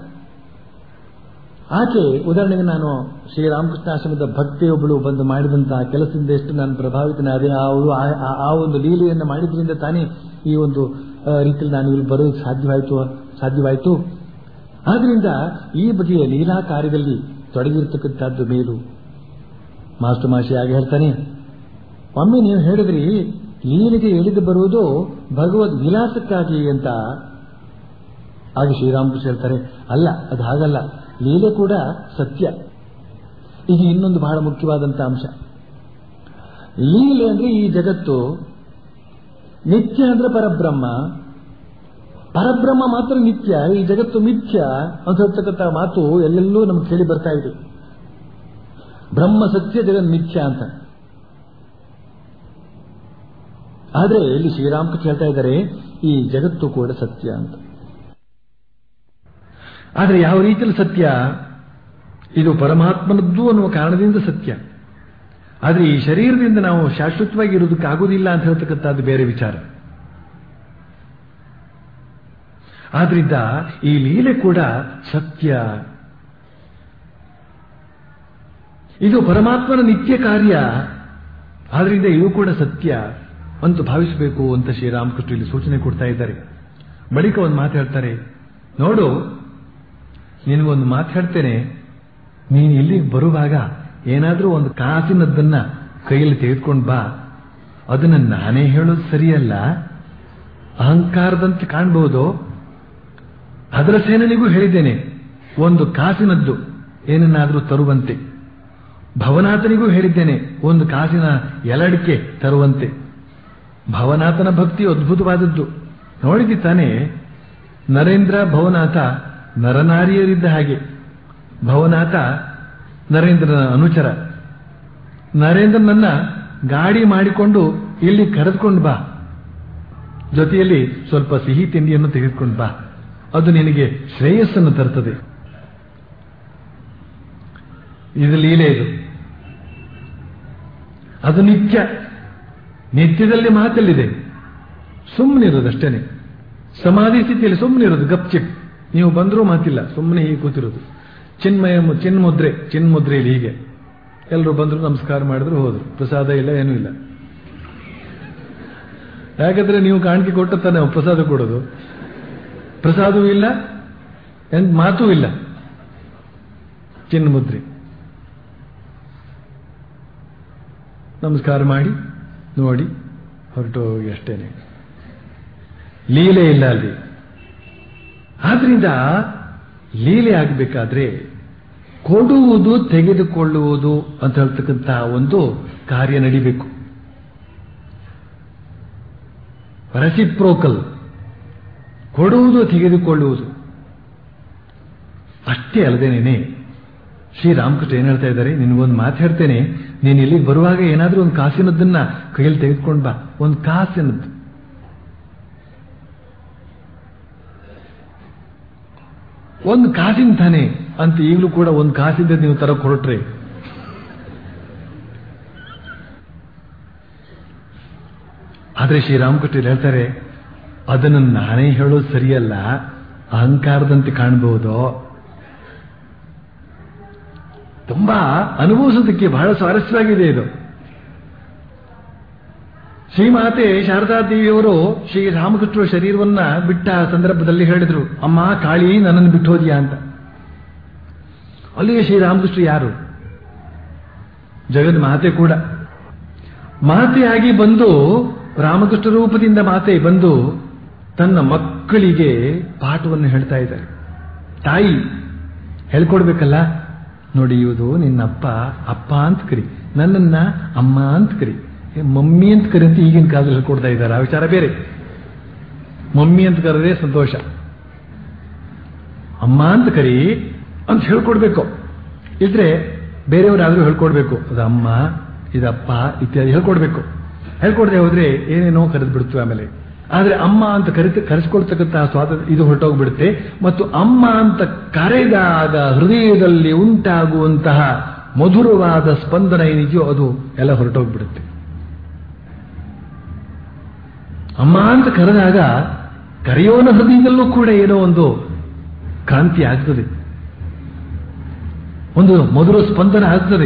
ಆಕೆ ಉದಾಹರಣೆಗೆ ನಾನು ಶ್ರೀರಾಮಕೃಷ್ಣ ಆಶ್ರಮದ ಭಕ್ತಿಯೊಬ್ಬಳು ಬಂದು ಮಾಡಿದಂತಹ ಕೆಲಸದಿಂದ ಎಷ್ಟು ನಾನು ಪ್ರಭಾವಿತನಾದೆ ಅವಳು ಆ- ಆ- ಆ ಒಂದು ಲೀಲೆಯನ್ನು ಮಾಡಿದ್ರಿಂದ ತಾನೇ ಈ ಒಂದು ಆ, ರೀತಿಯಲ್ಲಿ ನಾನು ಇಲ್ಲಿ ಬರೋದಕ್ಕೆ ಸಾಧ್ಯವಾಯಿತು ಸಾಧ್ಯವಾಯಿತು ಆದ್ರಿಂದ ಈ ಬಗೆಯ ಲೀಲಾ ಕಾರ್ಯದಲ್ಲಿ ತೊಡಗಿರ್ತಕ್ಕಂಥದ್ದು ಮೇಲು ಮಾಸ್ಟರ್ ಮಾಷಿ ಆಗಿ ಹೇಳ್ತಾನೆ ಒಮ್ಮೆ ನೀವು ಹೇಳಿದ್ರಿ ಲೀಲೆಗೆ ಇಳಿದು ಬರುವುದು ಭಗವದ್ ವಿಲಾಸಕ್ಕಾಗಿ ಅಂತ ಆಗ ಶ್ರೀರಾಮಕೃಷ್ಣ ಹೇಳ್ತಾರೆ ಅಲ್ಲ ಅದು ಹಾಗಲ್ಲ ಲೀಲೆ ಕೂಡ ಸತ್ಯ ಇದು ಇನ್ನೊಂದು ಬಹಳ ಮುಖ್ಯವಾದಂತಹ ಅಂಶ ಲೀಲೆ ಅಂದ್ರೆ ಈ ಜಗತ್ತು ನಿತ್ಯ ಅಂದ್ರೆ ಪರಬ್ರಹ್ಮ ಪರಬ್ರಹ್ಮ ಮಾತ್ರ ನಿತ್ಯ ಈ ಜಗತ್ತು ಮಿಥ್ಯ ಅಂತ ಹೇಳ್ತಕ್ಕಂಥ ಮಾತು ಎಲ್ಲೆಲ್ಲೂ ನಮ್ಗೆ ಕೇಳಿ ಬರ್ತಾ ಇದೆ ಬ್ರಹ್ಮ ಸತ್ಯ ಜಗನ್ ಮಿಥ್ಯ ಅಂತ ಆದ್ರೆ ಇಲ್ಲಿ ಶ್ರೀರಾಮಕೃಷ್ಣ ಹೇಳ್ತಾ ಇದ್ದಾರೆ ಈ ಜಗತ್ತು ಕೂಡ ಸತ್ಯ ಅಂತ ಆದರೆ ಯಾವ ರೀತಿಯಲ್ಲಿ ಸತ್ಯ ಇದು ಪರಮಾತ್ಮನದ್ದು ಅನ್ನುವ ಕಾರಣದಿಂದ ಸತ್ಯ ಆದರೆ ಈ ಶರೀರದಿಂದ ನಾವು ಶಾಶ್ವತವಾಗಿ ಇರೋದಕ್ಕಾಗೋದಿಲ್ಲ ಅಂತ ಹೇಳ್ತಕ್ಕಂಥದ್ದು ಬೇರೆ ವಿಚಾರ ಆದ್ರಿಂದ ಈ ಲೀಲೆ ಕೂಡ ಸತ್ಯ ಇದು ಪರಮಾತ್ಮನ ನಿತ್ಯ ಕಾರ್ಯ ಆದ್ರಿಂದ ಇದು ಕೂಡ ಸತ್ಯ ಅಂತ ಭಾವಿಸಬೇಕು ಅಂತ ಶ್ರೀರಾಮಕೃಷ್ಣ ಇಲ್ಲಿ ಸೂಚನೆ ಕೊಡ್ತಾ ಇದ್ದಾರೆ ಬಳಿಕ ಒಂದು ಮಾತು ಹೇಳ್ತಾರೆ ನೋಡು ನಿನಗೊಂದು ಮಾತು ಹೇಳ್ತೇನೆ ನೀನು ಇಲ್ಲಿಗೆ ಬರುವಾಗ ಏನಾದರೂ ಒಂದು ಕಾಸಿನದ್ದನ್ನ ಕೈಯಲ್ಲಿ ತೆಗೆದುಕೊಂಡು ಬಾ ಅದನ್ನ ನಾನೇ ಹೇಳೋದು ಸರಿಯಲ್ಲ ಅಹಂಕಾರದಂತೆ ಕಾಣಬಹುದು ಅದರ ಸೇನನಿಗೂ ಹೇಳಿದ್ದೇನೆ ಒಂದು ಕಾಸಿನದ್ದು ಏನನ್ನಾದರೂ ತರುವಂತೆ ಭವನಾಥನಿಗೂ ಹೇಳಿದ್ದೇನೆ ಒಂದು ಕಾಸಿನ ಎಲಡಿಕೆ ತರುವಂತೆ ಭವನಾಥನ ಭಕ್ತಿ ಅದ್ಭುತವಾದದ್ದು ನೋಡಿದಿ ತಾನೇ ನರೇಂದ್ರ ಭವನಾಥ ನರನಾರಿಯರಿದ್ದ ಹಾಗೆ ಭವನಾಥ ನರೇಂದ್ರನ ಅನುಚರ ನರೇಂದ್ರನನ್ನ ಗಾಡಿ ಮಾಡಿಕೊಂಡು ಇಲ್ಲಿ ಕರೆದುಕೊಂಡು ಬಾ ಜೊತೆಯಲ್ಲಿ ಸ್ವಲ್ಪ ಸಿಹಿ ತಿಂಡಿಯನ್ನು ತೆಗೆದುಕೊಂಡು ಬಾ ಅದು ನಿನಗೆ ಶ್ರೇಯಸ್ಸನ್ನು ತರುತ್ತದೆ ಇದು ಲೀಲೆ ಇದು ಅದು ನಿತ್ಯ ನಿತ್ಯದಲ್ಲಿ ಮಾತಲ್ಲಿದೆ ಸುಮ್ಮನಿರೋದಷ್ಟೇನೆ ಸಮಾಧಿ ಸ್ಥಿತಿಯಲ್ಲಿ ಸುಮ್ಮನಿರೋದು ಗಪ್ಚಿಪ್ ನೀವು ಬಂದರೂ ಮಾತಿಲ್ಲ ಸುಮ್ಮನೆ ಹೀಗೆ ಕೂತಿರೋದು ಚಿನ್ಮಯ ಚಿನ್ಮುದ್ರೆ ಚಿನ್ಮುದ್ರೆಯಲ್ಲಿ ಹೀಗೆ ಎಲ್ಲರೂ ಬಂದರು ನಮಸ್ಕಾರ ಮಾಡಿದ್ರು ಹೋದ್ರು ಪ್ರಸಾದ ಇಲ್ಲ ಏನೂ ಇಲ್ಲ ಯಾಕಂದ್ರೆ ನೀವು ಕಾಣಿಕೆ ಕೊಟ್ಟು ತಾನೆ ಪ್ರಸಾದ ಕೊಡೋದು ಪ್ರಸಾದವೂ ಇಲ್ಲ ಎಂತ ಮಾತೂ ಇಲ್ಲ ಚಿನ್ಮುದ್ರೆ ನಮಸ್ಕಾರ ಮಾಡಿ ನೋಡಿ ಹೊರಟು ಹೋಗಿ ಅಷ್ಟೇನೆ ಲೀಲೆ ಇಲ್ಲ ಅಲ್ಲಿ ಆದ್ರಿಂದ ಲೀಲೆ ಆಗಬೇಕಾದ್ರೆ ಕೊಡುವುದು ತೆಗೆದುಕೊಳ್ಳುವುದು ಅಂತ ಹೇಳ್ತಕ್ಕಂತಹ ಒಂದು ಕಾರ್ಯ ನಡಿಬೇಕು ರೆಸಿಪ್ರೋಕಲ್ ಕೊಡುವುದು ತೆಗೆದುಕೊಳ್ಳುವುದು ಅಷ್ಟೇ ಅಲ್ಲದೇನೇನೆ ಶ್ರೀರಾಮಕೃಷ್ಣ ಏನ್ ಹೇಳ್ತಾ ಇದ್ದಾರೆ ನಿನಗೊಂದು ಮಾತು ಹೇಳ್ತೇನೆ ನೀನು ಇಲ್ಲಿಗೆ ಬರುವಾಗ ಏನಾದ್ರೂ ಒಂದು ಕಾಸಿನದ್ದನ್ನ ಕೈಯಲ್ಲಿ ತೆಗೆದುಕೊಂಡು ಬಾ ಒಂದು ಕಾಸಿನದ್ದು ಒಂದು ಕಾಸಿನ ತಾನೆ ಅಂತ ಈಗಲೂ ಕೂಡ ಒಂದು ಕಾಸಿಂದ ನೀವು ತರಕ್ ಹೊರಟ್ರೆ ಆದ್ರೆ ಶ್ರೀರಾಮಕೃಷ್ಣ ಹೇಳ್ತಾರೆ ಅದನ್ನು ನಾನೇ ಹೇಳೋದು ಸರಿಯಲ್ಲ ಅಹಂಕಾರದಂತೆ ಕಾಣಬಹುದು ತುಂಬಾ ಅನುಭವಿಸೋದಕ್ಕೆ ಬಹಳ ಸ್ವಾರಸ್ಯವಾಗಿದೆ ಇದು ಶ್ರೀಮಾತೆ ಶಾರದಾ ದೇವಿಯವರು ಶ್ರೀ ರಾಮಕೃಷ್ಣ ಶರೀರವನ್ನ ಬಿಟ್ಟ ಸಂದರ್ಭದಲ್ಲಿ ಹೇಳಿದ್ರು ಅಮ್ಮ ಕಾಳಿ ನನ್ನನ್ನು ಬಿಟ್ಟು ಹೋದ್ಯಾ ಅಂತ ಅಲ್ಲಿಗೆ ಶ್ರೀರಾಮಕೃಷ್ಣ ಯಾರು ಜಗದ್ ಮಾತೆ ಕೂಡ ಮಾತೆಯಾಗಿ ಬಂದು ರಾಮಕೃಷ್ಣ ರೂಪದಿಂದ ಮಾತೆ ಬಂದು ತನ್ನ ಮಕ್ಕಳಿಗೆ ಪಾಠವನ್ನು ಹೇಳ್ತಾ ಇದ್ದಾರೆ ತಾಯಿ ಹೇಳ್ಕೊಡ್ಬೇಕಲ್ಲ ನೋಡಿ ಇದು ನಿನ್ನ ಅಪ್ಪ ಅಪ್ಪ ಅಂತ ಕರಿ ನನ್ನನ್ನ ಅಮ್ಮ ಅಂತ ಕರಿ ಏ, ಮಮ್ಮಿ ಅಂತ ಕರಿ ಅಂತ ಈಗಿನ ಕಾಲದಲ್ಲಿ ಹೇಳ್ಕೊಡ್ತಾ ಇದ್ದಾರೆ ಆ ವಿಚಾರ ಬೇರೆ ಮಮ್ಮಿ ಅಂತ ಕರೆದ್ರೆ ಸಂತೋಷ ಅಮ್ಮ ಅಂತ ಕರಿ ಅಂತ ಹೇಳ್ಕೊಡ್ಬೇಕು ಇದ್ರೆ ಬೇರೆಯವರಾದ್ರೂ ಹೇಳ್ಕೊಡ್ಬೇಕು ಅದು ಅಮ್ಮ ಇದಪ್ಪ ಇತ್ಯಾದಿ ಹೇಳ್ಕೊಡ್ಬೇಕು ಹೇಳ್ಕೊಡದೆ ಹೋದ್ರೆ ಏನೇನೋ ಕರೆದು ಬಿಡ್ತು ಆಮೇಲೆ ಆದ್ರೆ ಅಮ್ಮ ಅಂತ ಕರೆದು ಕರೆಸ್ಕೊಳ್ತಕ್ಕಂತಹ ಸ್ವಾತಂತ್ರ್ಯ ಇದು ಹೊರಟೋಗ್ಬಿಡುತ್ತೆ ಮತ್ತು ಅಮ್ಮ ಅಂತ ಕರೆದಾಗ ಹೃದಯದಲ್ಲಿ ಉಂಟಾಗುವಂತಹ ಮಧುರವಾದ ಸ್ಪಂದನ ಏನಿದೆಯೋ ಅದು ಎಲ್ಲ ಹೊರಟೋಗ್ಬಿಡುತ್ತೆ ಅಮ್ಮ ಅಂತ ಕರೆದಾಗ ಕರೆಯೋನ ಹೃದಯದಲ್ಲೂ ಕೂಡ ಏನೋ ಒಂದು ಕ್ರಾಂತಿ ಆಗ್ತದೆ ಒಂದು ಮಧುರ ಸ್ಪಂದನ ಆಗ್ತದೆ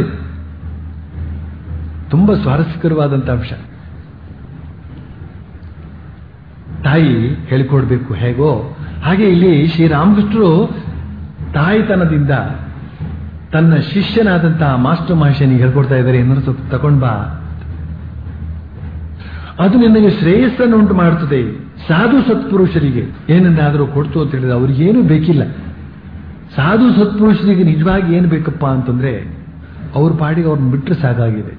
ತುಂಬಾ ಸ್ವಾರಸ್ಯಕರವಾದಂಥ ಅಂಶ ತಾಯಿ ಹೇಳಿಕೊಡ್ಬೇಕು ಹೇಗೋ ಹಾಗೆ ಇಲ್ಲಿ ಶ್ರೀರಾಮಕೃಷ್ಣರು ತಾಯಿತನದಿಂದ ತನ್ನ ಶಿಷ್ಯನಾದಂತಹ ಮಾಸ್ಟರ್ ಮಹೇಶನಿಗೆ ಹೇಳ್ಕೊಡ್ತಾ ಇದ್ದಾರೆ ಏನಾದ್ರು ಸ್ವಲ್ಪ ತಗೊಂಡ್ ಬಾ ಅದು ನಿನಗೆ ಶ್ರೇಯಸ್ಸನ್ನು ಉಂಟು ಮಾಡುತ್ತದೆ ಸಾಧು ಸತ್ಪುರುಷರಿಗೆ ಏನನ್ನಾದರೂ ಕೊಡ್ತು ಅಂತ ಹೇಳಿದ್ರೆ ಅವ್ರಿಗೇನು ಬೇಕಿಲ್ಲ ಸಾಧು ಸತ್ಪುರುಷರಿಗೆ ನಿಜವಾಗಿ ಏನು ಬೇಕಪ್ಪ ಅಂತಂದ್ರೆ ಅವ್ರ ಪಾಡಿಗೆ ಅವ್ರನ್ನ ಬಿಟ್ಟರೆ ಸಾಕಾಗಿದೆ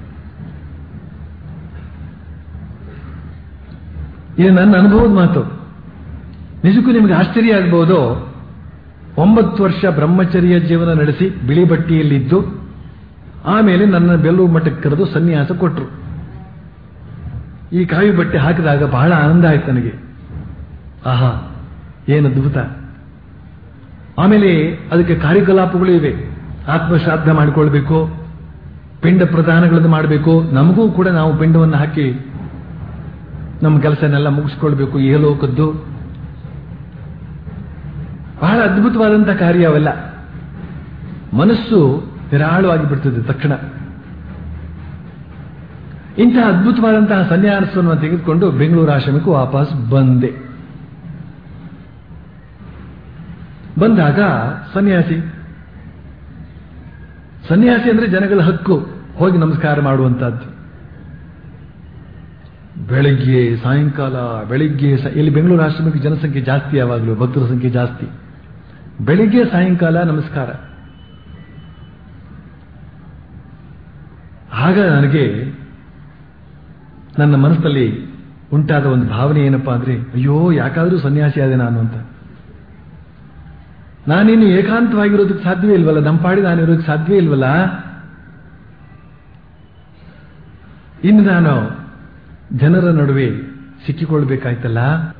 ಇದು ನನ್ನ ಅನುಭವದ ಮಾತು ನಿಜಕ್ಕೂ ನಿಮಗೆ ಆಶ್ಚರ್ಯ ಆಗ್ಬೋದು ಒಂಬತ್ತು ವರ್ಷ ಬ್ರಹ್ಮಚರ್ಯ ಜೀವನ ನಡೆಸಿ ಬಿಳಿ ಬಟ್ಟಿಯಲ್ಲಿದ್ದು ಆಮೇಲೆ ನನ್ನ ಬೆಲ್ಲೂರು ಮಠಕ್ಕೆ ಕರೆದು ಸನ್ಯಾಸ ಕೊಟ್ಟರು ಈ ಕಾವಿ ಬಟ್ಟೆ ಹಾಕಿದಾಗ ಬಹಳ ಆನಂದ ಆಯ್ತು ನನಗೆ ಆಹಾ ಏನು ಅದ್ಭುತ ಆಮೇಲೆ ಅದಕ್ಕೆ ಕಾರ್ಯಕಲಾಪಗಳು ಇವೆ ಆತ್ಮಶ್ರಾದ್ದ ಮಾಡಿಕೊಳ್ಬೇಕು ಪಿಂಡ ಪ್ರದಾನಗಳನ್ನು ಮಾಡಬೇಕು ನಮಗೂ ಕೂಡ ನಾವು ಪಿಂಡವನ್ನು ಹಾಕಿ ನಮ್ಮ ಕೆಲಸನೆಲ್ಲ ಮುಗಿಸ್ಕೊಳ್ಬೇಕು ಏಲೋಕದ್ದು ಬಹಳ ಅದ್ಭುತವಾದಂತಹ ಕಾರ್ಯ ಅವೆಲ್ಲ ಮನಸ್ಸು ನಿರಾಳವಾಗಿ ಬಿಡ್ತದೆ ತಕ್ಷಣ ಇಂತಹ ಅದ್ಭುತವಾದಂತಹ ಸನ್ಯಾಸವನ್ನು ತೆಗೆದುಕೊಂಡು ಬೆಂಗಳೂರು ಆಶ್ರಮಕ್ಕೆ ವಾಪಸ್ ಬಂದೆ ಬಂದಾಗ ಸನ್ಯಾಸಿ ಸನ್ಯಾಸಿ ಅಂದ್ರೆ ಜನಗಳ ಹಕ್ಕು ಹೋಗಿ ನಮಸ್ಕಾರ ಮಾಡುವಂತಹದ್ದು ಬೆಳಿಗ್ಗೆ ಸಾಯಂಕಾಲ ಬೆಳಿಗ್ಗೆ ಸ- ಇಲ್ಲಿ ಬೆಂಗಳೂರು ಆಶ್ರಮಕ್ಕೆ ಜನಸಂಖ್ಯೆ ಜಾಸ್ತಿ ಯಾವಾಗಲೂ ಭಕ್ತರ ಸಂಖ್ಯೆ ಜಾಸ್ತಿ ಬೆಳಿಗ್ಗೆ ಸಾಯಂಕಾಲ ನಮಸ್ಕಾರ ಆಗ ನನಗೆ ನನ್ನ ಮನಸ್ಸಲ್ಲಿ ಉಂಟಾದ ಒಂದು ಭಾವನೆ ಏನಪ್ಪಾ ಅಂದ್ರೆ ಅಯ್ಯೋ ಯಾಕಾದ್ರೂ ಸನ್ಯಾಸಿ ಆದೆ ನಾನು ಅಂತ ನಾನಿನ್ನು ಏಕಾಂತವಾಗಿರೋದಕ್ಕೆ ಸಾಧ್ಯವೇ ಇಲ್ವಲ್ಲ ನಮ್ಮ ಪಾಡಿ ನಾನಿರೋದಕ್ಕೆ ಸಾಧ್ಯವೇ ಇಲ್ವಲ್ಲ ಇನ್ನು ನಾನು ಜನರ ನಡುವೆ ಸಿಕ್ಕಿಕೊಳ್ಬೇಕಾಯ್ತಲ್ಲ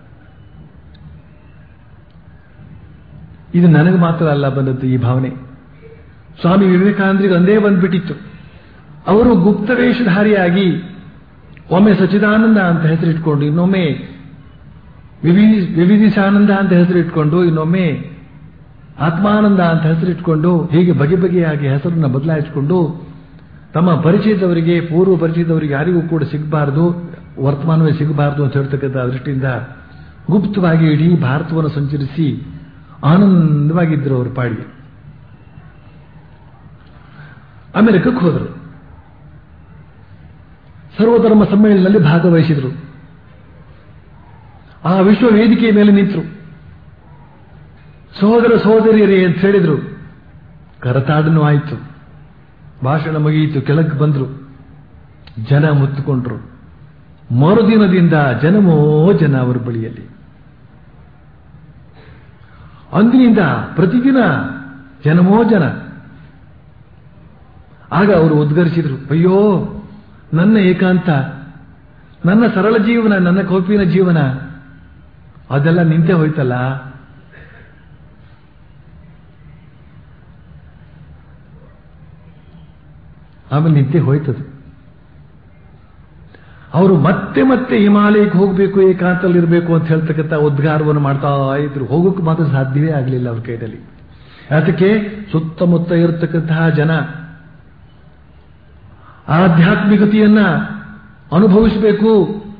ಇದು ನನಗೆ ಮಾತ್ರ ಅಲ್ಲ ಬಂದದ್ದು ಈ ಭಾವನೆ ಸ್ವಾಮಿ ವಿವೇಕಾನಂದರಿಗೆ ಒಂದೇ ಬಂದ್ಬಿಟ್ಟಿತ್ತು ಅವರು ಗುಪ್ತವೇಷಧಾರಿಯಾಗಿ ಒಮ್ಮೆ ಸಚಿದಾನಂದ ಅಂತ ಹೆಸರಿಟ್ಕೊಂಡು ಇನ್ನೊಮ್ಮೆ ವಿವಿ ವಿವಿಧಿಸಾನಂದ ಅಂತ ಹೆಸರಿಟ್ಕೊಂಡು ಇನ್ನೊಮ್ಮೆ ಆತ್ಮಾನಂದ ಅಂತ ಹೆಸರಿಟ್ಕೊಂಡು ಹೀಗೆ ಬಗೆ ಬಗೆಯಾಗಿ ಹೆಸರನ್ನ ಬದಲಾಯಿಸಿಕೊಂಡು ತಮ್ಮ ಪರಿಚಯದವರಿಗೆ ಪೂರ್ವ ಪರಿಚಯದವರಿಗೆ ಯಾರಿಗೂ ಕೂಡ ಸಿಗಬಾರದು ವರ್ತಮಾನವೇ ಸಿಗಬಾರದು ಅಂತ ಹೇಳ್ತಕ್ಕಂಥ ದೃಷ್ಟಿಯಿಂದ ಗುಪ್ತವಾಗಿ ಇಡೀ ಭಾರತವನ್ನು ಸಂಚರಿಸಿ ಆನಂದವಾಗಿದ್ದರು ಅವ್ರ ಪಾಡಿಗೆ ಅಮೆರಿಕಕ್ಕೆ ಹೋದರು ಸರ್ವಧರ್ಮ ಸಮ್ಮೇಳನದಲ್ಲಿ ಭಾಗವಹಿಸಿದರು ಆ ವಿಶ್ವ ವೇದಿಕೆಯ ಮೇಲೆ ನಿಂತರು ಸಹೋದರ ಸಹೋದರಿಯರೇ ಅಂತ ಹೇಳಿದ್ರು ಕರತಾಡನೂ ಆಯಿತು ಭಾಷಣ ಮುಗಿಯಿತು ಕೆಳಕ್ಕೆ ಬಂದ್ರು ಜನ ಮುತ್ತುಕೊಂಡ್ರು ಮರುದಿನದಿಂದ ಜನಮೋ ಜನ ಅವರ ಬಳಿಯಲ್ಲಿ ಅಂದಿನಿಂದ ಪ್ರತಿದಿನ ಜನಮೋ ಜನ ಆಗ ಅವರು ಉದ್ಗರಿಸಿದ್ರು ಅಯ್ಯೋ ನನ್ನ ಏಕಾಂತ ನನ್ನ ಸರಳ ಜೀವನ ನನ್ನ ಕೋಪಿನ ಜೀವನ ಅದೆಲ್ಲ ನಿಂತೆ ಹೋಯ್ತಲ್ಲ ಆಮೇಲೆ ನಿಂತೆ ಹೋಯ್ತದು ಅವರು ಮತ್ತೆ ಮತ್ತೆ ಹಿಮಾಲಯಕ್ಕೆ ಹೋಗಬೇಕು ಏಕಾಂತಲ್ಲಿರಬೇಕು ಅಂತ ಹೇಳ್ತಕ್ಕಂಥ ಉದ್ಗಾರವನ್ನು ಮಾಡ್ತಾ ಇದ್ರು ಹೋಗೋಕೆ ಮಾತ್ರ ಸಾಧ್ಯವೇ ಆಗಲಿಲ್ಲ ಅವ್ರ ಕೈಯಲ್ಲಿ ಅದಕ್ಕೆ ಸುತ್ತಮುತ್ತ ಇರತಕ್ಕಂತಹ ಜನ ಆಧ್ಯಾತ್ಮಿಕತೆಯನ್ನ ಅನುಭವಿಸಬೇಕು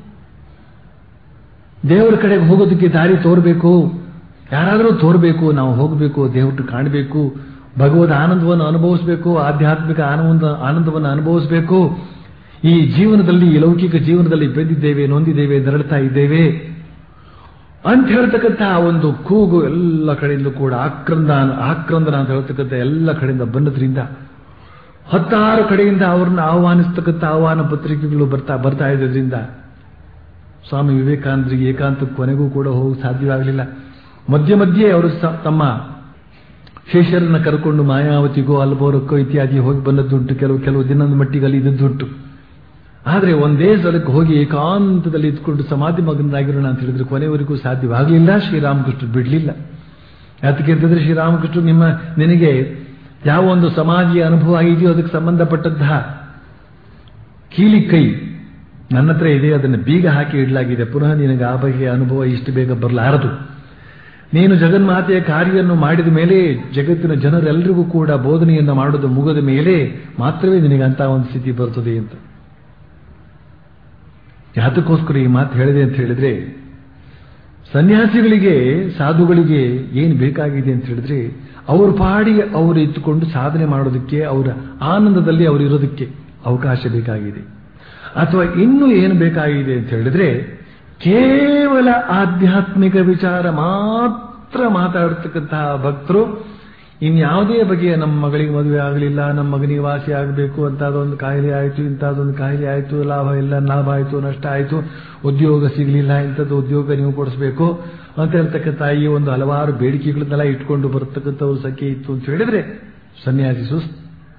ದೇವರ ಕಡೆಗೆ ಹೋಗೋದಕ್ಕೆ ದಾರಿ ತೋರಬೇಕು ಯಾರಾದರೂ ತೋರಬೇಕು ನಾವು ಹೋಗಬೇಕು ದೇವ್ರನ್ನ ಕಾಣಬೇಕು ಭಗವದ್ ಆನಂದವನ್ನು ಅನುಭವಿಸಬೇಕು ಆಧ್ಯಾತ್ಮಿಕ ಆನಂದ ಆನಂದವನ್ನು ಅನುಭವಿಸಬೇಕು ಈ ಜೀವನದಲ್ಲಿ ಈ ಲೌಕಿಕ ಜೀವನದಲ್ಲಿ ಬೆಂದಿದ್ದೇವೆ ನೊಂದಿದ್ದೇವೆ ನರಳ್ತಾ ಇದ್ದೇವೆ ಅಂತ ಹೇಳ್ತಕ್ಕಂತಹ ಒಂದು ಕೂಗು ಎಲ್ಲ ಕಡೆಯಿಂದ ಕೂಡ ಆಕ್ರಂದ ಆಕ್ರಂದನ ಅಂತ ಹೇಳ್ತಕ್ಕಂಥ ಎಲ್ಲ ಕಡೆಯಿಂದ ಬಂದದ್ರಿಂದ ಹತ್ತಾರು ಕಡೆಯಿಂದ ಅವ್ರನ್ನ ಆಹ್ವಾನಿಸ್ತಕ್ಕಂಥ ಆಹ್ವಾನ ಪತ್ರಿಕೆಗಳು ಬರ್ತಾ ಬರ್ತಾ ಇದ್ದರಿಂದ ಸ್ವಾಮಿ ವಿವೇಕಾನಂದರಿಗೆ ಏಕಾಂತಕ್ಕೆ ಕೊನೆಗೂ ಕೂಡ ಹೋಗಿ ಸಾಧ್ಯವಾಗಲಿಲ್ಲ ಮಧ್ಯೆ ಮಧ್ಯೆ ಅವರು ಸ- ತಮ್ಮ ಶಿಷ್ಯರನ್ನ ಕರ್ಕೊಂಡು ಮಾಯಾವತಿಗೋ ಅಲ್ಬೋರಕ್ಕೋ ಇತ್ಯಾದಿ ಹೋಗಿ ಬಂದದ್ದುಂಟು ಕೆಲವು ಕೆಲವು ದಿನದ ಮಟ್ಟಿಗೆ ಅಲ್ಲಿ ಇದ್ದದ್ದುಂಟು ಆದರೆ ಒಂದೇ ಸ್ಥಳಕ್ಕೆ ಹೋಗಿ ಏಕಾಂತದಲ್ಲಿ ಇದ್ಕೊಂಡು ಸಮಾಧಿ ಮಗನಾಗಿರೋಣ ಅಂತ ಹೇಳಿದ್ರೆ ಕೊನೆವರೆಗೂ ಸಾಧ್ಯವಾಗಲಿಲ್ಲ ಶ್ರೀರಾಮಕೃಷ್ಣ ಬಿಡಲಿಲ್ಲ ಯಾತಕ್ಕೆ ಅಂತಂದ್ರೆ ಶ್ರೀರಾಮಕೃಷ್ಣ ನಿಮ್ಮ ನಿನಗೆ ಯಾವ ಒಂದು ಸಮಾಧಿಯ ಅನುಭವ ಆಗಿದೆಯೋ ಅದಕ್ಕೆ ಸಂಬಂಧಪಟ್ಟಂತಹ ಕೀಲಿ ಕೈ ನನ್ನ ಹತ್ರ ಇದೆ ಅದನ್ನು ಬೀಗ ಹಾಕಿ ಇಡಲಾಗಿದೆ ಪುನಃ ನಿನಗೆ ಆ ಬಗೆಯ ಅನುಭವ ಇಷ್ಟು ಬೇಗ ಬರಲಾರದು ನೀನು ಜಗನ್ಮಾತೆಯ ಕಾರ್ಯವನ್ನು ಮಾಡಿದ ಮೇಲೆ ಜಗತ್ತಿನ ಜನರೆಲ್ಲರಿಗೂ ಕೂಡ ಬೋಧನೆಯನ್ನು ಮಾಡೋದು ಮುಗದ ಮೇಲೆ ಮಾತ್ರವೇ ನಿನಗೆ ಅಂತ ಒಂದು ಸ್ಥಿತಿ ಬರ್ತದೆ ಅಂತ ಯಾತಕ್ಕೋಸ್ಕರ ಈ ಮಾತು ಹೇಳಿದೆ ಅಂತ ಹೇಳಿದ್ರೆ ಸನ್ಯಾಸಿಗಳಿಗೆ ಸಾಧುಗಳಿಗೆ ಏನು ಬೇಕಾಗಿದೆ ಅಂತ ಹೇಳಿದ್ರೆ ಅವ್ರ ಪಾಡಿಗೆ ಅವರು ಇತ್ತುಕೊಂಡು ಸಾಧನೆ ಮಾಡೋದಕ್ಕೆ ಅವರ ಆನಂದದಲ್ಲಿ ಅವರು ಇರೋದಕ್ಕೆ ಅವಕಾಶ ಬೇಕಾಗಿದೆ ಅಥವಾ ಇನ್ನೂ ಏನು ಬೇಕಾಗಿದೆ ಅಂತ ಹೇಳಿದ್ರೆ ಕೇವಲ ಆಧ್ಯಾತ್ಮಿಕ ವಿಚಾರ ಮಾತ್ರ ಮಾತಾಡ್ತಕ್ಕಂತಹ ಭಕ್ತರು ಇನ್ಯಾವುದೇ ಬಗೆಯ ನಮ್ಮ ಮಗಳಿಗೆ ಮದುವೆ ಆಗಲಿಲ್ಲ ನಮ್ಮ ಮಗನಿಗೆ ವಾಸಿ ಆಗಬೇಕು ಅಂತಾದೊಂದು ಕಾಯಿಲೆ ಆಯಿತು ಇಂಥದ್ದೊಂದು ಕಾಯಿಲೆ ಆಯಿತು ಲಾಭ ಇಲ್ಲ ಲಾಭ ಆಯಿತು ನಷ್ಟ ಆಯಿತು ಉದ್ಯೋಗ ಸಿಗಲಿಲ್ಲ ಇಂಥದ್ದು ಉದ್ಯೋಗ ನೀವು ಕೊಡಿಸ್ಬೇಕು ಅಂತ ಹೇಳ್ತಕ್ಕಂಥ ಈ ಒಂದು ಹಲವಾರು ಬೇಡಿಕೆಗಳನ್ನೆಲ್ಲ ಇಟ್ಕೊಂಡು ಬರ್ತಕ್ಕಂಥವ್ರ ಸಂಖ್ಯೆ ಇತ್ತು ಅಂತ ಹೇಳಿದ್ರೆ ಸನ್ಯಾಸಿ ಸುಸ್ತು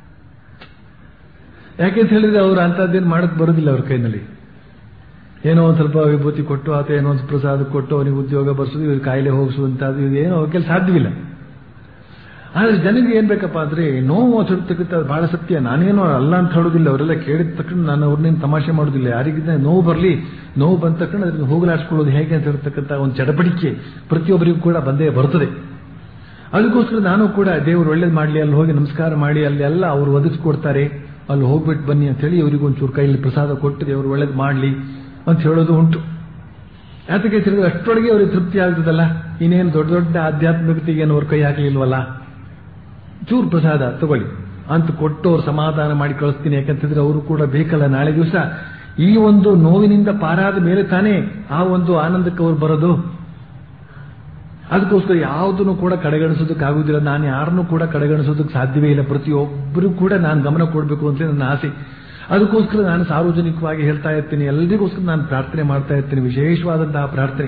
ಯಾಕೆಂತ ಹೇಳಿದ್ರೆ ಅವ್ರು ಅಂಥದ್ದೇನು ಮಾಡಕ್ ಬರೋದಿಲ್ಲ ಅವ್ರ ಕೈನಲ್ಲಿ ಏನೋ ಒಂದು ಸ್ವಲ್ಪ ವಿಭೂತಿ ಕೊಟ್ಟು ಅಥವಾ ಏನೋ ಒಂದು ಪ್ರಸಾದ ಕೊಟ್ಟು ಅವನಿಗೆ ಉದ್ಯೋಗ ಬರ್ಸೋದು ಇವ್ರ ಕಾಯಿಲೆ ಹೋಗಿಸುವಂತದ್ದು ಇದು ಏನೋ ಅವ್ರ ಕೆಲಸ ಸಾಧ್ಯವಿಲ್ಲ ಆದ್ರೆ ಜನರಿಗೆ ಏನ್ ಬೇಕಪ್ಪ ಅಂದ್ರೆ ನೋವು ಸಿಡ್ತಕ್ಕಂಥ ಬಹಳ ಸತ್ಯ ನಾನೇನೋ ಅಲ್ಲ ಅಂತ ಹೇಳೋದಿಲ್ಲ ಅವರೆಲ್ಲ ಕೇಳಿದ ತಕ್ಷಣ ನಾನು ಅವ್ರನ್ನೇನು ತಮಾಷೆ ಮಾಡೋದಿಲ್ಲ ಯಾರಿಗಿಂತ ನೋವು ಬರಲಿ ನೋವು ಬಂದ ತಕ್ಷಣ ಅದನ್ನು ಹೋಗಲಾಡಿಸ್ಕೊಳ್ಳೋದು ಹೇಗೆ ಅಂತ ಹೇಳ್ತಕ್ಕಂಥ ಒಂದು ಚಡಪಡಿಕೆ ಪ್ರತಿಯೊಬ್ಬರಿಗೂ ಕೂಡ ಬಂದೇ ಬರ್ತದೆ ಅದಕ್ಕೋಸ್ಕರ ನಾನು ಕೂಡ ದೇವರು ಒಳ್ಳೇದು ಮಾಡಲಿ ಅಲ್ಲಿ ಹೋಗಿ ನಮಸ್ಕಾರ ಮಾಡಿ ಅಲ್ಲಿ ಎಲ್ಲ ಅವರು ಒದಗಿಸ್ಕೊಡ್ತಾರೆ ಅಲ್ಲಿ ಹೋಗ್ಬಿಟ್ಟು ಬನ್ನಿ ಅಂತ ಹೇಳಿ ಇವರಿಗೆ ಒಂಚೂರು ಕೈಯಲ್ಲಿ ಪ್ರಸಾದ ಕೊಟ್ಟು ದೇವರು ಒಳ್ಳೇದು ಮಾಡಲಿ ಅಂತ ಹೇಳೋದು ಉಂಟು ಯಾತಕ್ಕೆ ತಿಳಿದ್ರೆ ಅಷ್ಟರೊಳಗೆ ಅವರಿಗೆ ತೃಪ್ತಿ ಆಗ್ತದಲ್ಲ ಇನ್ನೇನು ದೊಡ್ಡ ದೊಡ್ಡ ಆಧ್ಯಾತ್ಮಿಕತೆಗೆ ಏನು ಅವ್ರ ಕೈ ಹಾಕಲಿಲ್ವಲ್ಲ ಚೂರು ಪ್ರಸಾದ ತಗೊಳ್ಳಿ ಅಂತ ಕೊಟ್ಟು ಅವ್ರು ಸಮಾಧಾನ ಮಾಡಿ ಕಳಿಸ್ತೀನಿ ಯಾಕಂತಂದ್ರೆ ಅವರು ಕೂಡ ಬೇಕಲ್ಲ ನಾಳೆ ದಿವಸ ಈ ಒಂದು ನೋವಿನಿಂದ ಪಾರಾದ ಮೇಲೆ ತಾನೇ ಆ ಒಂದು ಆನಂದಕ್ಕೆ ಅವ್ರು ಬರೋದು ಅದಕ್ಕೋಸ್ಕರ ಯಾವುದನ್ನು ಕೂಡ ಕಡೆಗಣಿಸೋದಕ್ಕಾಗುವುದಿಲ್ಲ ನಾನು ಯಾರನ್ನೂ ಕೂಡ ಕಡೆಗಣಿಸೋದಕ್ಕೆ ಸಾಧ್ಯವೇ ಇಲ್ಲ ಪ್ರತಿಯೊಬ್ಬರು ಕೂಡ ನಾನು ಗಮನ ಕೊಡಬೇಕು ಅಂತ ನನ್ನ ಆಸೆ ಅದಕ್ಕೋಸ್ಕರ ನಾನು ಸಾರ್ವಜನಿಕವಾಗಿ ಹೇಳ್ತಾ ಇರ್ತೀನಿ ಎಲ್ಲರಿಗೋಸ್ಕರ ನಾನು ಪ್ರಾರ್ಥನೆ ಮಾಡ್ತಾ ಇರ್ತೀನಿ ವಿಶೇಷವಾದಂತಹ ಪ್ರಾರ್ಥನೆ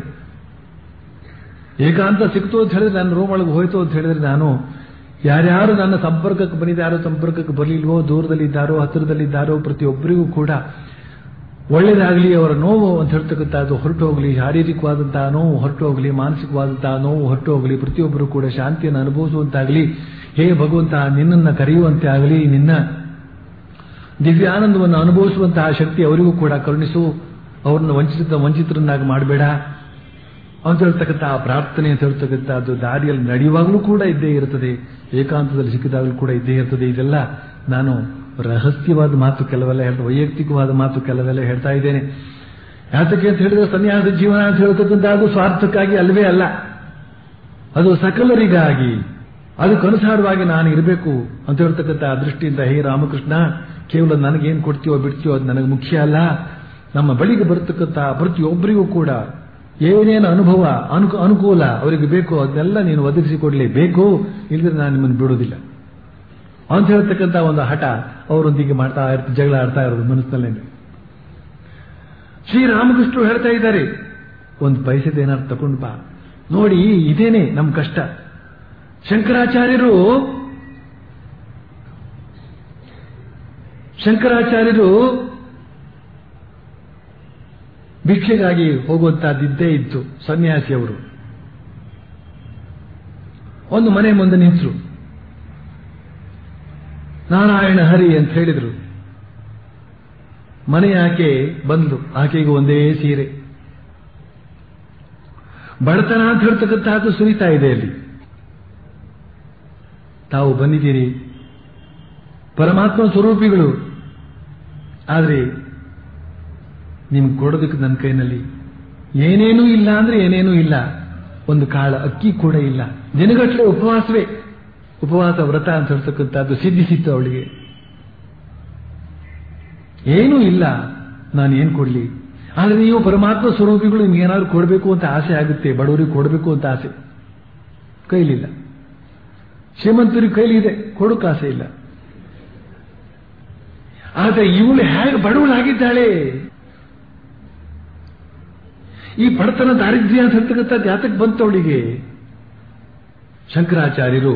ಏಕಾಂತ ಸಿಕ್ತು ಅಂತ ಹೇಳಿದ್ರೆ ನನ್ನ ರೂಮ್ ಒಳಗೆ ಹೋಯ್ತು ಅಂತ ಹೇಳಿದ್ರೆ ನಾನು ಯಾರ್ಯಾರು ನನ್ನ ಸಂಪರ್ಕಕ್ಕೆ ಬಂದಿದ್ದಾರೋ ಸಂಪರ್ಕಕ್ಕೆ ಬರಲಿಲ್ವೋ ದೂರದಲ್ಲಿದ್ದಾರೋ ಹತ್ತಿರದಲ್ಲಿದ್ದಾರೋ ಪ್ರತಿಯೊಬ್ಬರಿಗೂ ಕೂಡ ಒಳ್ಳೇದಾಗಲಿ ಅವರ ನೋವು ಅಂತ ಹೇಳ್ತಕ್ಕಂಥದ್ದು ಹೊರಟು ಹೋಗಲಿ ಶಾರೀರಿಕವಾದಂತಹ ನೋವು ಹೊರಟು ಹೋಗಲಿ ಮಾನಸಿಕವಾದಂತಹ ನೋವು ಹೊರಟು ಹೋಗಲಿ ಪ್ರತಿಯೊಬ್ಬರು ಕೂಡ ಶಾಂತಿಯನ್ನು ಅನುಭವಿಸುವಂತಾಗಲಿ ಹೇ ಭಗವಂತ ನಿನ್ನನ್ನು ಕರೆಯುವಂತೆ ಆಗಲಿ ನಿನ್ನ ದಿವ್ಯಾನಂದವನ್ನು ಅನುಭವಿಸುವಂತಹ ಶಕ್ತಿ ಅವರಿಗೂ ಕೂಡ ಕರುಣಿಸು ಅವರನ್ನು ವಂಚಿತ ವಂಚಿತರನ್ನಾಗಿ ಮಾಡಬೇಡ ಅಂತ ಹೇಳ್ತಕ್ಕಂಥ ಪ್ರಾರ್ಥನೆ ಅಂತ ಹೇಳ್ತಕ್ಕಂಥದ್ದು ದಾರಿಯಲ್ಲಿ ನಡೆಯುವಾಗಲೂ ಕೂಡ ಇದ್ದೇ ಇರುತ್ತದೆ ಏಕಾಂತದಲ್ಲಿ ಸಿಕ್ಕಿದಾಗಲೂ ಕೂಡ ಇದ್ದೇ ಇರ್ತದೆ ಇದೆಲ್ಲ ನಾನು ರಹಸ್ಯವಾದ ಮಾತು ಕೆಲವೆಲ್ಲ ಹೇಳ್ತಾ ವೈಯಕ್ತಿಕವಾದ ಮಾತು ಕೆಲವೆಲ್ಲ ಹೇಳ್ತಾ ಇದ್ದೇನೆ ಯಾತಕ್ಕೆ ಅಂತ ಹೇಳಿದ್ರೆ ಸನ್ಯಾಸ ಜೀವನ ಅಂತ ಹೇಳ್ತಕ್ಕಂಥದ್ದು ಸ್ವಾರ್ಥಕ್ಕಾಗಿ ಅಲ್ವೇ ಅಲ್ಲ ಅದು ಸಕಲರಿಗಾಗಿ ಅದಕ್ಕನುಸಾರವಾಗಿ ನಾನು ಇರಬೇಕು ಅಂತ ಹೇಳ್ತಕ್ಕಂಥ ದೃಷ್ಟಿಯಿಂದ ಹೇ ರಾಮಕೃಷ್ಣ ಕೇವಲ ನನಗೇನು ಕೊಡ್ತೀವೋ ಬಿಡ್ತೀವೋ ಅದು ನನಗೆ ಮುಖ್ಯ ಅಲ್ಲ ನಮ್ಮ ಬಳಿಗೆ ಬರ್ತಕ್ಕಂಥ ಪ್ರತಿಯೊಬ್ಬರಿಗೂ ಕೂಡ ಏನೇನು ಅನುಭವ ಅನುಕು ಅನುಕೂಲ ಅವರಿಗೆ ಬೇಕು ಅದನ್ನೆಲ್ಲ ನೀನು ಒದಗಿಸಿಕೊಡ್ಲೇಬೇಕು ಇಲ್ಲದ್ರೆ ನಾನು ನಿಮ್ಮನ್ನು ಬಿಡೋದಿಲ್ಲ ಅಂತ ಹೇಳ್ತಕ್ಕಂಥ ಒಂದು ಹಠ ಅವರೊಂದಿಗೆ ಮಾಡ್ತಾ ಇರ್ತ ಜಗಳ ಆಡ್ತಾ ಇರೋದು ಮನಸ್ಸಿನಲ್ಲೇ ಶ್ರೀರಾಮಕೃಷ್ಣರು ಹೇಳ್ತಾ ಇದ್ದಾರೆ ಒಂದು ಪೈಸದ ಏನಾದ್ರು ತಗೊಂಡು ಬಾ ನೋಡಿ ಇದೇನೆ ನಮ್ಮ ಕಷ್ಟ ಶಂಕರಾಚಾರ್ಯರು ಶಂಕರಾಚಾರ್ಯರು ಭಿಕ್ಷೆಗಾಗಿ ಹೋಗುವಂತಹದ್ದಿದ್ದೇ ಇತ್ತು ಸನ್ಯಾಸಿಯವರು ಒಂದು ಮನೆ ಮುಂದೆ ನಿಂತರು ನಾರಾಯಣ ಹರಿ ಅಂತ ಹೇಳಿದ್ರು ಮನೆ ಆಕೆ ಬಂದ್ಲು ಆಕೆಗೆ ಒಂದೇ ಸೀರೆ ಬಡತನ ಅಂತ ಹೇಳ್ತಕ್ಕಂತಹದ್ದು ಸುರಿತಾ ಇದೆ ಅಲ್ಲಿ ತಾವು ಬಂದಿದ್ದೀರಿ ಪರಮಾತ್ಮ ಸ್ವರೂಪಿಗಳು ಆದರೆ ನಿಮ್ಗೆ ಕೊಡೋದಕ್ಕೆ ನನ್ನ ಕೈನಲ್ಲಿ ಏನೇನೂ ಇಲ್ಲ ಅಂದ್ರೆ ಏನೇನೂ ಇಲ್ಲ ಒಂದು ಕಾಳ ಅಕ್ಕಿ ಕೂಡ ಇಲ್ಲ ದಿನಗಟ್ಟಲೆ ಉಪವಾಸವೇ ಉಪವಾಸ ವ್ರತ ಅಂತ ಹೇಳ್ತಕ್ಕಂಥದ್ದು ಸಿದ್ಧಿಸಿತ್ತು ಅವಳಿಗೆ ಏನೂ ಇಲ್ಲ ನಾನು ಏನು ಕೊಡ್ಲಿ ಆದ್ರೆ ನೀವು ಪರಮಾತ್ಮ ಸ್ವರೂಪಿಗಳು ನಿಮ್ಗೆ ಏನಾದ್ರು ಕೊಡಬೇಕು ಅಂತ ಆಸೆ ಆಗುತ್ತೆ ಬಡವರಿಗೆ ಕೊಡಬೇಕು ಅಂತ ಆಸೆ ಕೈಲಿಲ್ಲ ಶ್ರೀಮಂತರಿಗೆ ಕೈಲಿ ಇದೆ ಕೊಡೋಕೆ ಆಸೆ ಇಲ್ಲ ಆದ್ರೆ ಇವಳು ಹೇಗೆ ಬಡವಳಾಗಿದ್ದಾಳೆ ಈ ಬಡತನ ದಾರಿದ್ರ್ಯ ಅಂತ ಹೇಳ್ತಕ್ಕಂಥದ್ದು ಯಾತಕ್ಕೆ ಬಂತು ಅವಳಿಗೆ ಶಂಕರಾಚಾರ್ಯರು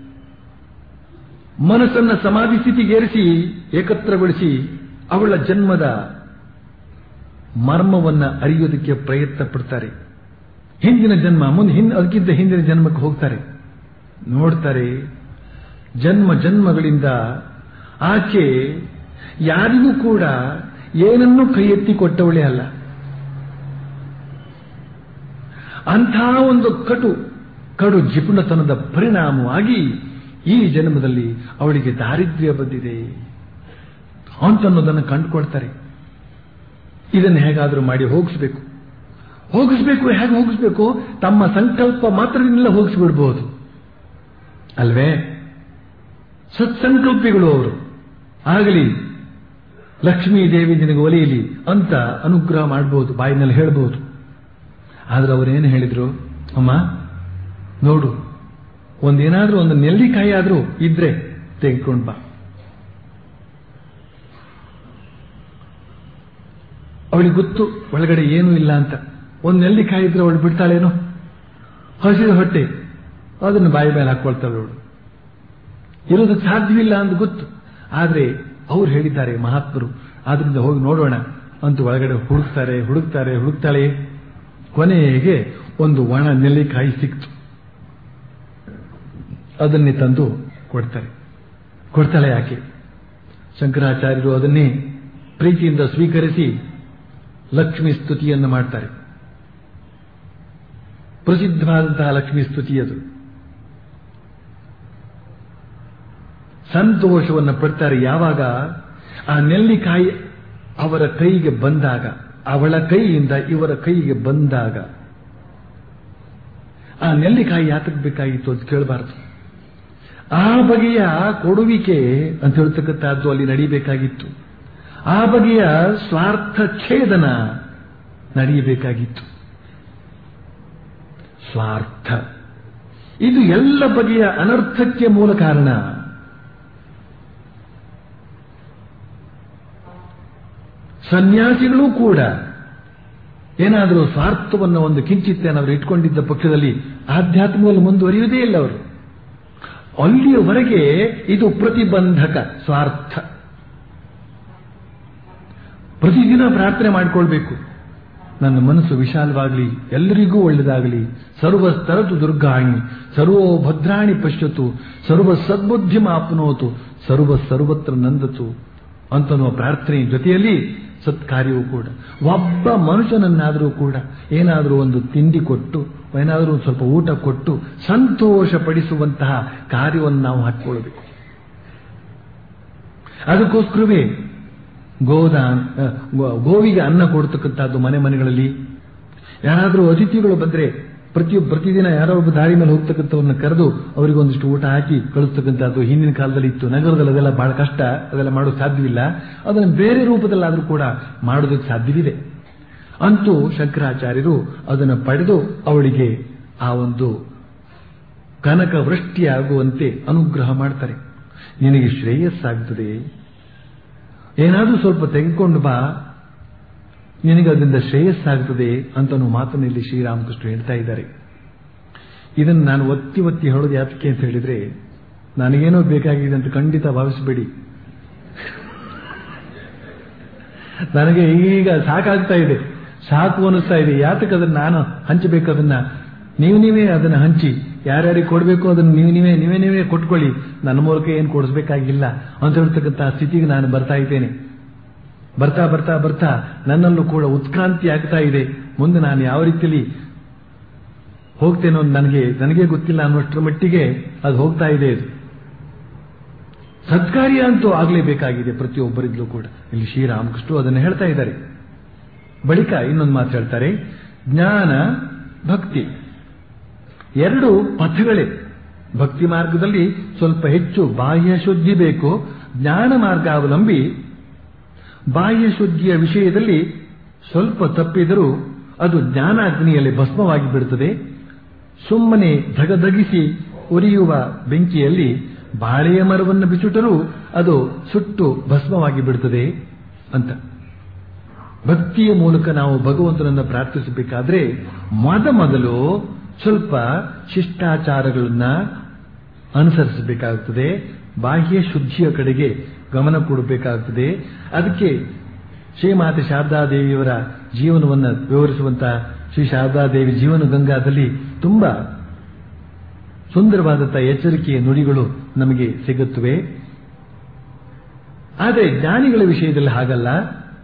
ಮನಸ್ಸನ್ನ ಸಮಾಧಿ ಸ್ಥಿತಿಗೇರಿಸಿ ಏಕತ್ರಗೊಳಿಸಿ ಅವಳ ಜನ್ಮದ ಮರ್ಮವನ್ನ ಅರಿಯೋದಕ್ಕೆ ಪ್ರಯತ್ನ ಪಡ್ತಾರೆ ಹಿಂದಿನ ಜನ್ಮ ಮುಂದೆ ಹಿಂದೆ ಅದಕ್ಕಿಂತ ಹಿಂದಿನ ಜನ್ಮಕ್ಕೆ ಹೋಗ್ತಾರೆ ನೋಡ್ತಾರೆ ಜನ್ಮ ಜನ್ಮಗಳಿಂದ ಆಕೆ ಯಾರಿಗೂ ಕೂಡ ಏನನ್ನೂ ಕೈ ಎತ್ತಿ ಕೊಟ್ಟವಳೇ ಅಲ್ಲ ಅಂಥ ಒಂದು ಕಟು ಕಡು ಜಿಪುಣತನದ ಪರಿಣಾಮವಾಗಿ ಈ ಜನ್ಮದಲ್ಲಿ ಅವಳಿಗೆ ದಾರಿದ್ರ್ಯ ಬಂದಿದೆ ಅಂತನ್ನೋದನ್ನು ಕಂಡುಕೊಳ್ತಾರೆ ಇದನ್ನು ಹೇಗಾದರೂ ಮಾಡಿ ಹೋಗಿಸ್ಬೇಕು ಹೋಗಿಸ್ಬೇಕು ಹೇಗೆ ಹೋಗಿಸ್ಬೇಕು ತಮ್ಮ ಸಂಕಲ್ಪ ಮಾತ್ರದಿಂದಲೇ ಹೋಗಿಸ್ಬಿಡ್ಬೋದು ಅಲ್ವೇ ಸತ್ಸಂಕಲ್ಪಿಗಳು ಅವರು ಆಗಲಿ ಲಕ್ಷ್ಮೀ ದೇವಿ ನಿನಗೆ ಒಲೆಯಲಿ ಅಂತ ಅನುಗ್ರಹ ಮಾಡಬಹುದು ಬಾಯಿನಲ್ಲಿ ಹೇಳ್ಬೋದು ಆದ್ರೆ ಅವರೇನು ಹೇಳಿದ್ರು ಅಮ್ಮ ನೋಡು ಒಂದೇನಾದ್ರೂ ಒಂದು ನೆಲ್ಲಿಕಾಯಿ ಆದ್ರೂ ಇದ್ರೆ ತೆಗೆದುಕೊಂಡು ಬಾ ಅವಳಿಗೆ ಗೊತ್ತು ಒಳಗಡೆ ಏನೂ ಇಲ್ಲ ಅಂತ ಒಂದು ನೆಲ್ಲಿಕಾಯಿ ಇದ್ರೆ ಅವಳು ಬಿಡ್ತಾಳೇನೋ ಹಸಿದ ಹೊಟ್ಟೆ ಅದನ್ನು ಬಾಯಿ ಮೇಲೆ ಹಾಕೊಳ್ತಾಳೆ ಅವಳು ಇರೋದಕ್ಕೆ ಸಾಧ್ಯವಿಲ್ಲ ಅಂತ ಗೊತ್ತು ಆದ್ರೆ ಅವ್ರು ಹೇಳಿದ್ದಾರೆ ಮಹಾತ್ಮರು ಆದ್ರಿಂದ ಹೋಗಿ ನೋಡೋಣ ಅಂತ ಒಳಗಡೆ ಹುಡುಕ್ತಾರೆ ಹುಡುಕ್ತಾರೆ ಹುಡುಕ್ತಾಳೆ ಕೊನೆಗೆ ಒಂದು ಒಣ ನೆಲ್ಲಿಕಾಯಿ ಸಿಕ್ತು ಅದನ್ನೇ ತಂದು ಕೊಡ್ತಾರೆ ಕೊಡ್ತಾಳೆ ಯಾಕೆ ಶಂಕರಾಚಾರ್ಯರು ಅದನ್ನೇ ಪ್ರೀತಿಯಿಂದ ಸ್ವೀಕರಿಸಿ ಲಕ್ಷ್ಮಿ ಸ್ತುತಿಯನ್ನು ಮಾಡ್ತಾರೆ ಪ್ರಸಿದ್ಧವಾದಂತಹ ಲಕ್ಷ್ಮಿ ಸ್ತುತಿ ಅದು ಸಂತೋಷವನ್ನು ಪಡ್ತಾರೆ ಯಾವಾಗ ಆ ನೆಲ್ಲಿಕಾಯಿ ಅವರ ಕೈಗೆ ಬಂದಾಗ ಅವಳ ಕೈಯಿಂದ ಇವರ ಕೈಗೆ ಬಂದಾಗ ಆ ನೆಲ್ಲಿಕಾಯಿ ಯಾತಕ್ಕೆ ಬೇಕಾಗಿತ್ತು ಅಂತ ಕೇಳಬಾರದು ಆ ಬಗೆಯ ಕೊಡುವಿಕೆ ಅಂತ ಹೇಳ್ತಕ್ಕಂಥದ್ದು ಅಲ್ಲಿ ನಡೀಬೇಕಾಗಿತ್ತು ಆ ಬಗೆಯ ಸ್ವಾರ್ಥ ಛೇದನ ನಡೆಯಬೇಕಾಗಿತ್ತು ಸ್ವಾರ್ಥ ಇದು ಎಲ್ಲ ಬಗೆಯ ಅನರ್ಥಕ್ಕೆ ಮೂಲ ಕಾರಣ ಸನ್ಯಾಸಿಗಳು ಕೂಡ ಏನಾದರೂ ಸ್ವಾರ್ಥವನ್ನು ಒಂದು ಕಿಂಚಿತ್ತೇನಾದರೂ ಇಟ್ಕೊಂಡಿದ್ದ ಪಕ್ಷದಲ್ಲಿ ಆಧ್ಯಾತ್ಮದಲ್ಲಿ ಮುಂದುವರಿಯುವುದೇ ಇಲ್ಲ ಅವರು ಅಲ್ಲಿಯವರೆಗೆ ಇದು ಪ್ರತಿಬಂಧಕ ಸ್ವಾರ್ಥ ಪ್ರತಿದಿನ ಪ್ರಾರ್ಥನೆ ಮಾಡಿಕೊಳ್ಬೇಕು ನನ್ನ ಮನಸ್ಸು ವಿಶಾಲವಾಗಲಿ ಎಲ್ಲರಿಗೂ ಒಳ್ಳೆಯದಾಗಲಿ ಸರ್ವ ಸ್ತರತು ದುರ್ಗಾಣಿ ಸರ್ವೋ ಭದ್ರಾಣಿ ಪಶ್ಯತು ಸರ್ವ ಸದ್ಬುದ್ಧಿ ಮಾಪ್ನೋತು ಸರ್ವ ಸರ್ವತ್ರ ನಂದತು ಅಂತನ್ನುವ ಪ್ರಾರ್ಥನೆಯ ಜೊತೆಯಲ್ಲಿ ಸತ್ಕಾರ್ಯವೂ ಕೂಡ ಒಬ್ಬ ಮನುಷ್ಯನನ್ನಾದರೂ ಕೂಡ ಏನಾದರೂ ಒಂದು ತಿಂಡಿ ಕೊಟ್ಟು ಏನಾದರೂ ಒಂದು ಸ್ವಲ್ಪ ಊಟ ಕೊಟ್ಟು ಸಂತೋಷ ಪಡಿಸುವಂತಹ ಕಾರ್ಯವನ್ನು ನಾವು ಹಾಕಿಕೊಳ್ಳಬೇಕು ಅದಕ್ಕೋಸ್ಕರವೇ ಗೋದಾನ್ ಗೋವಿಗೆ ಅನ್ನ ಕೊಡ್ತಕ್ಕಂಥದ್ದು ಮನೆ ಮನೆಗಳಲ್ಲಿ ಯಾರಾದರೂ ಅತಿಥಿಗಳು ಬಂದ್ರೆ ಪ್ರತಿ ಪ್ರತಿದಿನ ಯಾರೋ ಒಬ್ಬ ದಾರಿ ಮೇಲೆ ಹೋಗ್ತಕ್ಕಂಥವ್ರನ್ನ ಕರೆದು ಅವರಿಗೆ ಒಂದಿಷ್ಟು ಊಟ ಹಾಕಿ ಕಳಿಸ್ತಕ್ಕಂಥದ್ದು ಹಿಂದಿನ ಕಾಲದಲ್ಲಿ ಇತ್ತು ನಗರದಲ್ಲಿ ಅದೆಲ್ಲ ಬಹಳ ಕಷ್ಟ ಅದೆಲ್ಲ ಮಾಡೋಕೆ ಸಾಧ್ಯವಿಲ್ಲ ಅದನ್ನು ಬೇರೆ ರೂಪದಲ್ಲಾದರೂ ಕೂಡ ಮಾಡೋದಕ್ಕೆ ಸಾಧ್ಯವಿದೆ ಅಂತೂ ಶಂಕರಾಚಾರ್ಯರು ಅದನ್ನು ಪಡೆದು ಅವಳಿಗೆ ಆ ಒಂದು ಕನಕ ವೃಷ್ಟಿಯಾಗುವಂತೆ ಅನುಗ್ರಹ ಮಾಡ್ತಾರೆ ನಿನಗೆ ಶ್ರೇಯಸ್ಸಾಗ್ತದೆ ಏನಾದರೂ ಸ್ವಲ್ಪ ತೆಗೆದುಕೊಂಡು ಬಾ ನಿನಗೆ ಅದರಿಂದ ಶ್ರೇಯಸ್ಸಾಗ್ತದೆ ಅಂತ ಮಾತನ್ನು ಇಲ್ಲಿ ಶ್ರೀರಾಮಕೃಷ್ಣ ಹೇಳ್ತಾ ಇದ್ದಾರೆ ಇದನ್ನು ನಾನು ಒತ್ತಿ ಒತ್ತಿ ಹೇಳೋದು ಯಾತಕ್ಕೆ ಅಂತ ಹೇಳಿದ್ರೆ ನನಗೇನೋ ಬೇಕಾಗಿದೆ ಅಂತ ಖಂಡಿತ ಭಾವಿಸಬೇಡಿ ನನಗೆ ಈಗ ಸಾಕಾಗ್ತಾ ಇದೆ ಸಾಕು ಅನಿಸ್ತಾ ಇದೆ ಯಾತಕ್ಕೆ ಅದನ್ನ ನಾನು ಹಂಚಬೇಕು ಅದನ್ನ ನೀವು ನೀವೇ ಅದನ್ನ ಹಂಚಿ ಯಾರ್ಯಾರಿಗೆ ಕೊಡಬೇಕು ಅದನ್ನ ನೀವು ನೀವೇ ನೀವೇ ನೀವೇ ಕೊಟ್ಕೊಳ್ಳಿ ನನ್ನ ಮೂಲಕ ಏನು ಕೊಡಿಸ್ಬೇಕಾಗಿಲ್ಲ ಅಂತ ಹೇಳ್ತಕ್ಕಂಥ ಸ್ಥಿತಿಗೆ ನಾನು ಬರ್ತಾ ಇದ್ದೇನೆ ಬರ್ತಾ ಬರ್ತಾ ಬರ್ತಾ ನನ್ನಲ್ಲೂ ಕೂಡ ಉತ್ಕ್ರಾಂತಿ ಆಗ್ತಾ ಇದೆ ಮುಂದೆ ನಾನು ಯಾವ ರೀತಿಯಲ್ಲಿ ಹೋಗ್ತೇನೋ ನನಗೆ ನನಗೆ ಗೊತ್ತಿಲ್ಲ ಅನ್ನುವಷ್ಟರ ಮಟ್ಟಿಗೆ ಅದು ಹೋಗ್ತಾ ಇದೆ ಅದು ಸತ್ಕಾರ್ಯ ಅಂತೂ ಆಗಲೇಬೇಕಾಗಿದೆ ಪ್ರತಿಯೊಬ್ಬರಿದ್ಲೂ ಕೂಡ ಇಲ್ಲಿ ಶ್ರೀರಾಮಕೃಷ್ಣ ಅದನ್ನು ಹೇಳ್ತಾ ಇದ್ದಾರೆ ಬಳಿಕ ಇನ್ನೊಂದು ಮಾತು ಹೇಳ್ತಾರೆ ಜ್ಞಾನ ಭಕ್ತಿ ಎರಡು ಪಥಗಳೇ ಭಕ್ತಿ ಮಾರ್ಗದಲ್ಲಿ ಸ್ವಲ್ಪ ಹೆಚ್ಚು ಬಾಹ್ಯ ಶುದ್ಧಿ ಬೇಕು ಜ್ಞಾನ ಮಾರ್ಗಾವಲಂಬಿ ಬಾಹ್ಯ ಶುದ್ಧಿಯ ವಿಷಯದಲ್ಲಿ ಸ್ವಲ್ಪ ತಪ್ಪಿದರೂ ಅದು ಜ್ಞಾನಾಗ್ನಿಯಲ್ಲಿ ಭಸ್ಮವಾಗಿ ಬಿಡುತ್ತದೆ ಸುಮ್ಮನೆ ಧಗಧಗಿಸಿ ಉರಿಯುವ ಬೆಂಕಿಯಲ್ಲಿ ಬಾಳೆಯ ಮರವನ್ನು ಬಿಸುಟರೂ ಅದು ಸುಟ್ಟು ಭಸ್ಮವಾಗಿ ಬಿಡುತ್ತದೆ ಅಂತ ಭಕ್ತಿಯ ಮೂಲಕ ನಾವು ಭಗವಂತನನ್ನು ಪ್ರಾರ್ಥಿಸಬೇಕಾದ್ರೆ ಮೊದ ಮೊದಲು ಸ್ವಲ್ಪ ಶಿಷ್ಟಾಚಾರಗಳನ್ನ ಅನುಸರಿಸಬೇಕಾಗುತ್ತದೆ ಬಾಹ್ಯ ಶುದ್ಧಿಯ ಕಡೆಗೆ ಗಮನ ಕೊಡಬೇಕಾಗುತ್ತದೆ ಅದಕ್ಕೆ ಶ್ರೀಮಾತೆ ಶಾರದಾದೇವಿಯವರ ಜೀವನವನ್ನು ವಿವರಿಸುವಂತಹ ಶ್ರೀ ಶಾರದಾದೇವಿ ಜೀವನ ಗಂಗಾದಲ್ಲಿ ತುಂಬಾ ಸುಂದರವಾದಂತಹ ಎಚ್ಚರಿಕೆಯ ನುಡಿಗಳು ನಮಗೆ ಸಿಗುತ್ತವೆ ಆದರೆ ಜ್ಞಾನಿಗಳ ವಿಷಯದಲ್ಲಿ ಹಾಗಲ್ಲ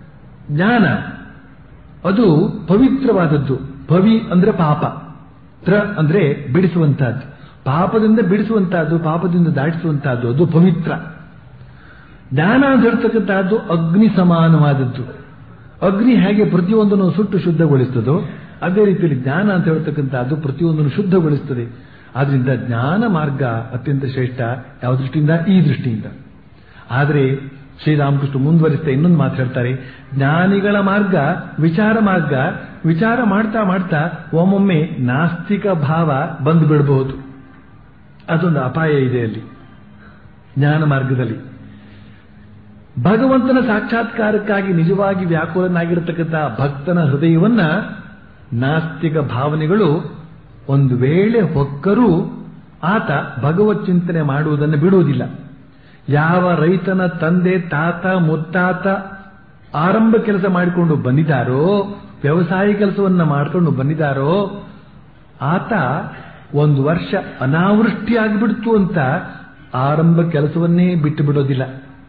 ಜ್ಞಾನ ಅದು ಪವಿತ್ರವಾದದ್ದು ಪವಿ ಅಂದ್ರೆ ಪಾಪ ತ್ರ ಅಂದ್ರೆ ಬಿಡಿಸುವಂತಹದ್ದು ಪಾಪದಿಂದ ಬಿಡಿಸುವಂತಹದ್ದು ಪಾಪದಿಂದ ದಾಟಿಸುವಂತಹದ್ದು ಅದು ಪವಿತ್ರ ಜ್ಞಾನ ಅಂತ ಹೇಳ್ತಕ್ಕಂತಹದ್ದು ಅಗ್ನಿ ಸಮಾನವಾದದ್ದು ಅಗ್ನಿ ಹೇಗೆ ಪ್ರತಿಯೊಂದನ್ನು ಸುಟ್ಟು ಶುದ್ಧಗೊಳಿಸ್ತದೋ ಅದೇ ರೀತಿಯಲ್ಲಿ ಜ್ಞಾನ ಅಂತ ಹೇಳ್ತಕ್ಕಂಥದ್ದು ಪ್ರತಿಯೊಂದನ್ನು ಶುದ್ಧಗೊಳಿಸ್ತದೆ ಆದ್ರಿಂದ ಜ್ಞಾನ ಮಾರ್ಗ ಅತ್ಯಂತ ಶ್ರೇಷ್ಠ ಯಾವ ದೃಷ್ಟಿಯಿಂದ ಈ ದೃಷ್ಟಿಯಿಂದ ಆದರೆ ಶ್ರೀರಾಮಕೃಷ್ಣ ಮುಂದುವರಿಸ್ತಾ ಇನ್ನೊಂದು ಮಾತು ಹೇಳ್ತಾರೆ ಜ್ಞಾನಿಗಳ ಮಾರ್ಗ ವಿಚಾರ ಮಾರ್ಗ ವಿಚಾರ ಮಾಡ್ತಾ ಮಾಡ್ತಾ ಒಮ್ಮೊಮ್ಮೆ ನಾಸ್ತಿಕ ಭಾವ ಬಂದು ಬಿಡಬಹುದು ಅದೊಂದು ಅಪಾಯ ಇದೆ ಅಲ್ಲಿ ಜ್ಞಾನ ಮಾರ್ಗದಲ್ಲಿ ಭಗವಂತನ ಸಾಕ್ಷಾತ್ಕಾರಕ್ಕಾಗಿ ನಿಜವಾಗಿ ವ್ಯಾಕುಲನಾಗಿರತಕ್ಕಂಥ ಭಕ್ತನ ಹೃದಯವನ್ನ ನಾಸ್ತಿಕ ಭಾವನೆಗಳು ಒಂದು ವೇಳೆ ಹೊಕ್ಕರೂ ಆತ ಭಗವತ್ ಚಿಂತನೆ ಮಾಡುವುದನ್ನು ಬಿಡುವುದಿಲ್ಲ ಯಾವ ರೈತನ ತಂದೆ ತಾತ ಮುತ್ತಾತ ಆರಂಭ ಕೆಲಸ ಮಾಡಿಕೊಂಡು ಬಂದಿದ್ದಾರೋ ವ್ಯವಸಾಯ ಕೆಲಸವನ್ನ ಮಾಡಿಕೊಂಡು ಬಂದಿದ್ದಾರೋ ಆತ ಒಂದು ವರ್ಷ ಅನಾವೃಷ್ಟಿ ಆಗಿಬಿಡ್ತು ಅಂತ ಆರಂಭ ಕೆಲಸವನ್ನೇ ಬಿಟ್ಟು ಬಿಡೋದಿಲ್ಲ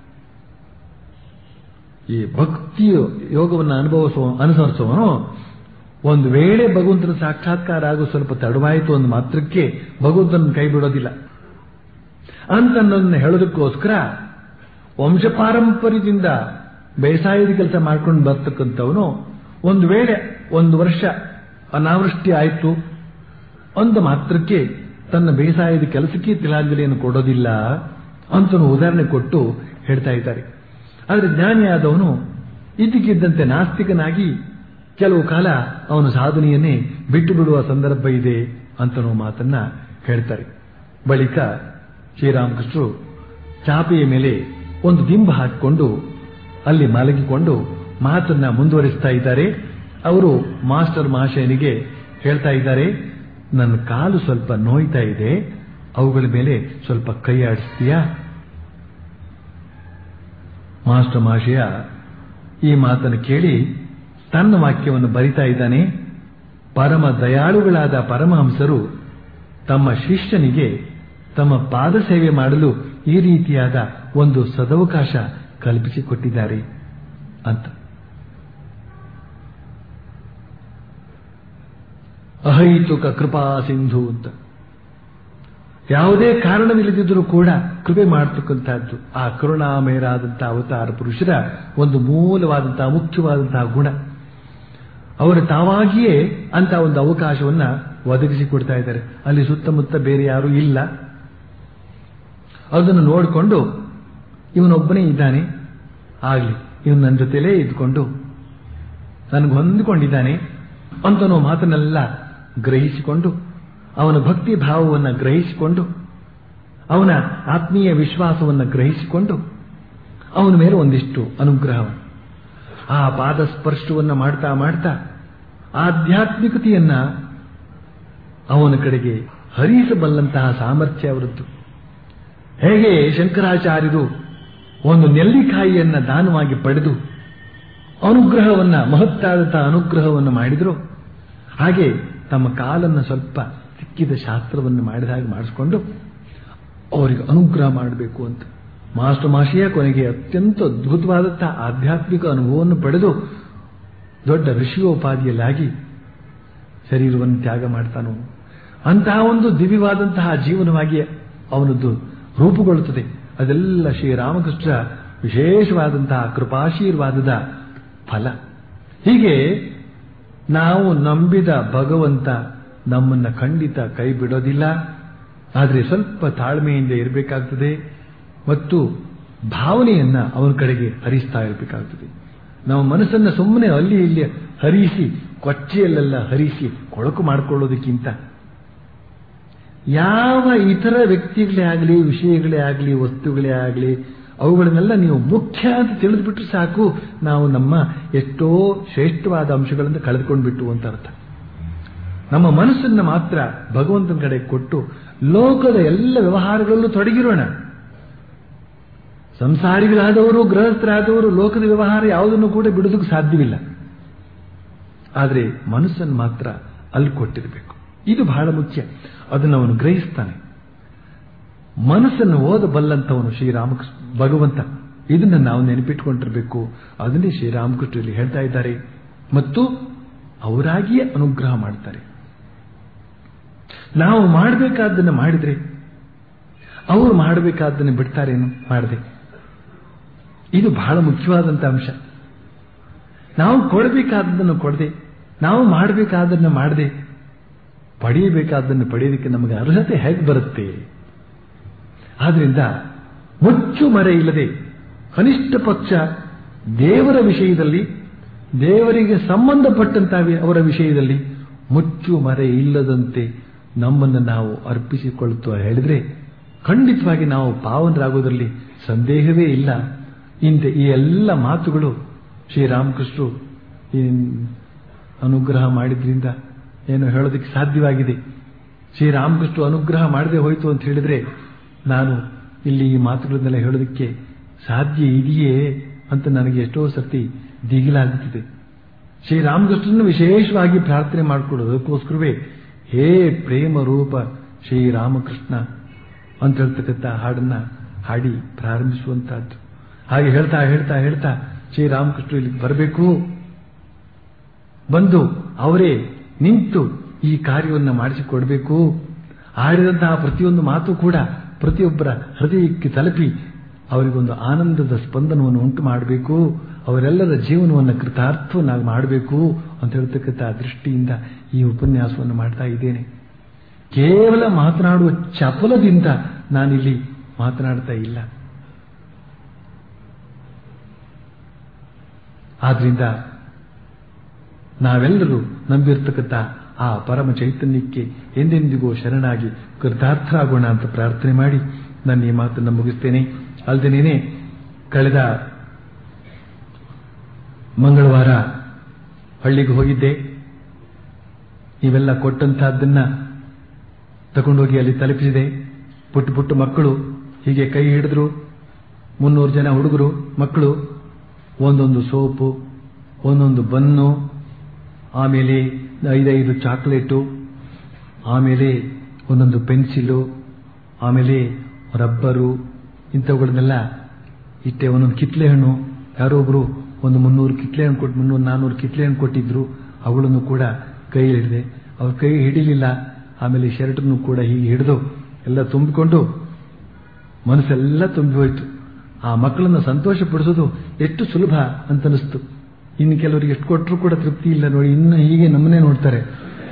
ಈ ಭಕ್ತಿ ಯೋಗವನ್ನು ಅನುಭವಿಸುವ ಅನುಸರಿಸುವನು ಒಂದು ವೇಳೆ ಭಗವಂತನ ಸಾಕ್ಷಾತ್ಕಾರ ಆಗೋ ಸ್ವಲ್ಪ ತಡವಾಯಿತು ಒಂದು ಮಾತ್ರಕ್ಕೆ ಭಗವಂತನ ಕೈ ಬಿಡೋದಿಲ್ಲ ಅಂತನ್ನೋದನ್ನ ಹೇಳೋದಕ್ಕೋಸ್ಕರ ವಂಶ ಪಾರಂಪರ್ಯದಿಂದ ಬೇಸಾಯದ ಕೆಲಸ ಮಾಡ್ಕೊಂಡು ಬರ್ತಕ್ಕಂಥವನು ಒಂದು ವೇಳೆ ಒಂದು ವರ್ಷ ಅನಾವೃಷ್ಟಿ ಆಯಿತು ಒಂದು ಮಾತ್ರಕ್ಕೆ ತನ್ನ ಬೇಸಾಯದ ಕೆಲಸಕ್ಕೆ ತಿಲಾಂಜಲಿಯನ್ನು ಕೊಡೋದಿಲ್ಲ ಅಂತ ಉದಾಹರಣೆ ಕೊಟ್ಟು ಹೇಳ್ತಾ ಇದ್ದಾರೆ ಆದರೆ ಜ್ಞಾನಿಯಾದವನು ಇದ್ದಕ್ಕಿದ್ದಂತೆ ನಾಸ್ತಿಕನಾಗಿ ಕೆಲವು ಕಾಲ ಅವನು ಸಾಧನೆಯನ್ನೇ ಬಿಟ್ಟು ಬಿಡುವ ಸಂದರ್ಭ ಇದೆ ಅಂತನೋ ಮಾತನ್ನ ಹೇಳ್ತಾರೆ ಬಳಿಕ ಶ್ರೀರಾಮಕೃಷ್ಣರು ಚಾಪೆಯ ಮೇಲೆ ಒಂದು ದಿಂಬ ಹಾಕಿಕೊಂಡು ಅಲ್ಲಿ ಮಲಗಿಕೊಂಡು ಮಾತನ್ನ ಮುಂದುವರಿಸ್ತಾ ಇದ್ದಾರೆ ಅವರು ಮಾಸ್ಟರ್ ಮಹಾಶಯನಿಗೆ ಹೇಳ್ತಾ ಇದ್ದಾರೆ ನನ್ನ ಕಾಲು ಸ್ವಲ್ಪ ನೋಯ್ತಾ ಇದೆ ಅವುಗಳ ಮೇಲೆ ಸ್ವಲ್ಪ ಕೈ ಆಡಿಸ್ತೀಯಾ ಮಾಸ್ಟರ್ ಮಹಾಶಯ ಈ ಮಾತನ್ನು ಕೇಳಿ ತನ್ನ ವಾಕ್ಯವನ್ನು ಬರಿತಾ ಇದ್ದಾನೆ ಪರಮ ದಯಾಳುಗಳಾದ ಪರಮಹಂಸರು ತಮ್ಮ ಶಿಷ್ಯನಿಗೆ ತಮ್ಮ ಪಾದ ಸೇವೆ ಮಾಡಲು ಈ ರೀತಿಯಾದ ಒಂದು ಸದವಕಾಶ ಕಲ್ಪಿಸಿಕೊಟ್ಟಿದ್ದಾರೆ ಅಂತ ಅಹೈತುಕ ಕೃಪಾ ಸಿಂಧು ಅಂತ ಯಾವುದೇ ಕಾರಣವಿಲ್ಲದಿದ್ದರೂ ಕೂಡ ಕೃಪೆ ಮಾಡತಕ್ಕಂತಹದ್ದು ಆ ಕರುಣಾಮಯರಾದಂತಹ ಅವತಾರ ಪುರುಷರ ಒಂದು ಮೂಲವಾದಂತಹ ಮುಖ್ಯವಾದಂತಹ ಗುಣ ಅವರು ತಾವಾಗಿಯೇ ಅಂತ ಒಂದು ಅವಕಾಶವನ್ನ ಒದಗಿಸಿಕೊಡ್ತಾ ಇದ್ದಾರೆ ಅಲ್ಲಿ ಸುತ್ತಮುತ್ತ ಬೇರೆ ಯಾರೂ ಇಲ್ಲ ಅದನ್ನು ನೋಡಿಕೊಂಡು ಇವನೊಬ್ಬನೇ ಇದ್ದಾನೆ ಆಗಲಿ ಇವನು ನನ್ನ ಜೊತೆಲೇ ಇದ್ಕೊಂಡು ನನಗೆ ಹೊಂದಿಕೊಂಡಿದ್ದಾನೆ ಅಂತನೋ ಮಾತನ್ನೆಲ್ಲ ಗ್ರಹಿಸಿಕೊಂಡು ಅವನ ಭಕ್ತಿ ಭಾವವನ್ನು ಗ್ರಹಿಸಿಕೊಂಡು ಅವನ ಆತ್ಮೀಯ ವಿಶ್ವಾಸವನ್ನು ಗ್ರಹಿಸಿಕೊಂಡು ಅವನ ಮೇಲೆ ಒಂದಿಷ್ಟು ಅನುಗ್ರಹ ಆ ಪಾದ ಸ್ಪರ್ಶವನ್ನು ಮಾಡ್ತಾ ಮಾಡ್ತಾ ಆಧ್ಯಾತ್ಮಿಕತೆಯನ್ನ ಅವನ ಕಡೆಗೆ ಹರಿಸಬಲ್ಲಂತಹ ಸಾಮರ್ಥ್ಯ ಅವರದ್ದು ಹೇಗೆ ಶಂಕರಾಚಾರ್ಯರು ಒಂದು ನೆಲ್ಲಿಕಾಯಿಯನ್ನ ದಾನವಾಗಿ ಪಡೆದು ಅನುಗ್ರಹವನ್ನ ಮಹತ್ತಾದಂತಹ ಅನುಗ್ರಹವನ್ನು ಮಾಡಿದ್ರು ಹಾಗೆ ತಮ್ಮ ಕಾಲನ್ನು ಸ್ವಲ್ಪ ಸಿಕ್ಕಿದ ಶಾಸ್ತ್ರವನ್ನು ಮಾಡಿದ ಹಾಗೆ ಮಾಡಿಸ್ಕೊಂಡು ಅವರಿಗೆ ಅನುಗ್ರಹ ಮಾಡಬೇಕು ಅಂತ ಮಾಸ್ಟರ್ ಮಾಶಿಯ ಕೊನೆಗೆ ಅತ್ಯಂತ ಅದ್ಭುತವಾದಂತಹ ಆಧ್ಯಾತ್ಮಿಕ ಅನುಭವವನ್ನು ಪಡೆದು ದೊಡ್ಡ ಋಷಿಯೋಪಾದಿಯಲ್ಲಾಗಿ ಶರೀರವನ್ನು ತ್ಯಾಗ ಮಾಡ್ತಾನೋ ಅಂತಹ ಒಂದು ದಿವ್ಯವಾದಂತಹ ಜೀವನವಾಗಿ ಅವನದ್ದು ರೂಪುಗೊಳ್ಳುತ್ತದೆ ಅದೆಲ್ಲ ಶ್ರೀರಾಮಕೃಷ್ಣ ವಿಶೇಷವಾದಂತಹ ಕೃಪಾಶೀರ್ವಾದದ ಫಲ ಹೀಗೆ ನಾವು ನಂಬಿದ ಭಗವಂತ ನಮ್ಮನ್ನ ಖಂಡಿತ ಕೈ ಬಿಡೋದಿಲ್ಲ ಆದರೆ ಸ್ವಲ್ಪ ತಾಳ್ಮೆಯಿಂದ ಇರಬೇಕಾಗ್ತದೆ ಮತ್ತು ಭಾವನೆಯನ್ನ ಅವನ ಕಡೆಗೆ ಹರಿಸ್ತಾ ಇರಬೇಕಾಗ್ತದೆ ನಾವು ಮನಸ್ಸನ್ನ ಸುಮ್ಮನೆ ಅಲ್ಲಿ ಇಲ್ಲಿ ಹರಿಸಿ ಕೊಚ್ಚೆಯಲ್ಲೆಲ್ಲ ಹರಿಸಿ ಕೊಳಕು ಮಾಡಿಕೊಳ್ಳೋದಕ್ಕಿಂತ ಯಾವ ಇತರ ವ್ಯಕ್ತಿಗಳೇ ಆಗಲಿ ವಿಷಯಗಳೇ ಆಗಲಿ ವಸ್ತುಗಳೇ ಆಗಲಿ ಅವುಗಳನ್ನೆಲ್ಲ ನೀವು ಮುಖ್ಯ ಅಂತ ತಿಳಿದ್ಬಿಟ್ರೆ ಸಾಕು ನಾವು ನಮ್ಮ ಎಷ್ಟೋ ಶ್ರೇಷ್ಠವಾದ ಅಂಶಗಳನ್ನು ಕಳೆದುಕೊಂಡು ಬಿಟ್ಟು ಅಂತ ಅರ್ಥ ನಮ್ಮ ಮನಸ್ಸನ್ನು ಮಾತ್ರ ಭಗವಂತನ ಕಡೆ ಕೊಟ್ಟು ಲೋಕದ ಎಲ್ಲ ವ್ಯವಹಾರಗಳಲ್ಲೂ ತೊಡಗಿರೋಣ ಸಂಸಾರಿಗಳಾದವರು ಗೃಹಸ್ಥರಾದವರು ಲೋಕದ ವ್ಯವಹಾರ ಯಾವುದನ್ನು ಕೂಡ ಬಿಡೋದಕ್ಕೆ ಸಾಧ್ಯವಿಲ್ಲ ಆದರೆ ಮನಸ್ಸನ್ನು ಮಾತ್ರ ಅಲ್ಲಿ ಕೊಟ್ಟಿರಬೇಕು ಇದು ಬಹಳ ಮುಖ್ಯ ಅದನ್ನು ಅವನು ಗ್ರಹಿಸ್ತಾನೆ ಮನಸ್ಸನ್ನು ಓದಬಲ್ಲಂತವನು ಶ್ರೀರಾಮಕೃಷ್ಣ ಭಗವಂತ ಇದನ್ನ ನಾವು ನೆನಪಿಟ್ಕೊಂಡಿರಬೇಕು ಅದನ್ನೇ ಶ್ರೀರಾಮಕೃಷ್ಣ ಇಲ್ಲಿ ಹೇಳ್ತಾ ಇದ್ದಾರೆ ಮತ್ತು ಅವರಾಗಿಯೇ ಅನುಗ್ರಹ ಮಾಡ್ತಾರೆ ನಾವು ಮಾಡಬೇಕಾದ್ದನ್ನು ಮಾಡಿದ್ರೆ ಅವರು ಮಾಡಬೇಕಾದ್ದನ್ನು ಬಿಡ್ತಾರೇನು ಮಾಡದೆ ಇದು ಬಹಳ ಮುಖ್ಯವಾದಂಥ ಅಂಶ ನಾವು ಕೊಡಬೇಕಾದದ್ದನ್ನು ಕೊಡದೆ ನಾವು ಮಾಡಬೇಕಾದನ್ನು ಮಾಡದೆ ಪಡೆಯಬೇಕಾದನ್ನು ಪಡೆಯೋದಕ್ಕೆ ನಮಗೆ ಅರ್ಹತೆ ಹೇಗೆ ಬರುತ್ತೆ ಆದ್ರಿಂದ ಮುಚ್ಚು ಮರೆ ಇಲ್ಲದೆ ಕನಿಷ್ಠ ಪಕ್ಷ ದೇವರ ವಿಷಯದಲ್ಲಿ ದೇವರಿಗೆ ಸಂಬಂಧಪಟ್ಟಂತ ಅವರ ವಿಷಯದಲ್ಲಿ ಮುಚ್ಚು ಮರೆ ಇಲ್ಲದಂತೆ ನಮ್ಮನ್ನು ನಾವು ಅರ್ಪಿಸಿಕೊಳ್ಳುತ್ತಾ ಹೇಳಿದ್ರೆ ಖಂಡಿತವಾಗಿ ನಾವು ಪಾವನರಾಗೋದ್ರಲ್ಲಿ ಸಂದೇಹವೇ ಇಲ್ಲ ಇಂಥ ಈ ಎಲ್ಲ ಮಾತುಗಳು ಶ್ರೀರಾಮಕೃಷ್ಣರು ಈ ಅನುಗ್ರಹ ಮಾಡಿದ್ರಿಂದ ಏನು ಹೇಳೋದಕ್ಕೆ ಸಾಧ್ಯವಾಗಿದೆ ಶ್ರೀರಾಮಕೃಷ್ಣ ಅನುಗ್ರಹ ಮಾಡದೆ ಹೋಯಿತು ಅಂತ ಹೇಳಿದ್ರೆ ನಾನು ಇಲ್ಲಿ ಈ ಮಾತುಗಳನ್ನೆಲ್ಲ ಹೇಳೋದಕ್ಕೆ ಸಾಧ್ಯ ಇದೆಯೇ ಅಂತ ನನಗೆ ಎಷ್ಟೋ ಸರ್ತಿ ದಿಗಿಲಾಗುತ್ತಿದೆ ಶ್ರೀರಾಮಕೃಷ್ಣನ ವಿಶೇಷವಾಗಿ ಪ್ರಾರ್ಥನೆ ಮಾಡಿಕೊಳ್ಳೋದಕ್ಕೋಸ್ಕರವೇ ಹೇ ಪ್ರೇಮ ರೂಪ ಶ್ರೀರಾಮಕೃಷ್ಣ ಅಂತ ಹೇಳ್ತಕ್ಕಂಥ ಹಾಡನ್ನ ಹಾಡಿ ಪ್ರಾರಂಭಿಸುವಂತಹದ್ದು ಹಾಗೆ ಹೇಳ್ತಾ ಹೇಳ್ತಾ ಹೇಳ್ತಾ ಶ್ರೀರಾಮಕೃಷ್ಣ ಇಲ್ಲಿಗೆ ಬರಬೇಕು ಬಂದು ಅವರೇ ನಿಂತು ಈ ಕಾರ್ಯವನ್ನು ಮಾಡಿಸಿಕೊಡ್ಬೇಕು ಆಡಿದಂತಹ ಪ್ರತಿಯೊಂದು ಮಾತು ಕೂಡ ಪ್ರತಿಯೊಬ್ಬರ ಹೃದಯಕ್ಕೆ ತಲುಪಿ ಅವರಿಗೊಂದು ಆನಂದದ ಸ್ಪಂದನವನ್ನು ಉಂಟು ಮಾಡಬೇಕು ಅವರೆಲ್ಲರ ಜೀವನವನ್ನು ಕೃತಾರ್ಥವನ್ನಾಗಿ ಮಾಡಬೇಕು ಅಂತ ಹೇಳ್ತಕ್ಕಂಥ ದೃಷ್ಟಿಯಿಂದ ಈ ಉಪನ್ಯಾಸವನ್ನು ಮಾಡ್ತಾ ಇದ್ದೇನೆ ಕೇವಲ ಮಾತನಾಡುವ ಚಪಲದಿಂದ ನಾನಿಲ್ಲಿ ಮಾತನಾಡ್ತಾ ಇಲ್ಲ ಆದ್ರಿಂದ ನಾವೆಲ್ಲರೂ ನಂಬಿರ್ತಕ್ಕಂಥ ಆ ಪರಮ ಚೈತನ್ಯಕ್ಕೆ ಎಂದೆಂದಿಗೂ ಶರಣಾಗಿ ಕೃತಾರ್ಥರಾಗೋಣ ಅಂತ ಪ್ರಾರ್ಥನೆ ಮಾಡಿ ನಾನು ಈ ಮಾತನ್ನು ಮುಗಿಸ್ತೇನೆ ಅಲ್ಲದೇನೆ ಕಳೆದ ಮಂಗಳವಾರ ಹಳ್ಳಿಗೆ ಹೋಗಿದ್ದೆ ನೀವೆಲ್ಲ ಕೊಟ್ಟಂತಹದ್ದನ್ನ ತಗೊಂಡೋಗಿ ಅಲ್ಲಿ ತಲುಪಿಸಿದೆ ಪುಟ್ಟ ಪುಟ್ಟ ಮಕ್ಕಳು ಹೀಗೆ ಕೈ ಹಿಡಿದ್ರು ಮುನ್ನೂರು ಜನ ಹುಡುಗರು ಮಕ್ಕಳು ಒಂದೊಂದು ಸೋಪು ಒಂದೊಂದು ಬನ್ನು ಆಮೇಲೆ ಐದೈದು ಚಾಕ್ಲೇಟು ಆಮೇಲೆ ಒಂದೊಂದು ಪೆನ್ಸಿಲು ಆಮೇಲೆ ರಬ್ಬರು ಇಂಥವುಗಳನ್ನೆಲ್ಲ ಇಟ್ಟೆ ಒಂದೊಂದು ಕಿತ್ಲೆ ಹಣ್ಣು ಯಾರೋ ಒಬ್ರು ಒಂದು ಮುನ್ನೂರು ಕಿತ್ಲೆ ಹಣ್ಣು ಕೊಟ್ಟು ಮುನ್ನೂರು ನಾನ್ನೂರು ಕಿತ್ಲೆ ಹಣ್ಣು ಕೊಟ್ಟಿದ್ರು ಅವುಗಳನ್ನು ಕೂಡ ಕೈ ಹಿಡಿದೆ ಅವ್ರ ಕೈ ಹಿಡಿಲಿಲ್ಲ ಆಮೇಲೆ ಶರ್ಟನ್ನು ಕೂಡ ಹೀಗೆ ಹಿಡಿದು ಎಲ್ಲ ತುಂಬಿಕೊಂಡು ಮನಸ್ಸೆಲ್ಲ ತುಂಬಿ ಹೋಯ್ತು ಆ ಮಕ್ಕಳನ್ನು ಸಂತೋಷ ಪಡಿಸೋದು ಎಷ್ಟು ಸುಲಭ ಅಂತ ಅನಿಸ್ತು ಇನ್ನು ಕೆಲವರಿಗೆ ಎಷ್ಟು ಕೊಟ್ಟರು ಕೂಡ ತೃಪ್ತಿ ಇಲ್ಲ ನೋಡಿ ಇನ್ನು ಹೀಗೆ ನಮ್ಮನ್ನೇ ನೋಡ್ತಾರೆ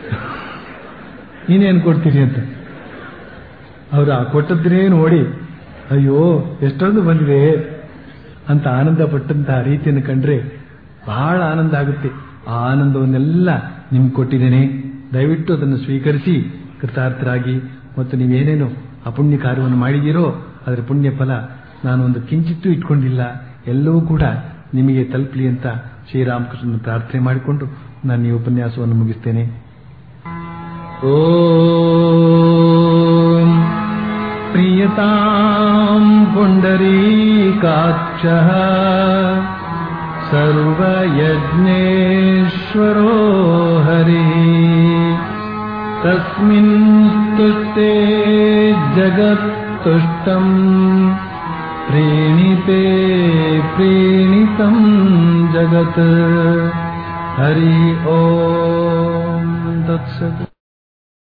ನೀನೇನು ಕೊಡ್ತೀರಿ ಅಂತ ಅವರು ಆ ಕೊಟ್ಟದ್ದೇ ನೋಡಿ ಅಯ್ಯೋ ಎಷ್ಟೊಂದು ಬಂದಿದೆ ಅಂತ ಆನಂದ ಪಟ್ಟಂತಹ ರೀತಿಯನ್ನು ಕಂಡ್ರೆ ಬಹಳ ಆನಂದ ಆಗುತ್ತೆ ಆ ಆನಂದವನ್ನೆಲ್ಲ ನಿಮ್ಗೆ ಕೊಟ್ಟಿದ್ದೇನೆ ದಯವಿಟ್ಟು ಅದನ್ನು ಸ್ವೀಕರಿಸಿ ಕೃತಾರ್ಥರಾಗಿ ಮತ್ತು ನೀವೇನೇನು ಅಪುಣ್ಯ ಕಾರ್ಯವನ್ನು ಮಾಡಿದ್ದೀರೋ ಅದರ ಪುಣ್ಯ ಫಲ ನಾನು ಒಂದು ಕಿಂಚಿತ್ತೂ ಇಟ್ಕೊಂಡಿಲ್ಲ ಎಲ್ಲವೂ ಕೂಡ ನಿಮಗೆ ತಲುಪಲಿ ಅಂತ ಶ್ರೀರಾಮಕೃಷ್ಣನ ಪ್ರಾರ್ಥನೆ ಮಾಡಿಕೊಂಡು ನಾನು ಈ ಉಪನ್ಯಾಸವನ್ನು ಮುಗಿಸ್ತೇನೆ ಓಂ ಪ್ರಿಯತಾಂ ಪುಂಡರೀಕಾಕ್ಷಃ ಸರ್ವಯಜ್ಞೇಶ್ವರೋ ಹರಿ ತಸ್ಮಿನ್ ತುಷ್ಟೇ ಜಗತ್ತುಷ್ಟಂ ಪ್ರೇಣಿತೆ ಪ್ರೇಣಿತಂ ಜಗತ್ ಹರಿ ಓಂ ತತ್ಸತ್